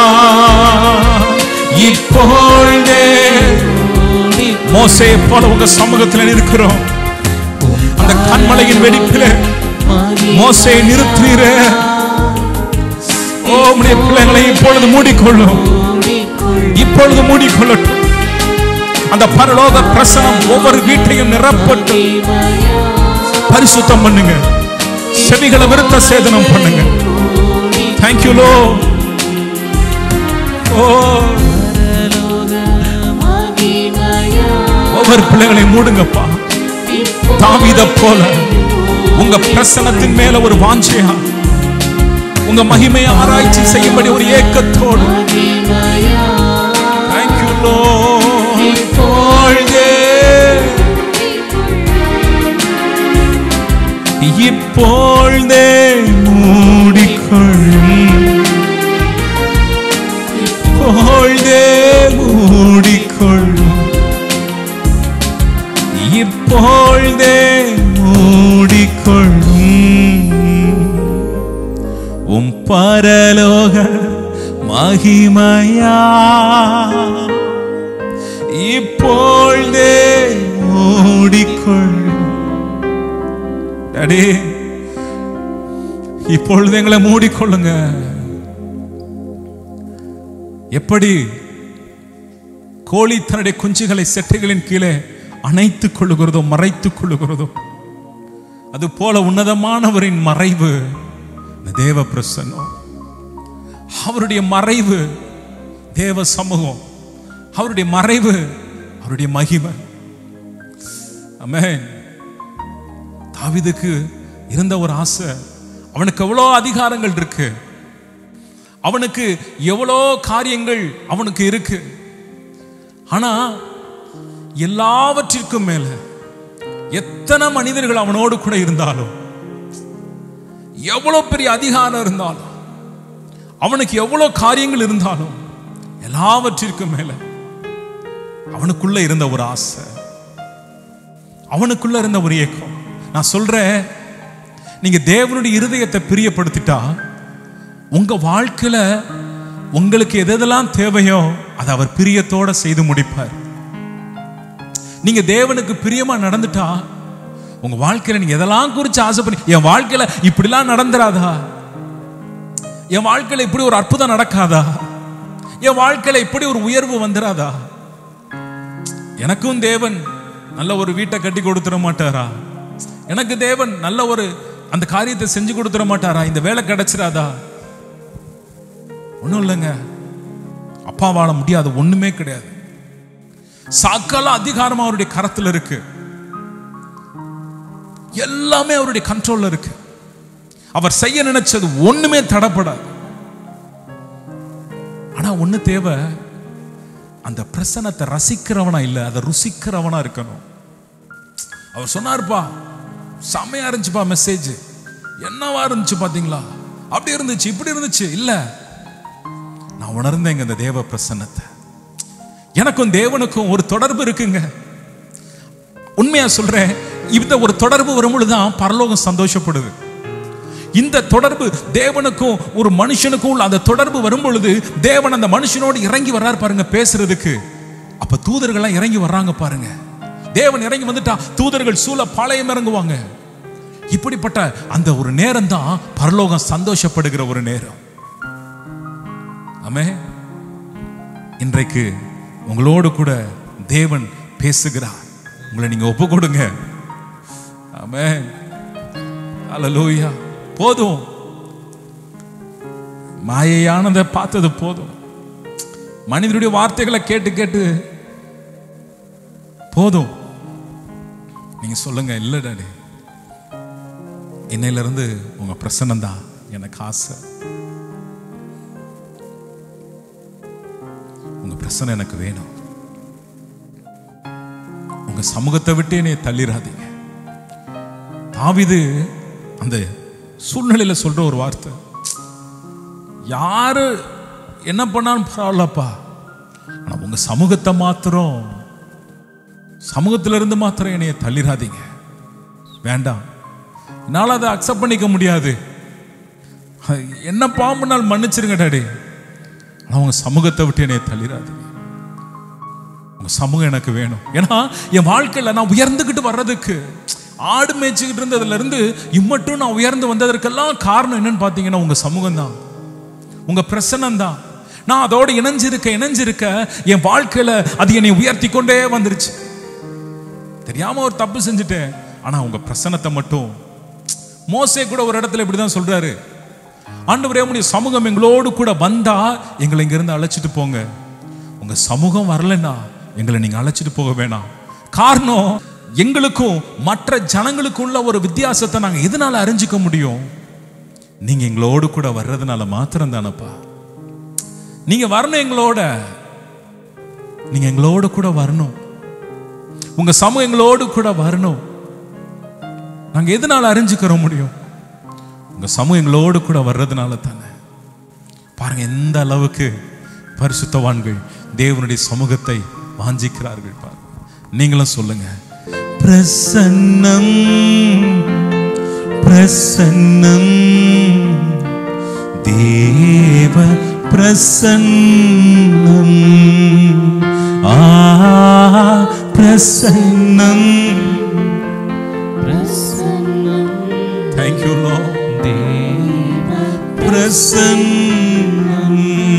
இப்பொழுதே மோசையை போல உங்க சமூகத்தில் இருக்கிறோம் அந்த கண்மலையின் வெடிப்பில மோசையை நிறுத்துறீரே ஓ உம்முடைய பிள்ளைகளை இப்பொழுது மூடிக்கொள்ளும் இப்பொழுது மூடிக்கொள்ளட்டும் அந்த பரலோக பிரசனம் ஒவ்வொரு வீட்டையும் நிரப்பட்டு பரிசுத்தம் பண்ணுங்க செவிகளை விருத்த சேதனம் பண்ணுங்க தேங்க்யூ லோ ஓ ஒவ்வொரு பிள்ளைகளையும் மூடுங்கப்பா தாவீத போல உங்க பிரசனத்தின் மேல ஒரு வாஞ்சையா உங்க மகிமையை ஆராய்ச்சி செய்யும்படி ஒரு ஏக்கத்தோடு தேங்க்யூ லோ இப்பொழுதே இப்பொழுதே மூடிக்கொள்ளும் இப்பொழுதே மூடிக்கொள்ளும் இப்பொழுதே மூடிக்கொள்ளும் உம் பரலோக மகிமையா இப்பொழுதே மூடிக்கொள்ளும் டாடி இப்பொழுது எங்களை மூடிக்கொள்ளுங்க எப்படி கோழி தன்னுடைய குஞ்சுகளை செட்டைகளின் கீழே அணைத்துக் கொள்ளுகிறதோ மறைத்துக் கொள்ளுகிறதோ அது போல உன்னதமானவரின் மறைவு இந்த தேவ பிரசன்னம் அவருடைய மறைவு தேவ சமூகம் அவருடைய மறைவு அவருடைய மகிமை ஆமென் தாவீதுக்கு இருந்த ஒரு ஆசை அவனுக்கு எவ்வளோ அதிகாரங்கள் இருக்கு அவனுக்கு எவ்வளோ காரியங்கள் அவனுக்கு இருக்கு ஆனா எல்லாவற்றிற்கும் மேல எத்தனை மனிதர்கள் அவனோடு கூட இருந்தாலும் எவ்வளவு பெரிய அதிகாரம் இருந்தாலும் அவனுக்கு எவ்வளவு காரியங்கள் இருந்தாலும் எல்லாவற்றிற்கும் மேல அவனுக்குள்ள இருந்த ஒரு ஆசை அவனுக்குள்ள இருந்த ஒரு ஏக்கம் நான் சொல்றேன் நீங்க தேவனுடைய இருதயத்தை பிரியப்படுத்திட்டா உங்க வாழ்க்கையில உங்களுக்கு எதெல்லாம் தேவையோ அதை அவர் பிரியத்தோட செய்து முடிப்பார் நீங்க தேவனுக்கு பிரியமா நடந்துட்டா உங்க வாழ்க்கையில நீங்க எதெல்லாம் குறிச்சு ஆசைப்படி என் வாழ்க்கையில இப்படிலாம் நடந்துராதா என் வாழ்க்கையில இப்படி ஒரு அற்புதம் நடக்காதா என் வாழ்க்கையில இப்படி ஒரு உயர்வு வந்துராதா எனக்கும் தேவன் நல்ல ஒரு வீட்டை கட்டி கொடுத்துட மாட்டாரா எனக்கு தேவன் நல்ல ஒரு அந்த காரியத்தை செஞ்சு கொடுத்துட மாட்டாரா இந்த வேலை கிடைச்சிராதா ஒண்ணும் இல்லைங்க அப்பா வாழ முடியாது ஒண்ணுமே கிடையாது சகல அதிகாரம் அவருடைய கரத்துல இருக்கு எல்லாமே அவருடைய கண்ட்ரோல்ல இருக்கு அவர் செய்ய நினைச்சது ஒண்ணுமே தடப்படாது ஆனா ஒண்ணு தேவை அந்த பிரசனத்தை ரசிக்கிறவனா இல்ல அதை ருசிக்கிறவனா இருக்கணும் அவர் சொன்னாருப்பா செம்மையா இருந்துச்சுப்பா மெசேஜ் என்னவா இருந்துச்சு பாத்தீங்களா அப்படி இருந்துச்சு இப்படி இருந்துச்சு இல்ல நான் உணர்ந்தேங்க இந்த தேவ பிரசன்னத்தை எனக்கும் தேவனுக்கும் ஒரு தொடர்பு இருக்குங்க உண்மையா சொல்றேன் இந்த ஒரு தொடர்பு வரும்பொழுதுதான் பரலோகம் சந்தோஷப்படுது இந்த தொடர்பு தேவனுக்கும் ஒரு மனுஷனுக்கும் உள்ள அந்த தொடர்பு வரும் பொழுது தேவன் அந்த மனுஷனோடு இறங்கி வர்றாரு பாருங்க பேசுறதுக்கு அப்ப தூதர்கள்லாம் இறங்கி வர்றாங்க பாருங்க தேவன் இறங்கி வந்துட்டா தூதர்கள் சூழ பாளையம் இறங்குவாங்க இப்படிப்பட்ட அந்த ஒரு நேரம் தான் பரலோகம் சந்தோஷப்படுகிற ஒரு நேரம் ஆமே இன்றைக்கு உங்களோடு கூட தேவன் பேசுகிறார் உங்களை நீங்க ஒப்பு கொடுங்க ஆமே அல்லேலூயா போதும் மாயையானதை பார்த்தது போதும் மனிதனுடைய வார்த்தைகளை கேட்டு கேட்டு போதும் நீங்க சொல்லுங்க இல்ல டாடி இன்னையில இருந்து உங்க பிரசன்னம் தான் எனக்கு ஆசை உங்க உங்க பிரசனை எனக்கு வேணும் உங்க சமூகத்தை விட்டு என்னைய தள்ளிடாதீங்க தாவிது அந்த சூழ்நிலையில சொல்ற ஒரு வார்த்தை யாரு என்ன பண்ணாலும் பரவாயில்லப்பா ஆனா உங்க சமூகத்தை மாத்திரம் சமூகத்துல இருந்து மாத்திரம் என்னைய தள்ளிடாதீங்க வேண்டாம் என்னால் அதை அக்செப்ட் பண்ணிக்க முடியாது என்ன பாம்புனால் மன்னிச்சிருங்க டாடி ஆனா உங்க சமூகத்தை விட்டு என்னைய தள்ளிடாதீங்க உங்க சமூகம் எனக்கு வேணும் ஏன்னா என் வாழ்க்கையில நான் உயர்ந்துகிட்டு வர்றதுக்கு ஆடு மேய்ச்சிக்கிட்டு இருந்ததுல இருந்து இம்மட்டும் நான் உயர்ந்து வந்ததற்கெல்லாம் காரணம் என்னன்னு பார்த்தீங்கன்னா உங்க சமூகம் தான் உங்க பிரசனம் தான் நான் அதோட இணைஞ்சிருக்க இணைஞ்சிருக்க என் வாழ்க்கையில அது என்னை உயர்த்தி கொண்டே வந்துருச்சு தெரியாம ஒரு தப்பு செஞ்சுட்டேன் ஆனா உங்க பிரசனத்தை மட்டும் மோசே கூட ஒரு இடத்துல இப்படிதான் சொல்றாரு ஆண்டவரே உடைய சமூகம் எங்களோடு கூட வந்தா எங்களை இங்கிருந்து அழைச்சிட்டு போங்க உங்க சமூகம் வரலன்னா எங்களை நீங்க அழைச்சிட்டு போக வேணாம் காரணம் எங்களுக்கும் மற்ற ஜனங்களுக்கும் உள்ள ஒரு வித்தியாசத்தை நாங்க எதனால அறிஞ்சிக்க முடியும் நீங்க எங்களோடு கூட வர்றதுனால மாத்திரம் தானப்பா நீங்க வரணும் எங்களோட நீங்க எங்களோட கூட வரணும் உங்க சமூகம் எங்களோடு கூட வரணும் நாங்க எதனால அறிஞ்சுக்கிற முடியும் உங்க சமூகம் எங்களோடு கூட வர்றதுனால தானே பாருங்க எந்த அளவுக்கு பரிசுத்தவான்கள் தேவனுடைய சமூகத்தை வாஞ்சிக்கிறார்கள் பாருங்க நீங்களும் சொல்லுங்க பிரசன்னம் பிரசன்னம் தேவ பிரசன்னம் ஆ பிரசன்னம் தேங்க்யூ லோ பிரசன்னம்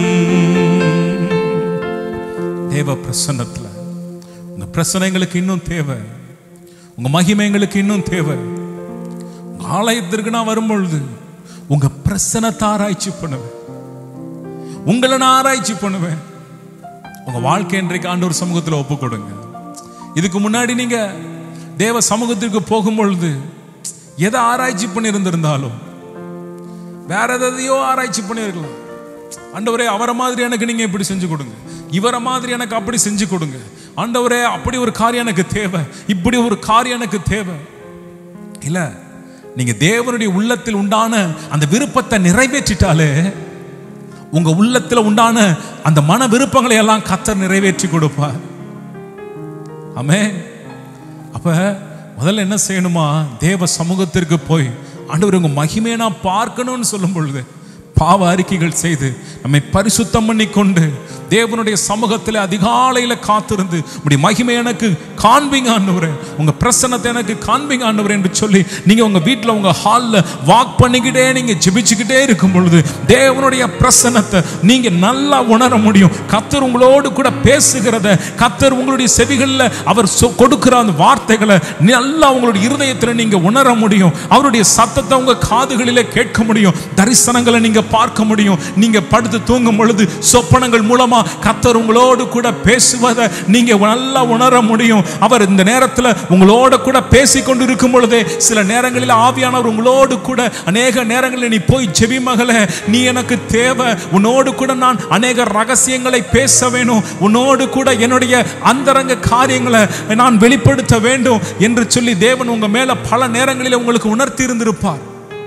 தேவ பிரசன்னத்துல உங்க பிரசனம் எங்களுக்கு இன்னும் தேவை உங்க மகிமை எங்களுக்கு இன்னும் தேவை உங்க ஆலயத்திற்கு நான் வரும்பொழுது உங்க பிரசனத்தை ஆராய்ச்சி பண்ணுவேன் உங்களை நான் ஆராய்ச்சி பண்ணுவேன் உங்க வாழ்க்கை இன்றைக்கு ஆண்டவர் சமூகத்தில் ஒப்பு கொடுங்க இதுக்கு முன்னாடி நீங்க தேவ சமூகத்திற்கு போகும்பொழுது எதை ஆராய்ச்சி பண்ணியிருந்திருந்தாலும் வேற எதையோ ஆராய்ச்சி பண்ணியிருக்கலாம் ஆண்டவரே அவரை மாதிரி எனக்கு நீங்க இப்படி செஞ்சு கொடுங்க இவரை மாதிரி எனக்கு அப்படி செஞ்சு கொடுங்க ஆண்டவரே அப்படி ஒரு காரியம் எனக்கு தேவை இப்படி ஒரு காரியம் எனக்கு தேவை இல்ல நீங்க தேவனுடைய உள்ளத்தில் உண்டான அந்த விருப்பத்தை நிறைவேற்றிட்டாலே உங்க உள்ளத்துல உண்டான அந்த மன விருப்பங்களை எல்லாம் கத்தர் நிறைவேற்றி கொடுப்பார் ஆமே அப்ப முதல்ல என்ன செய்யணுமா தேவ சமூகத்திற்கு போய் ஆண்டவர் உங்க மகிமையை நான் பார்க்கணும்னு சொல்லும் பொழுது பாவ அறிக்கைகள் செய்து நம்மை பரிசுத்தம் பண்ணி கொண்டு தேவனுடைய சமூகத்தில் அதிகாலையில காத்திருந்து உடைய மகிமை எனக்கு காண்பீங்க ஆண்டவரே உங்க பிரசன்னத்தை எனக்கு காண்பீங்க ஆண்டவரே என்று சொல்லி நீங்க உங்க வீட்டில் உங்க ஹாலில் வாக் பண்ணிக்கிட்டே நீங்க ஜெபிச்சுக்கிட்டே இருக்கும் பொழுது தேவனுடைய பிரசன்னத்தை நீங்க நல்லா உணர முடியும் கத்தர் உங்களோடு கூட பேசுகிறத கத்தர் உங்களுடைய செவிகளில் அவர் சொ- கொடுக்கிற அந்த வார்த்தைகளை நல்லா உங்களுடைய இருதயத்தில் நீங்க உணர முடியும் அவருடைய சத்தத்தை உங்க காதுகளிலே கேட்க முடியும் தரிசனங்களை நீங்க பார்க்க முடியும் நீங்க படுத்து தூங்கும் பொழுது சொப்பனங்கள் மூலமா கத்தர் உங்களோடு கூட பேசுவதை நீங்க நல்லா உணர முடியும் அவர் இந்த நேரத்தில் உங்களோட கூட பேசி கொண்டு இருக்கும் பொழுதே சில நேரங்களில் ஆவியானவர் உங்களோடு கூட அநேக நேரங்களில் நீ போய் ஜெபி மகளே நீ எனக்கு தேவை உன்னோடு கூட நான் அநேக ரகசியங்களை பேச வேணும் உன்னோடு கூட என்னுடைய அந்தரங்க காரியங்களை நான் வெளிப்படுத்த வேண்டும் என்று சொல்லி தேவன் உங்க மேல பல நேரங்களில் உங்களுக்கு உணர்த்தி இருந்திருப்பார்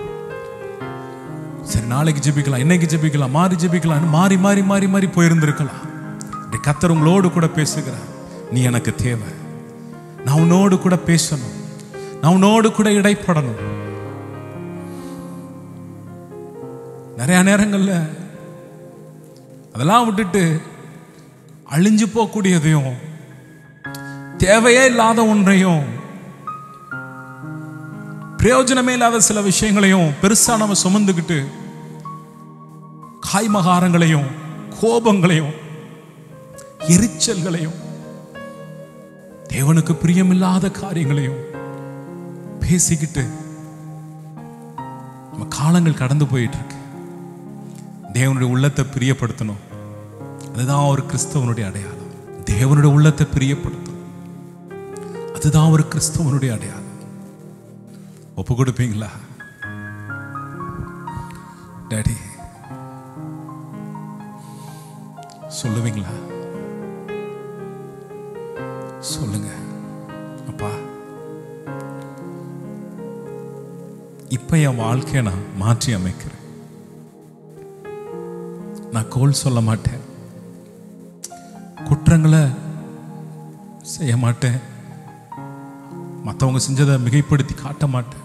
சரி நாளைக்கு ஜெபிக்கலாம் இன்னைக்கு ஜெபிக்கலாம் மாறி ஜெபிக்கலாம் மாறி மாறி மாறி மாறி போயிருந்திருக்கலாம் இப்படி கத்தர் உங்களோடு கூட பேசுகிறார் நீ எனக்கு தேவை நான் உன்னோடு கூட பேசணும் நான் உன்னோடு கூட இடைப்படணும் நிறைய நேரங்கள்ல அதெல்லாம் விட்டுட்டு அழிஞ்சு போகக்கூடியதையும் தேவையே இல்லாத ஒன்றையும் பிரயோஜனமே இல்லாத சில விஷயங்களையும் பெருசா நம்ம சுமந்துக்கிட்டு காய்மகாரங்களையும் கோபங்களையும் எரிச்சல்களையும் தேவனுக்கு பிரியமில்லாத காரியங்களையும் பேசிக்கிட்டு நம்ம காலங்கள் கடந்து போயிட்டு இருக்கு தேவனுடைய உள்ளத்தை பிரியப்படுத்தணும் அதுதான் ஒரு கிறிஸ்தவனுடைய அடையாளம் தேவனுடைய உள்ளத்தை பிரியப்படுத்தணும் அதுதான் ஒரு கிறிஸ்தவனுடைய அடையாளம் ஒப்பு கொடுப்பீங்களா டாடி சொல்லுவீங்களா சொல்லுங்க அப்பா இப்ப என் வாழ்க்கையை நான் மாற்றி அமைக்கிறேன் நான் கோல் சொல்ல மாட்டேன் குற்றங்களை செய்ய மாட்டேன் மற்றவங்க செஞ்சதை மிகைப்படுத்தி காட்ட மாட்டேன்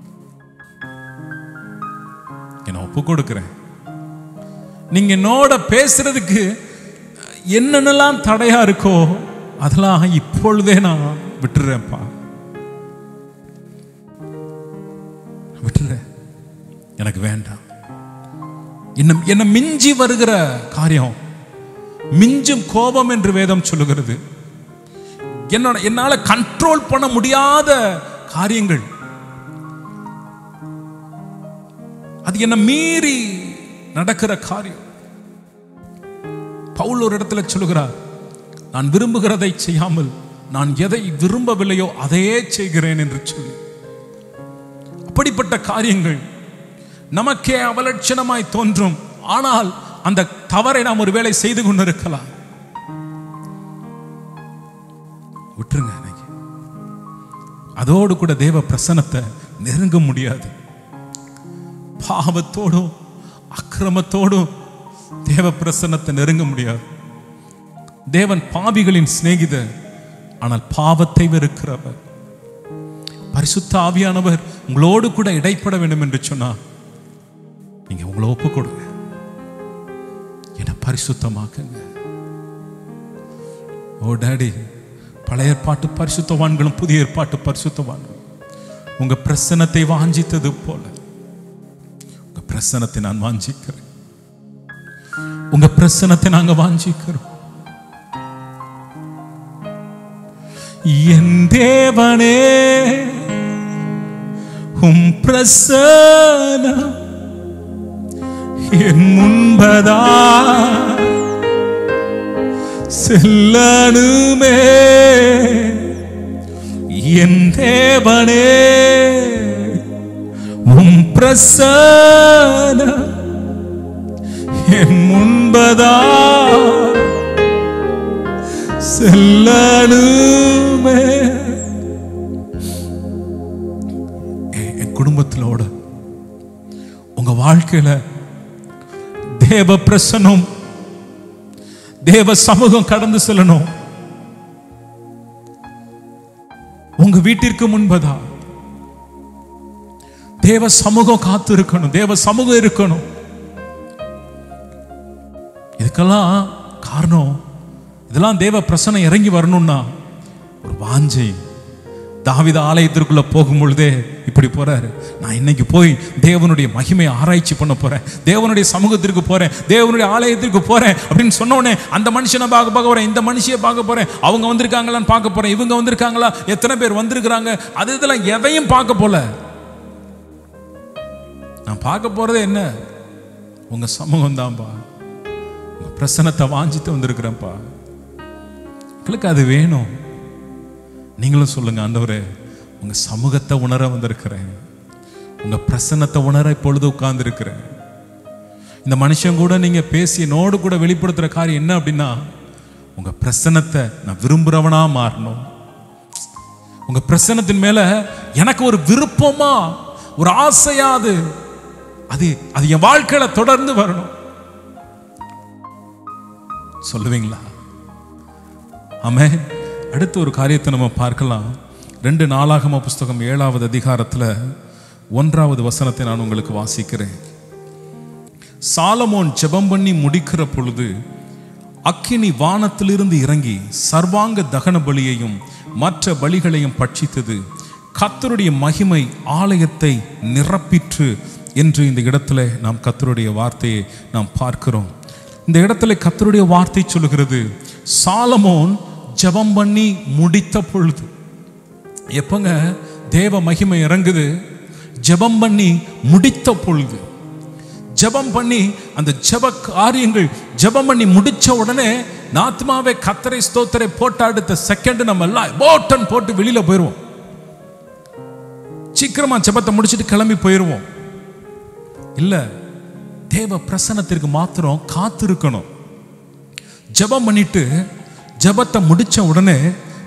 என்ன ஒப்பு கொடுக்கிறேன் நீங்க என்னோட பேசுறதுக்கு என்னென்னலாம் தடையா இருக்கோ அதெல்லாம் இப்பொழுதே நான் விட்டுறேன்ப்பா விட்டுறேன் எனக்கு வேண்டாம் என்ன என்ன மிஞ்சி வருகிற காரியம் மிஞ்சும் கோபம் என்று வேதம் சொல்லுகிறது என்னோட என்னால கண்ட்ரோல் பண்ண முடியாத காரியங்கள் அது என்ன மீறி நடக்கிற காரியம் பவுல் ஒரு இடத்துல சொல்லுகிறார் நான் விரும்புகிறதை செய்யாமல் நான் எதை விரும்பவில்லையோ அதையே செய்கிறேன் என்று சொல்லி அப்படிப்பட்ட காரியங்கள் நமக்கே அவலட்சணமாய் தோன்றும் ஆனால் அந்த தவறை நாம் ஒருவேளை செய்து கொண்டிருக்கலாம் விட்டுருங்க இன்னைக்கு. அதோடு கூட தேவ பிரசனத்தை நெருங்க முடியாது பாவத்தோடும் அக்கிரமத்தோடும் தேவ பிரசன்னத்தை நெருங்க முடியாது தேவன் பாவிகளின் சிநேகிதர் ஆனால் பாவத்தை வெறுக்கிறவர் பரிசுத்த ஆவியானவர் உங்களோடு கூட இடைப்பட வேண்டும் என்று சொன்னார் நீங்க உங்களை ஒப்பு கொடுங்க என்னை பரிசுத்தமாக்குங்க ஓ டாடி பழைய ஏற்பாட்டு பரிசுத்தவான்களும் புதிய ஏற்பாட்டு பரிசுத்தவான்களும் உங்க பிரசனத்தை வாஞ்சித்தது போல உங்க பிரசனத்தை நான் வாஞ்சிக்கிறேன் உங்க பிரசனத்தை நாங்க வாஞ்சிக்கிறோம் என் தேவனே உம் பிரசனம் என் முன்பதா செல்லனுமே என் தேவனே உம் பிரசனம் என் முன்பதா செல்லனுமே எ- என் குடும்பத்திலோட உங்க வாழ்க்கையில தேவ பிரசனம் தேவ சமூகம் கடந்து செல்லணும் உங்க வீட்டிற்கு முன்பதா தேவ சமூகம் காத்து இருக்கணும் தேவ சமூகம் இருக்கணும் இதுக்கெல்லாம் காரணம் இதெல்லாம் தேவ பிரசனம் இறங்கி வரணும்னா ஒரு வாஞ்சை தாவித ஆலயத்திற்குள்ள போகும் பொழுதே இப்படி போறாரு நான் இன்னைக்கு போய் தேவனுடைய மகிமையை ஆராய்ச்சி பண்ண போறேன் தேவனுடைய சமூகத்திற்கு போறேன் தேவனுடைய ஆலயத்திற்கு போறேன் அப்படின்னு சொன்ன உடனே அந்த மனுஷனை பார்க்க பார்க்க போறேன் இந்த மனுஷியை பார்க்க போறேன் அவங்க வந்திருக்காங்களான்னு பார்க்க போறேன் இவங்க வந்திருக்காங்களா எத்தனை பேர் வந்திருக்கிறாங்க அது இதெல்லாம் எதையும் பார்க்க போல நான் பார்க்க போறது என்ன உங்க சமூகம் தான்ப்பா உங்க பிரசனத்தை வாஞ்சிட்டு வந்திருக்கிறேன்ப்பா எங்களுக்கு அது வேணும் நீங்களும் சொல்லுங்க ஆண்டவரே உங்க சமூகத்தை உணர வந்திருக்கிறேன் உங்க பிரசன்னத்தை உணர இப்பொழுது உட்கார்ந்து இருக்கிறேன் இந்த மனுஷன் கூட நீங்க பேசி என்னோடு கூட வெளிப்படுத்துற காரியம் என்ன அப்படின்னா உங்க பிரசன்னத்தை நான் விரும்புறவனா மாறணும் உங்க பிரசன்னத்தின் மேல எனக்கு ஒரு விருப்பமா ஒரு ஆசையா அது அது அது என் வாழ்க்கையில தொடர்ந்து வரணும் சொல்லுவீங்களா ஆமே அடுத்த ஒரு காரியத்தை நம்ம பார்க்கலாம் ரெண்டு நாளாகம புஸ்தகம் ஏழாவது அதிகாரத்துல ஒன்றாவது வசனத்தை நான் உங்களுக்கு வாசிக்கிறேன் சாலமோன் ஜெபம் பண்ணி முடிக்கிற பொழுது அக்கினி வானத்திலிருந்து இறங்கி சர்வாங்க தகன பலியையும் மற்ற பலிகளையும் பட்சித்தது கத்தருடைய மகிமை ஆலயத்தை நிரப்பிற்று என்று இந்த இடத்துல நாம் கத்தருடைய வார்த்தையை நாம் பார்க்கிறோம் இந்த இடத்துல கத்தருடைய வார்த்தை சொல்லுகிறது சாலமோன் ஜெபம் பண்ணி முடித்த பொழுது எப்பங்க தேவ மகிமை இறங்குது ஜெபம் பண்ணி முடித்த பொழுது ஜெபம் பண்ணி அந்த ஜெப காரியங்கள் ஜெபம் பண்ணி முடிச்ச உடனே நாத்மாவே கத்தரை ஸ்தோத்தரை போட்ட அடுத்த செகண்ட் நம்ம எல்லாம் போட்டன் போட்டு வெளியில போயிடுவோம் சீக்கிரமா ஜெபத்தை முடிச்சிட்டு கிளம்பி போயிடுவோம் இல்ல தேவ பிரசனத்திற்கு மாத்திரம் காத்திருக்கணும் ஜெபம் பண்ணிட்டு ஜெபத்தை முடிச்ச உடனே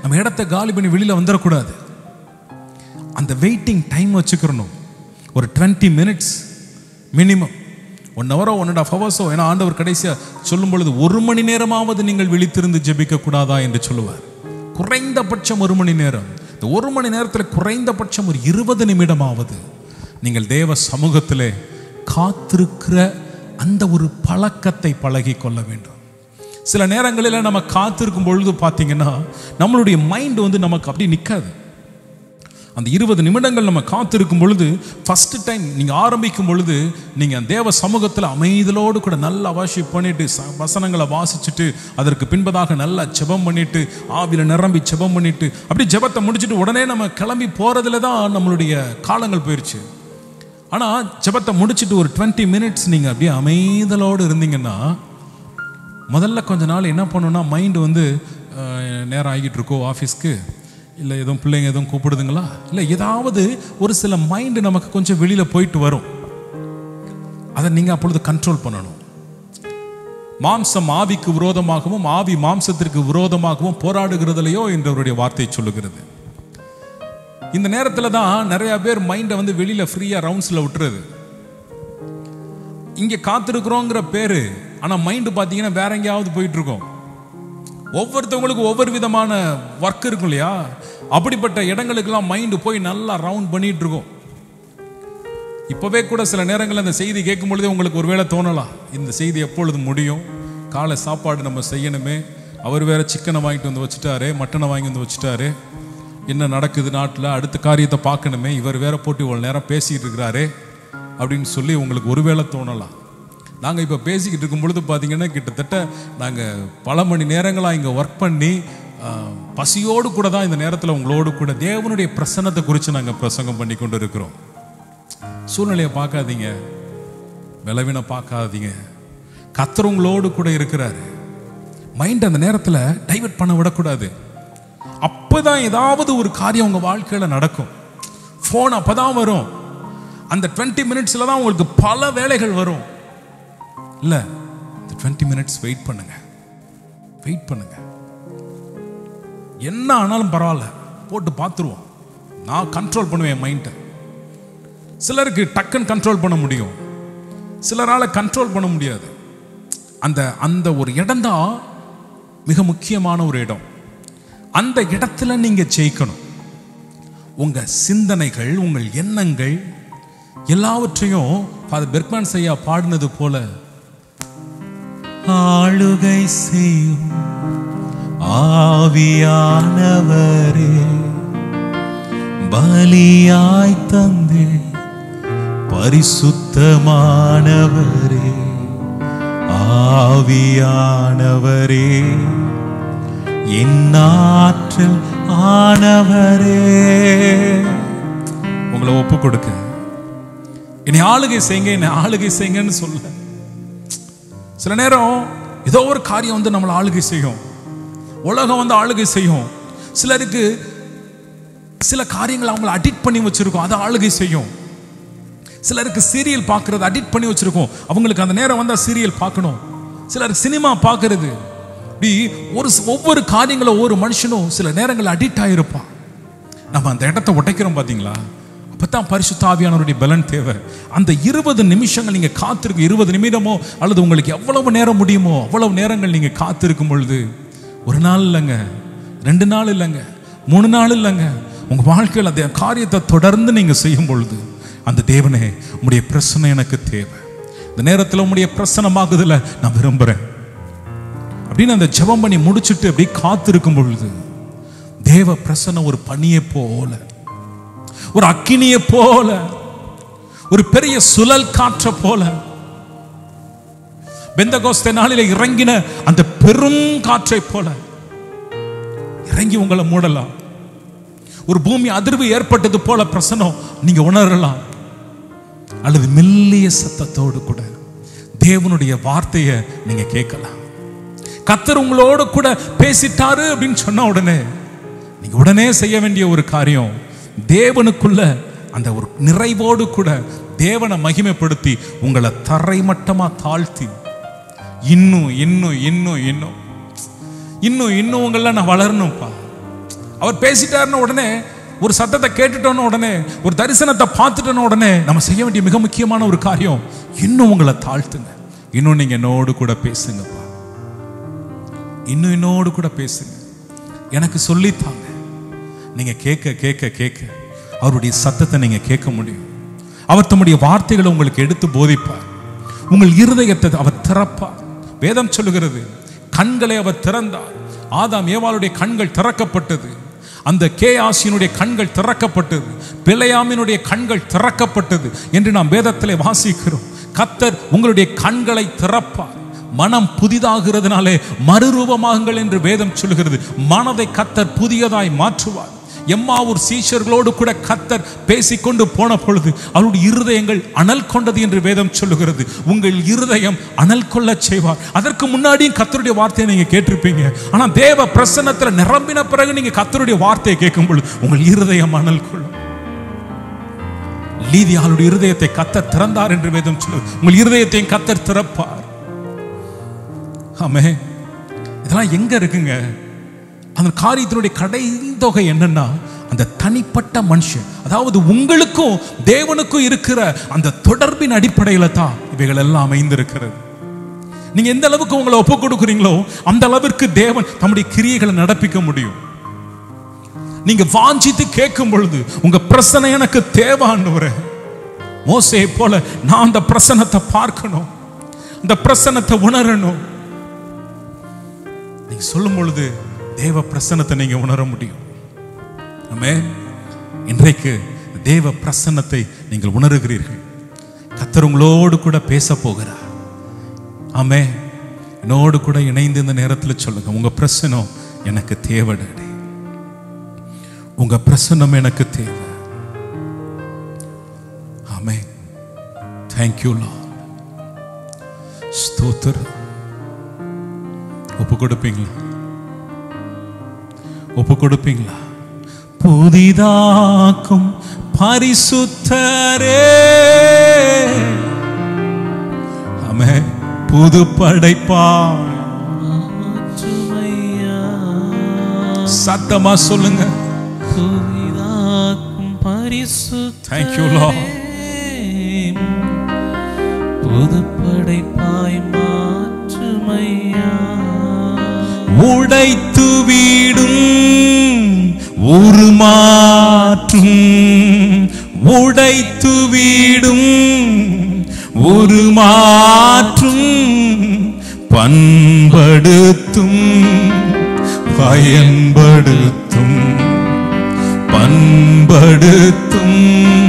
நம்ம இடத்த காலி பண்ணி வெளியில வந்துடக்கூடாது அந்த வெயிட்டிங் டைம் வச்சுக்கிறணும் ஒரு டுவெண்ட்டி மினிட்ஸ் மினிமம் ஒன் ஹவரோ ஒன் அண்ட் ஆஃப் ஹவர்ஸோ ஏன்னா ஆண்டவர் கடைசியாக சொல்லும் பொழுது ஒரு மணி நேரமாவது நீங்கள் விழித்திருந்து ஜெபிக்க கூடாதா என்று சொல்லுவார் குறைந்தபட்சம் ஒரு மணி நேரம் இந்த ஒரு மணி நேரத்தில் குறைந்தபட்சம் ஒரு இருபது நிமிடமாவது நீங்கள் தேவ சமூகத்திலே காத்திருக்கிற அந்த ஒரு பழக்கத்தை பழகி கொள்ள வேண்டும் சில நேரங்களில் நம்ம காத்திருக்கும் பொழுது பார்த்தீங்கன்னா நம்மளுடைய மைண்ட் வந்து நமக்கு அப்படி நிற்காது அந்த இருபது நிமிடங்கள் நம்ம காத்திருக்கும் பொழுது ஃபர்ஸ்ட் டைம் நீங்கள் ஆரம்பிக்கும் பொழுது நீங்கள் தேவ சமூகத்தில் அமைதலோடு கூட நல்லா வாஷிப் பண்ணிட்டு ச- வசனங்களை வாசிச்சுட்டு அதற்கு பின்பதாக நல்லா ஜெபம் பண்ணிட்டு ஆவியில் நிரம்பி ஜெபம் பண்ணிட்டு அப்படி ஜெபத்தை முடிச்சுட்டு உடனே நம்ம கிளம்பி போகிறதுல தான் நம்மளுடைய காலங்கள் போயிடுச்சு ஆனால் ஜெபத்தை முடிச்சுட்டு ஒரு டுவெண்ட்டி மினிட்ஸ் நீங்கள் அப்படியே அமைதலோடு இருந்தீங்கன்னா முதல்ல கொஞ்ச நாள் என்ன பண்ணுன்னா மைண்டு வந்து அஹ், நேரம் ஆகிட்டு இருக்கோ ஆஃபீஸ்க்கு இல்லை எதுவும் பிள்ளைங்க எதுவும் கூப்பிடுதுங்களா இல்லை ஏதாவது ஒரு சில மைண்டு நமக்கு கொஞ்சம் வெளியில் போயிட்டு வரும் அதை நீங்கள் அப்பொழுது கண்ட்ரோல் பண்ணணும் மாம்சம் ஆவிக்கு விரோதமாகவும் ஆவி மாம்சத்திற்கு விரோதமாகவும் போராடுகிறதுலையோ என்றவருடைய வார்த்தை சொல்லுகிறது இந்த நேரத்தில் தான் நிறைய பேர் மைண்டை வந்து வெளியில் ஃப்ரீயாக ரவுண்ட்ஸில் விட்டுறது இங்கே காத்திருக்கிறோங்கிற பேரு ஆனால் மைண்டு பார்த்தீங்கன்னா வேற எங்கேயாவது போயிட்டு இருக்கோம் ஒவ்வொருத்தவங்களுக்கும் ஒவ்வொரு விதமான ஒர்க் இருக்கும் இல்லையா அப்படிப்பட்ட இடங்களுக்கெல்லாம் மைண்டு போய் நல்லா ரவுண்ட் பண்ணிட்டு இருக்கோம் இப்போவே கூட சில நேரங்களில் அந்த செய்தி கேட்கும் பொழுதே உங்களுக்கு ஒருவேளை தோணலாம் இந்த செய்தி எப்பொழுது முடியும் காலை சாப்பாடு நம்ம செய்யணுமே அவர் வேற சிக்கனை வாங்கிட்டு வந்து வச்சுட்டாரு மட்டனை வாங்கி வந்து வச்சுட்டாரு என்ன நடக்குது நாட்டில் அடுத்த காரியத்தை பார்க்கணுமே இவர் வேற போட்டு இவ்வளோ நேரம் பேசிக்கிட்டு இருக்கிறாரே அப்படின்னு சொல்லி உங்களுக்கு ஒருவேளை தோணலாம் நாங்கள் இப்போ பேசிக்கிட்டு இருக்கும் பொழுது பார்த்தீங்கன்னா கிட்டத்தட்ட நாங்கள் பல மணி நேரங்களாக இங்கே ஒர்க் பண்ணி ஆ, பசியோடு கூட தான் இந்த நேரத்தில் உங்களோடு கூட தேவனுடைய பிரசன்னத்தை குறித்து நாங்கள் பிரசங்கம் பண்ணி கொண்டு இருக்கிறோம் சூழ்நிலையை பார்க்காதீங்க விளைவினை பார்க்காதீங்க கத்தர் உங்களோடு கூட இருக்கிறாரு மைண்ட் அந்த நேரத்தில் டைவர்ட் பண்ண விடக்கூடாது அப்பதான் ஏதாவது ஒரு காரியம் உங்க வாழ்க்கையில நடக்கும் ஃபோன் அப்பதான் வரும் அந்த டுவெண்ட்டி மினிட்ஸ்ல தான் உங்களுக்கு பல வேலைகள் வரும் இல்ல இந்த டுவெண்ட்டி மினிட்ஸ் வெயிட் பண்ணுங்க வெயிட் பண்ணுங்க என்ன ஆனாலும் பரவாயில்ல போட்டு பார்த்துருவோம் நான் கண்ட்ரோல் பண்ணுவேன் மைண்டை சிலருக்கு டக்குன்னு கண்ட்ரோல் பண்ண முடியும் சிலரால கண்ட்ரோல் பண்ண முடியாது அந்த அந்த ஒரு இடம்தான் மிக முக்கியமான ஒரு இடம் அந்த இடத்துல நீங்க ஜெயிக்கணும் உங்க சிந்தனைகள் உங்கள் எண்ணங்கள் எல்லாவற்றையும் ஃபாதர் பெர்க்மேன் செய்யா பாடினது போல ஆளுகை செய்யும் ஆவியானவரே பலியாய் தந்தே பரிசுத்தமானவரே ஆவியானவரே என் ஆற்றல் ஆனவரே உங்களை ஒப்பு கொடுக்க என்னை ஆளுகை செய்யுங்க என்னை ஆளுகை செய்யுங்கன்னு சொல்ல சில நேரம் ஏதோ ஒரு காரியம் வந்து நம்மளை ஆளுகை செய்யும் உலகம் வந்து ஆளுகை செய்யும் சிலருக்கு சில காரியங்களை அவங்கள அடிக்ட் பண்ணி வச்சிருக்கோம் அதை ஆளுகை செய்யும் சிலருக்கு சீரியல் பார்க்கறது அடிக்ட் பண்ணி வச்சிருக்கோம் அவங்களுக்கு அந்த நேரம் வந்தால் சீரியல் பார்க்கணும் சிலருக்கு சினிமா பார்க்கறது இப்படி ஒரு ஒவ்வொரு காரியங்களும் ஒவ்வொரு மனுஷனும் சில நேரங்களில் அடிக்ட் ஆகிருப்பான் நம்ம அந்த இடத்த உடைக்கிறோம் பார்த்தீங்களா அப்பதான் பரிசுத்த ஆவியானவருடைய பலன் தேவை அந்த இருபது நிமிஷங்கள் நீங்க காத்திருக்க இருபது நிமிடமோ அல்லது உங்களுக்கு எவ்வளவு நேரம் முடியுமோ அவ்வளவு நேரங்கள் நீங்க காத்திருக்கும் பொழுது ஒரு நாள் இல்லைங்க ரெண்டு நாள் இல்லைங்க மூணு நாள் இல்லைங்க உங்க வாழ்க்கையில் அந்த காரியத்தை தொடர்ந்து நீங்க செய்யும் பொழுது அந்த தேவனே உம்முடைய பிரசனை எனக்கு தேவை இந்த நேரத்தில் உம்முடைய பிரசனமாகுதுல நான் விரும்புறேன் அப்படின்னு அந்த ஜெபம் பண்ணி முடிச்சுட்டு அப்படியே காத்திருக்கும் பொழுது தேவ பிரசன்னம் ஒரு பனியை போல ஒரு அக்கினியை போல ஒரு பெரிய சுழல் காற்றை போல பெந்தகோஸ்தே நாளில இறங்கின அந்த பெரும் காற்றை போல இறங்கி உங்களை மூடலாம் ஒரு பூமி அதிர்வு ஏற்பட்டது போல பிரசனம் நீங்க உணரலாம் அல்லது மெல்லிய சத்தத்தோடு கூட தேவனுடைய வார்த்தையை நீங்க கேட்கலாம் கத்தர் உங்களோடு கூட பேசிட்டாரு அப்படின்னு சொன்ன உடனே நீங்க உடனே செய்ய வேண்டிய ஒரு காரியம் தேவனுக்குள்ள அந்த ஒரு நிறைவோடு கூட தேவனை மகிமைப்படுத்தி உங்களை தரைமட்டமா தாழ்த்தி இன்னும் இன்னும் இன்னும் இன்னும் இன்னும் இன்னும் உங்கள நான் வளரணும்ப்பா அவர் பேசிட்டாருன்னு உடனே ஒரு சத்தத்தை கேட்டுட்டோன்னு உடனே ஒரு தரிசனத்தை பார்த்துட்டோன்னு உடனே நம்ம செய்ய வேண்டிய மிக முக்கியமான ஒரு காரியம் இன்னும் உங்களை தாழ்த்துங்க இன்னும் நீங்க என்னோடு கூட பேசுங்கப்பா இன்னும் என்னோடு கூட பேசுங்க எனக்கு சொல்லித்தாங்க நீங்க கேட்க கேட்க கேட்க அவருடைய சத்தத்தை நீங்க கேட்க முடியும் அவர் தம்முடைய வார்த்தைகளை உங்களுக்கு எடுத்து போதிப்பார் உங்கள் இருதயத்தை அவர் திறப்பார் வேதம் சொல்லுகிறது கண்களை அவர் திறந்தார் ஆதாம் ஏவாளுடைய கண்கள் திறக்கப்பட்டது அந்த கேயாசினுடைய கண்கள் திறக்கப்பட்டது பிழையாமினுடைய கண்கள் திறக்கப்பட்டது என்று நாம் வேதத்திலே வாசிக்கிறோம் கத்தர் உங்களுடைய கண்களை திறப்பார் மனம் புதிதாகிறதுனாலே மறுரூபமாகுங்கள் என்று வேதம் சொல்லுகிறது மனதை கத்தர் புதியதாய் மாற்றுவார் எம்மாவூர் சீஷர்களோடு கூட கத்தர் பேசிக்கொண்டு போன பொழுது அவருடைய இருதயங்கள் அனல் கொண்டது என்று வேதம் சொல்லுகிறது உங்கள் இருதயம் அனல் கொள்ளச் செய்வார் அதற்கு முன்னாடியும் கத்தருடைய வார்த்தையை நீங்க கேட்டிருப்பீங்க ஆனா தேவ பிரசன்னத்துல நிரம்பின பிறகு நீங்க கத்தருடைய வார்த்தையை கேட்கும் பொழுது உங்கள் இருதயம் அனல் கொள்ளும் லீதியாளுடைய இருதயத்தை கத்தர் திறந்தார் என்று வேதம் சொல்லுது உங்கள் இருதயத்தையும் கத்தர் திறப்பார் ஆமே இதெல்லாம் எங்க இருக்குங்க அந்த காரியத்தினுடைய கடைத்தொகை என்னன்னா அந்த தனிப்பட்ட மனுஷன் அதாவது உங்களுக்கும் தேவனுக்கும் இருக்கிற அந்த தொடர்பின் அடிப்படையில தான் இவைகள் எல்லாம் அமைந்திருக்கிறது நீங்க எந்த அளவுக்கு உங்களை ஒப்பு கொடுக்குறீங்களோ அந்த அளவிற்கு தேவன் தம்முடைய கிரியைகளை நடப்பிக்க முடியும் நீங்க வாஞ்சித்து கேட்கும் பொழுது உங்க பிரசனை எனக்கு தேவான்னு மோசையை போல நான் அந்த பிரசனத்தை பார்க்கணும் அந்த பிரசனத்தை உணரணும் நீங்க சொல்லும் பொழுது தேவ பிரசன்னத்தை நீங்க உணர முடியும் ஆமே இன்றைக்கு தேவ பிரசன்னத்தை நீங்கள் உணர்கிறீர்கள் கத்தர் உங்களோடு கூட பேச போகிறார் ஆமே என்னோடு கூட இணைந்து இந்த நேரத்தில் சொல்லுங்க உங்க பிரசனம் எனக்கு தேவைடே உங்க பிரசன்னம் எனக்கு தேவை ஆமே தேங்க்யூ லா ஸ்தோத்திரம் ஒப்பு கொடுப்பீங்களா ஒப்பு கொடுப்பீங்களா புதிதாக்கும் பரிசுத்தரே ஆமே புது படைப்பா சத்தமா சொல்லுங்க
புதிதாக்கும் பரிசுத்தரே,
Thank you, Lord.
புது படைப்பாய் மாற்றுமையா
உடைத்து வீடும் உருமாற்றும் உடைத்து வீடும் உருமாற்றும் பண்படுத்தும் பயன்படுத்தும் பண்படுத்தும்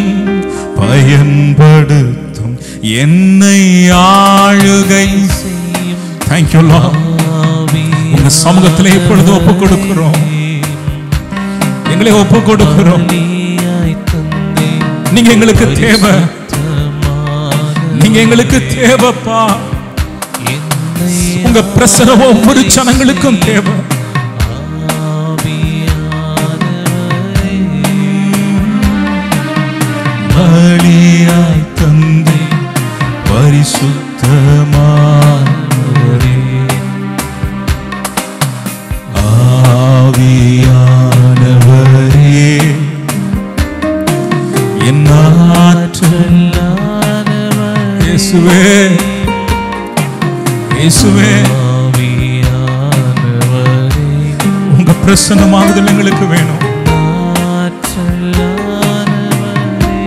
பயன்படுத்தும் என்னை ஆளுகை
செய்யும்
தேங்க்யூ லா உங்க சமூகத்திலே இப்பொழுது ஒப்பு கொடுக்கிறோம் எங்களை ஒப்பு கொடுக்கிறோம்
ஆவியாய் தந்தே
நீங்க எங்களுக்கு தேவை
தமான
நீங்க எங்களுக்கு தேவைப்பா
என்னை
உங்க பிரசனம் ஒவ்வொரு ஜனங்களுக்கும் தேவை
ஆவியானவரே
பலியாய் தந்தை பரிசுத்தமானவரே ஆவியானவரே என் ஆற்றல் இயேசுவே இயேசுவே
ஆவியானவரே
உங்க பிரசன்னமாகுதல் எங்களுக்கு வேணும்
ஆற்றலானவரே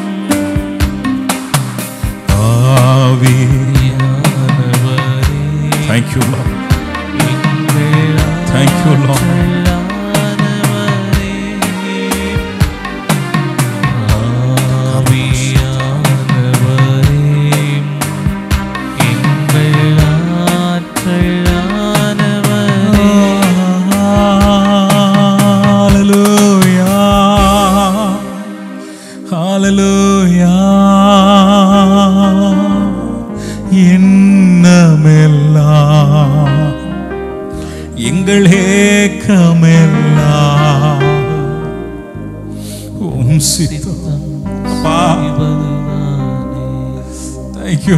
ஆவி
ஆவியானவரே
Thank you, Lord.
எங்கள்
Thank you, Lord.
ஆற்றலானவரே ஆவியானவரே எங்கள் ஆற்றலானவரே
Hallelujah. Hallelujah. எண்ணமெல்லாம் எங்கள் ஏக்கமெல்லாம் உம் சித்தம் அப்பா தேங்க்யூ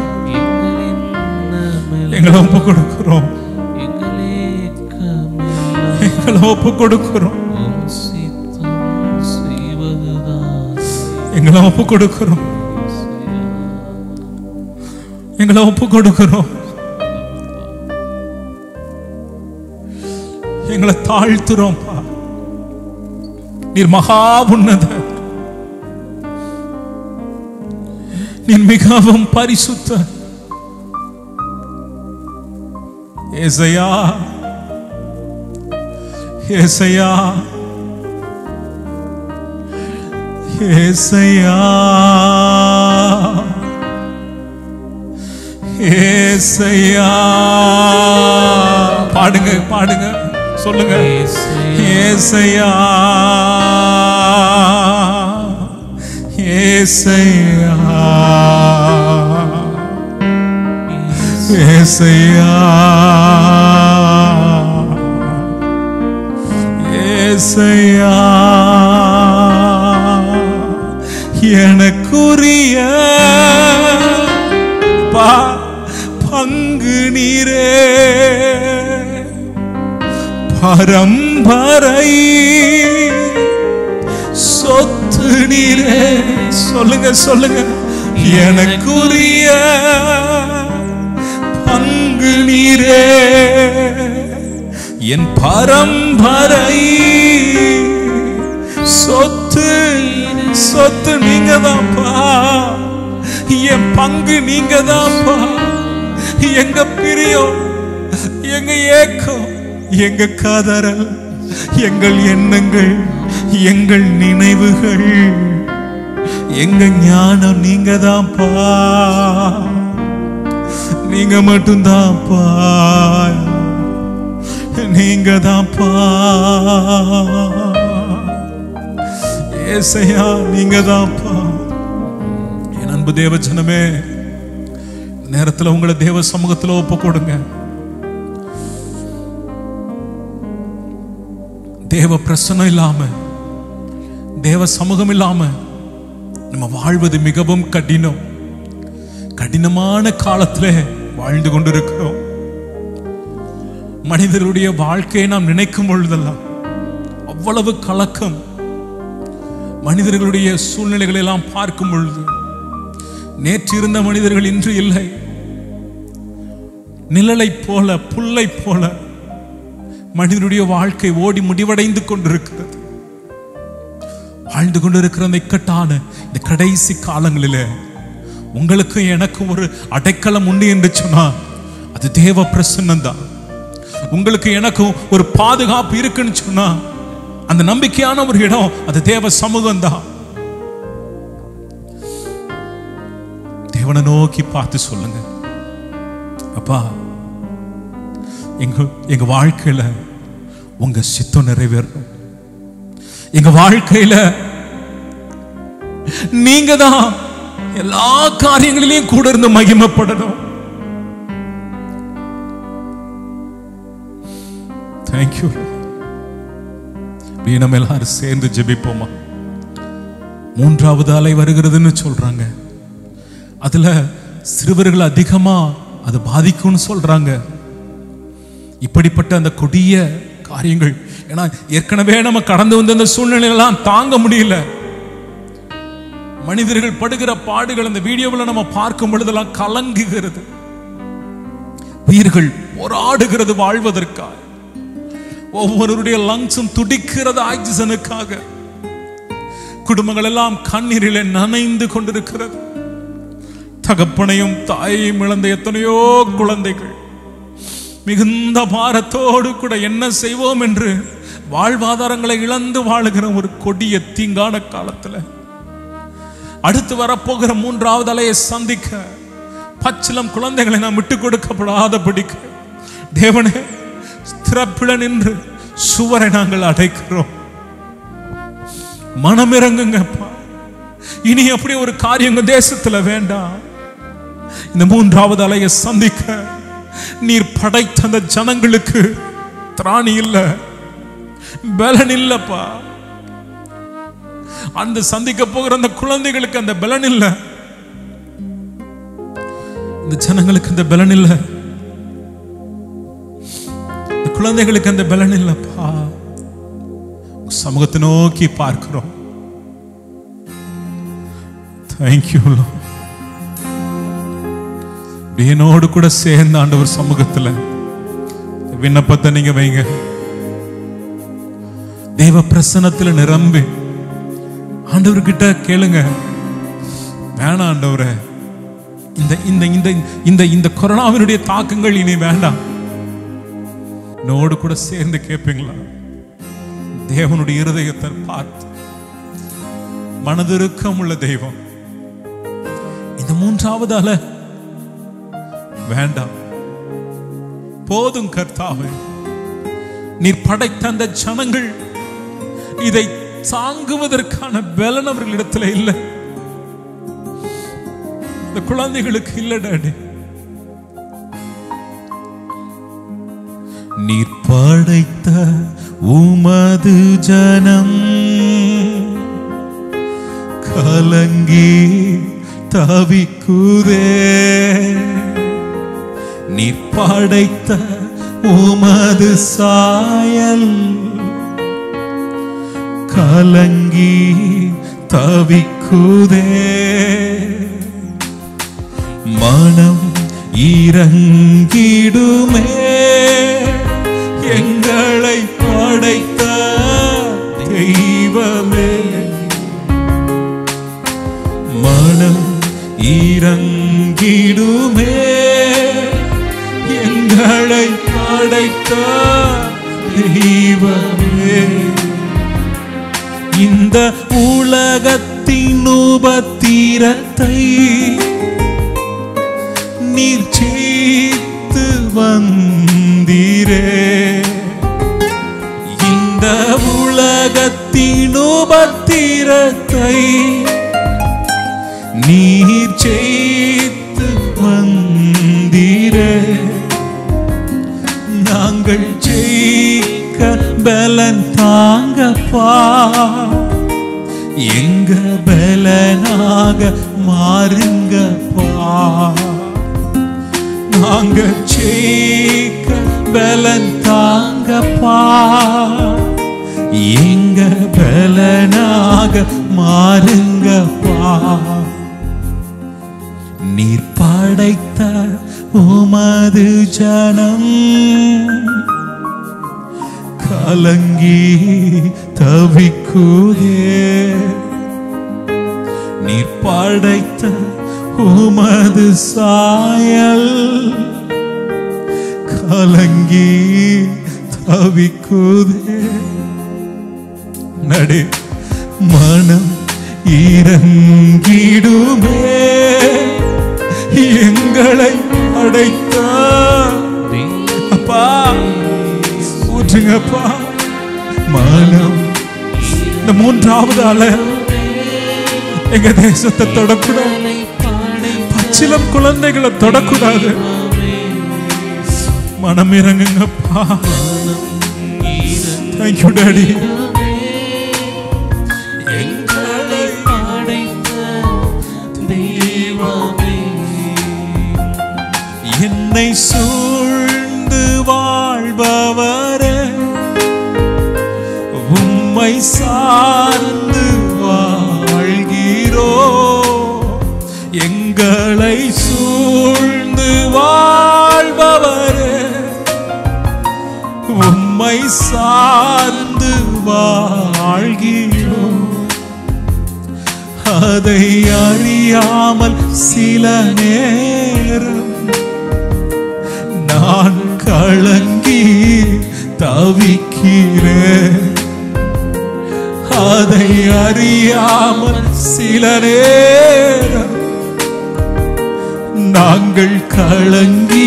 எங்களை ஒப்பு கொடுக்கிறோம் எங்களை ஒப்பு கொடுக்கிறோம் எங்களை ஒப்பு கொடுக்கிறோம் எங்களை ஒப்பு கொடுக்கிறோம் எங்களை தாழ்த்துறோம்ப்பா நீர் மகா உன்னத நீர் மிகவும் பரிசுத்த ஏசையா ஏசையா ஏசையா ஏசையா பாடுங்க பாடுங்க சொல்லுங்க ஏசையா ஏசையா ஏசையா ஏசையா எனக்குரிய பா பங்கு நீரே பரம்பரை சொத்து நீரே சொல்லுங்க சொல்லுங்க எனக்குரிய பங்கு நீரே என் பரம்பரை சொத்து சொத்து நீங்க தான்ப்பா என் பங்கு நீங்க தான்ப்பா எங்க பிரியம் எங்க ஏக்கம் எங்க காதரல் எங்கள் எண்ணங்கள் எங்கள் நினைவுகள் எங்க ஞானம் நீங்க தான்ப்பா நீங்க மட்டும்தான்ப்பா நீங்க தான்ப்பா ஏசையா நீங்க தான்ப்பா என் அன்பு தேவ ஜனமே நேரத்துல உங்களை தேவ சமூகத்துல ஒப்பு கொடுங்க தேவ பிரசனம் இல்லாம தேவ சமூகம் இல்லாம நம்ம வாழ்வது மிகவும் கடினம் கடினமான காலத்துல வாழ்ந்து கொண்டிருக்கிறோம் மனிதருடைய வாழ்க்கையை நாம் நினைக்கும் பொழுதெல்லாம் அவ்வளவு கலக்கம் மனிதர்களுடைய சூழ்நிலைகளை எல்லாம் பார்க்கும் பொழுது நேற்று இருந்த மனிதர்கள் இன்று இல்லை நிழலை போல புல்லை போல மனிதனுடைய வாழ்க்கை ஓடி முடிவடைந்து கொண்டிருக்கிறது வாழ்ந்து கொண்டிருக்கிற அந்த இக்கட்டான இந்த கடைசி காலங்களிலே உங்களுக்கும் எனக்கும் ஒரு அடைக்கலம் உண்டு என்று சொன்னா அது தேவ பிரசன்னம் தான் உங்களுக்கு எனக்கும் ஒரு பாதுகாப்பு இருக்குன்னு சொன்னா அந்த நம்பிக்கையான ஒரு இடம் அது தேவ சமூகம் தான் தேவனை நோக்கி பார்த்து சொல்லுங்க அப்பா எங்க எங்க வாழ்க்கையில உங்க சித்தம் நிறைவேறணும் எங்க வாழ்க்கையில நீங்க தான் எல்லா காரியங்களிலையும் கூட இருந்து மகிமைப்படணும் தேங்க்யூ நம்ம எல்லாரும் சேர்ந்து ஜெபிப்போமா மூன்றாவது அலை வருகிறதுன்னு சொல்றாங்க அதுல சிறுவர்கள் அதிகமா அது பாதிக்கும்னு சொல்றாங்க இப்படிப்பட்ட அந்த கொடிய காரியங்கள் ஏன்னா ஏற்கனவே நம்ம கடந்து வந்த அந்த சூழ்நிலையெல்லாம் தாங்க முடியல மனிதர்கள் படுகிற பாடுகள் அந்த வீடியோவில் நம்ம பார்க்கும் பொழுதெல்லாம் கலங்குகிறது உயிர்கள் போராடுகிறது வாழ்வதற்காக ஒவ்வொருடைய லங்ஸும் துடிக்கிறது ஆக்சிஜனுக்காக குடும்பங்கள் எல்லாம் கண்ணீரிலே நனைந்து கொண்டிருக்கிறது தகப்பனையும் தாயையும் இழந்த எத்தனையோ குழந்தைகள் மிகுந்த பாரத்தோடு கூட என்ன செய்வோம் என்று வாழ்வாதாரங்களை இழந்து வாழுகிற ஒரு கொடிய தீங்கான காலத்துல அடுத்து வரப்போகிற மூன்றாவது அலையை சந்திக்க பச்சிலம் குழந்தைகளை நாம் விட்டு கொடுக்கப்படாத படிக்க தேவனே ஸ்திரப்பிட நின்று சுவரை நாங்கள் அடைக்கிறோம் மனமிறங்குங்கப்பா இனி அப்படி ஒரு காரியங்க தேசத்துல வேண்டாம் இந்த மூன்றாவது அலையை சந்திக்க நீர் படைத்த அந்த ஜனங்களுக்கு திராணி இல்ல பலன் இல்லப்பா அந்த சந்திக்க போகிற அந்த குழந்தைகளுக்கு அந்த பலன் இல்ல இந்த ஜனங்களுக்கு அந்த பலன் இல்ல இந்த குழந்தைகளுக்கு அந்த பலன் இல்லப்பா சமூகத்தை நோக்கி பார்க்கிறோம் தேங்க்யூ என்னோடு கூட சேர்ந்த ஆண்டவர் சமூகத்துல விண்ணப்பத்தை நீங்க வைங்க தேவ பிரசனத்துல நிரம்பி ஆண்டவர்கிட்ட கேளுங்க வேணாம் ஆண்டவரே இந்த இந்த இந்த இந்த இந்த கொரோனாவினுடைய தாக்கங்கள் இனி வேண்டாம் என்னோடு கூட சேர்ந்து கேட்பீங்களா தேவனுடைய இருதயத்தை பார்த்து மனதிருக்கம் உள்ள தெய்வம் இந்த மூன்றாவது அலை வேண்டாம் போதும் கர்த்தாவே நீர் படைத்த அந்த ஜனங்கள் இதை தாங்குவதற்கான பலன் அவர்களிடத்துல இல்லை இந்த குழந்தைகளுக்கு இல்லை டாடி நீர் படைத்த உமது ஜனம் கலங்கி தவிக்குதே நீர் படைத்த உமது சாயல் கலங்கி தவிக்குதே மனம் இறங்கிடுமே எங்களை படைத்த தெய்வமே மனம் இறங்கிடுமே எங்களை படைத்த தெய்வமே இந்த உலகத்தின் உபத்திரத்தை நீர் செய்து வந்தீரே இந்த உலகத்தின் உபத்திரத்தை நீர் செய்து வந்தீரே நாங்கள் ஜெயிக்க பலன் தாங்கப்பா எங்க பலனாக மாறுங்கப்பா நாங்க ஜெயிக்க பலன் தாங்கப்பா எங்க பலனாக மாறுங்கப்பா நீர் படைத்த உமது ஜனம் கலங்கி தவிக்குதே நீர் படைத்த உமது சாயல் கலங்கி தவிக்குதே நடு மனம் இறங்கிடுமே எங்களை அடைத்த அப்பா ஊற்றுங்கப்பா மனம் இந்த மூன்றாவது அலை எங்க தேசத்தை தொடக்கூடாது பச்சிலம் குழந்தைகளை தொடக்கூடாது மனம் இறங்குங்கப்பா தேங்க்யூ டாடி எங்களை என்னை சூழ்ந்து வாழ்பவரே உம்மை சார்ந்து வாழ்கிறோ எங்களை சூழ்ந்து வாழ்பவரே உம்மை சார்ந்து வாழ்கிறோ அதை அறியாமல் சில நேரம் நான் கலங்கி தவிக்கிறேன் அதை அறியாமல் சில நேரம் நாங்கள் கலங்கி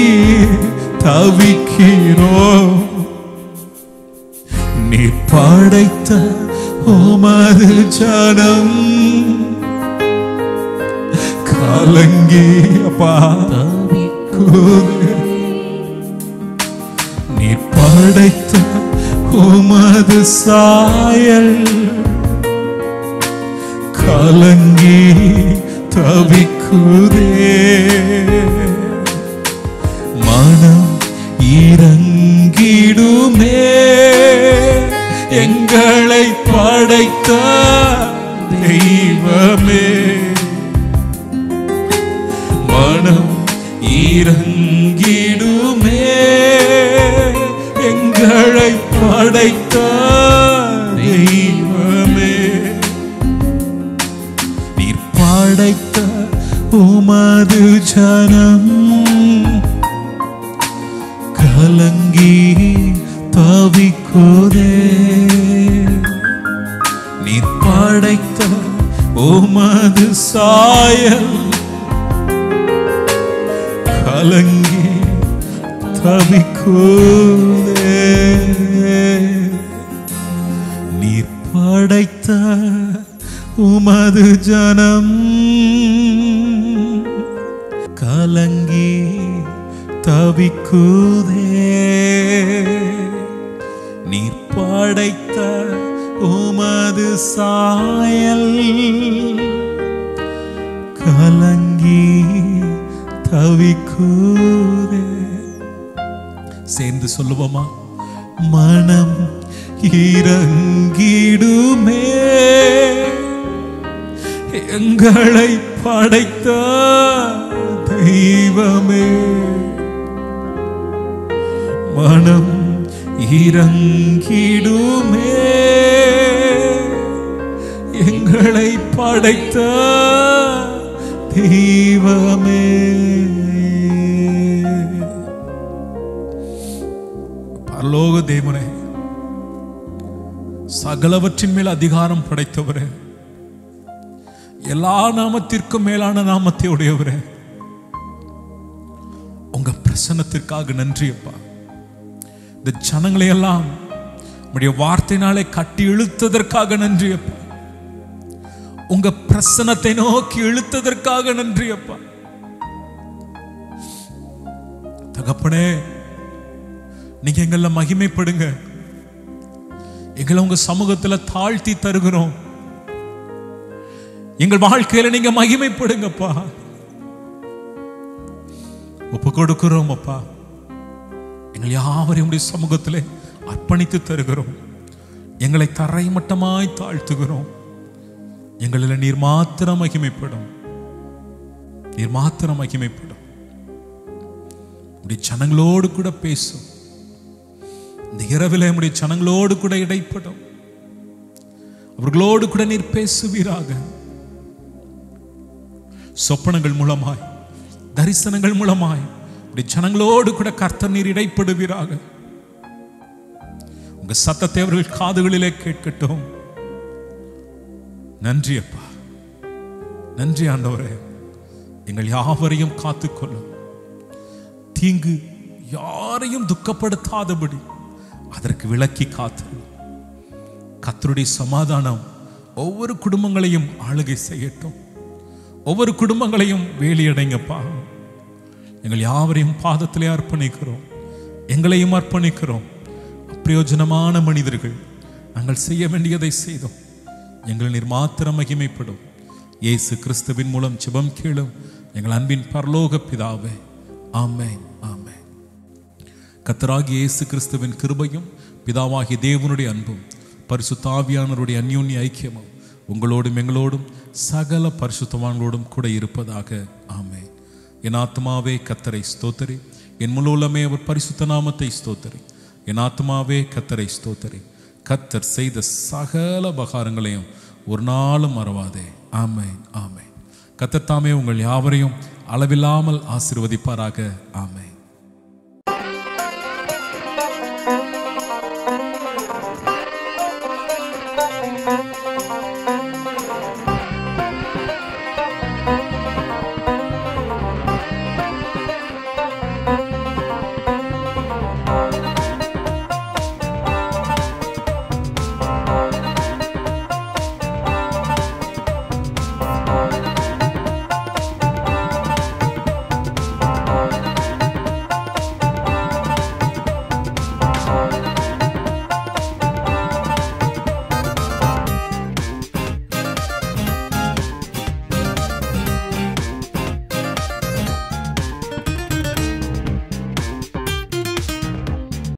தவிக்கிறோம் நீ படைத்த உமது ஜனம் கலங்கி அப்பா கூறு. நீ படைத்த உமது சாயல் கலங்கி தவிக்குதே மனம் இறங்கிடுமே எங்களை படைத்த தெய்வமே எங்களை படைத்த தெய்வமே நீர் படைத்த உமது ஜனம் கலங்கி தவிக்கோதே நீர் படைத்த உமது சாயல் கலங்கி தவிக்கோதே நீர் படைத்த உமது ஜனம் கலங்கி தவிக்குதே நீர் படைத்த உமது சாயல் கலங்கி தவிக்குதே சேர்ந்து சொல்லுவோமா மனம் இறங்கிடுமே எங்களை படைத்த தெய்வமே மனம் இறங்கிடுமே எங்களை படைத்த தெய்வமே பரலோக தேவனே சகலவற்றின் மேல் அதிகாரம் படைத்தவரே எல்லா நாமத்திற்கும் மேலான நாமத்தை உடையவரே உங்க பிரசன்னத்திற்காக நன்றி அப்பா இந்த ஜனங்களை எல்லாம் உடைய வார்த்தையினாலே கட்டி இழுத்ததற்காக நன்றி அப்பா உங்க பிரசன்னத்தை நோக்கி இழுத்ததற்காக நன்றி அப்பா தகப்பனே நீங்க எங்கள மகிமைப்படுங்க எங்களை உங்க சமூகத்துல தாழ்த்தி தருகிறோம் எங்கள் வாழ்க்கையில நீங்க மகிமைப்படுங்கப்பா ஒப்பு கொடுக்கிறோம் அப்பா எங்கள் யாவரையும் உடைய சமூகத்திலே அர்ப்பணித்து தருகிறோம் எங்களை தரைமட்டமாய் தாழ்த்துகிறோம் எங்களில் நீர் மாத்திரம் மகிமைப்படும் நீர் மாத்திரம் மகிமைப்படும் உடைய ஜனங்களோடு கூட பேசும் இந்த இரவில் நம்முடைய ஜனங்களோடு கூட இடைப்படும் அவர்களோடு கூட நீர் பேசுவீராக சொப்பனங்கள் மூலமாய் தரிசனங்கள் மூலமாய் உடைய ஜனங்களோடு கூட கர்த்தர் நீர் இடைப்படுவீராக உங்க சத்தத்தை அவர்கள் காதுகளிலே கேட்கட்டும் நன்றி அப்பா நன்றி ஆண்டவரே எங்கள் யாவரையும் காத்துக்கொள்ளும் தீங்கு யாரையும் துக்கப்படுத்தாதபடி அதற்கு விலக்கி காத்து கத்தருடைய சமாதானம் ஒவ்வொரு குடும்பங்களையும் ஆளுகை செய்யட்டும் ஒவ்வொரு குடும்பங்களையும் வேலியடைங்கப்பா எங்கள் யாவரையும் பாதத்திலே அர்ப்பணிக்கிறோம் எங்களையும் அர்ப்பணிக்கிறோம் அப்பிரயோஜனமான மனிதர்கள் நாங்கள் செய்ய வேண்டியதை செய்தோம் எங்கள் நீர் மாத்திரம் மகிமைப்படும் இயேசு கிறிஸ்துவின் மூலம் ஜெபம் கேளும் எங்கள் அன்பின் பரலோக பிதாவே ஆமென் ஆமென் கத்தராகிய இயேசு கிறிஸ்துவின் கிருபையும் பிதாவாகிய தேவனுடைய அன்பும் பரிசுத்தாவியானவருடைய அந்யோன்ய ஐக்கியமும் உங்களோடும் எங்களோடும் சகல பரிசுத்தவான்களோடும் கூட இருப்பதாக ஆமென் என் ஆத்மாவே கத்தரை ஸ்தோத்தரி என் முழுலமே அவர் பரிசுத்த நாமத்தை ஸ்தோத்தரி என் ஆத்மாவே கத்தரை ஸ்தோத்தரி கத்தர் செய்த சகல பகாரங்களையும் ஒரு நாளும் மறவாதே ஆமென் ஆமென் கத்தர் தாமே உங்கள் யாவரையும் அளவில்லாமல் ஆசீர்வதிப்பாராக ஆமென்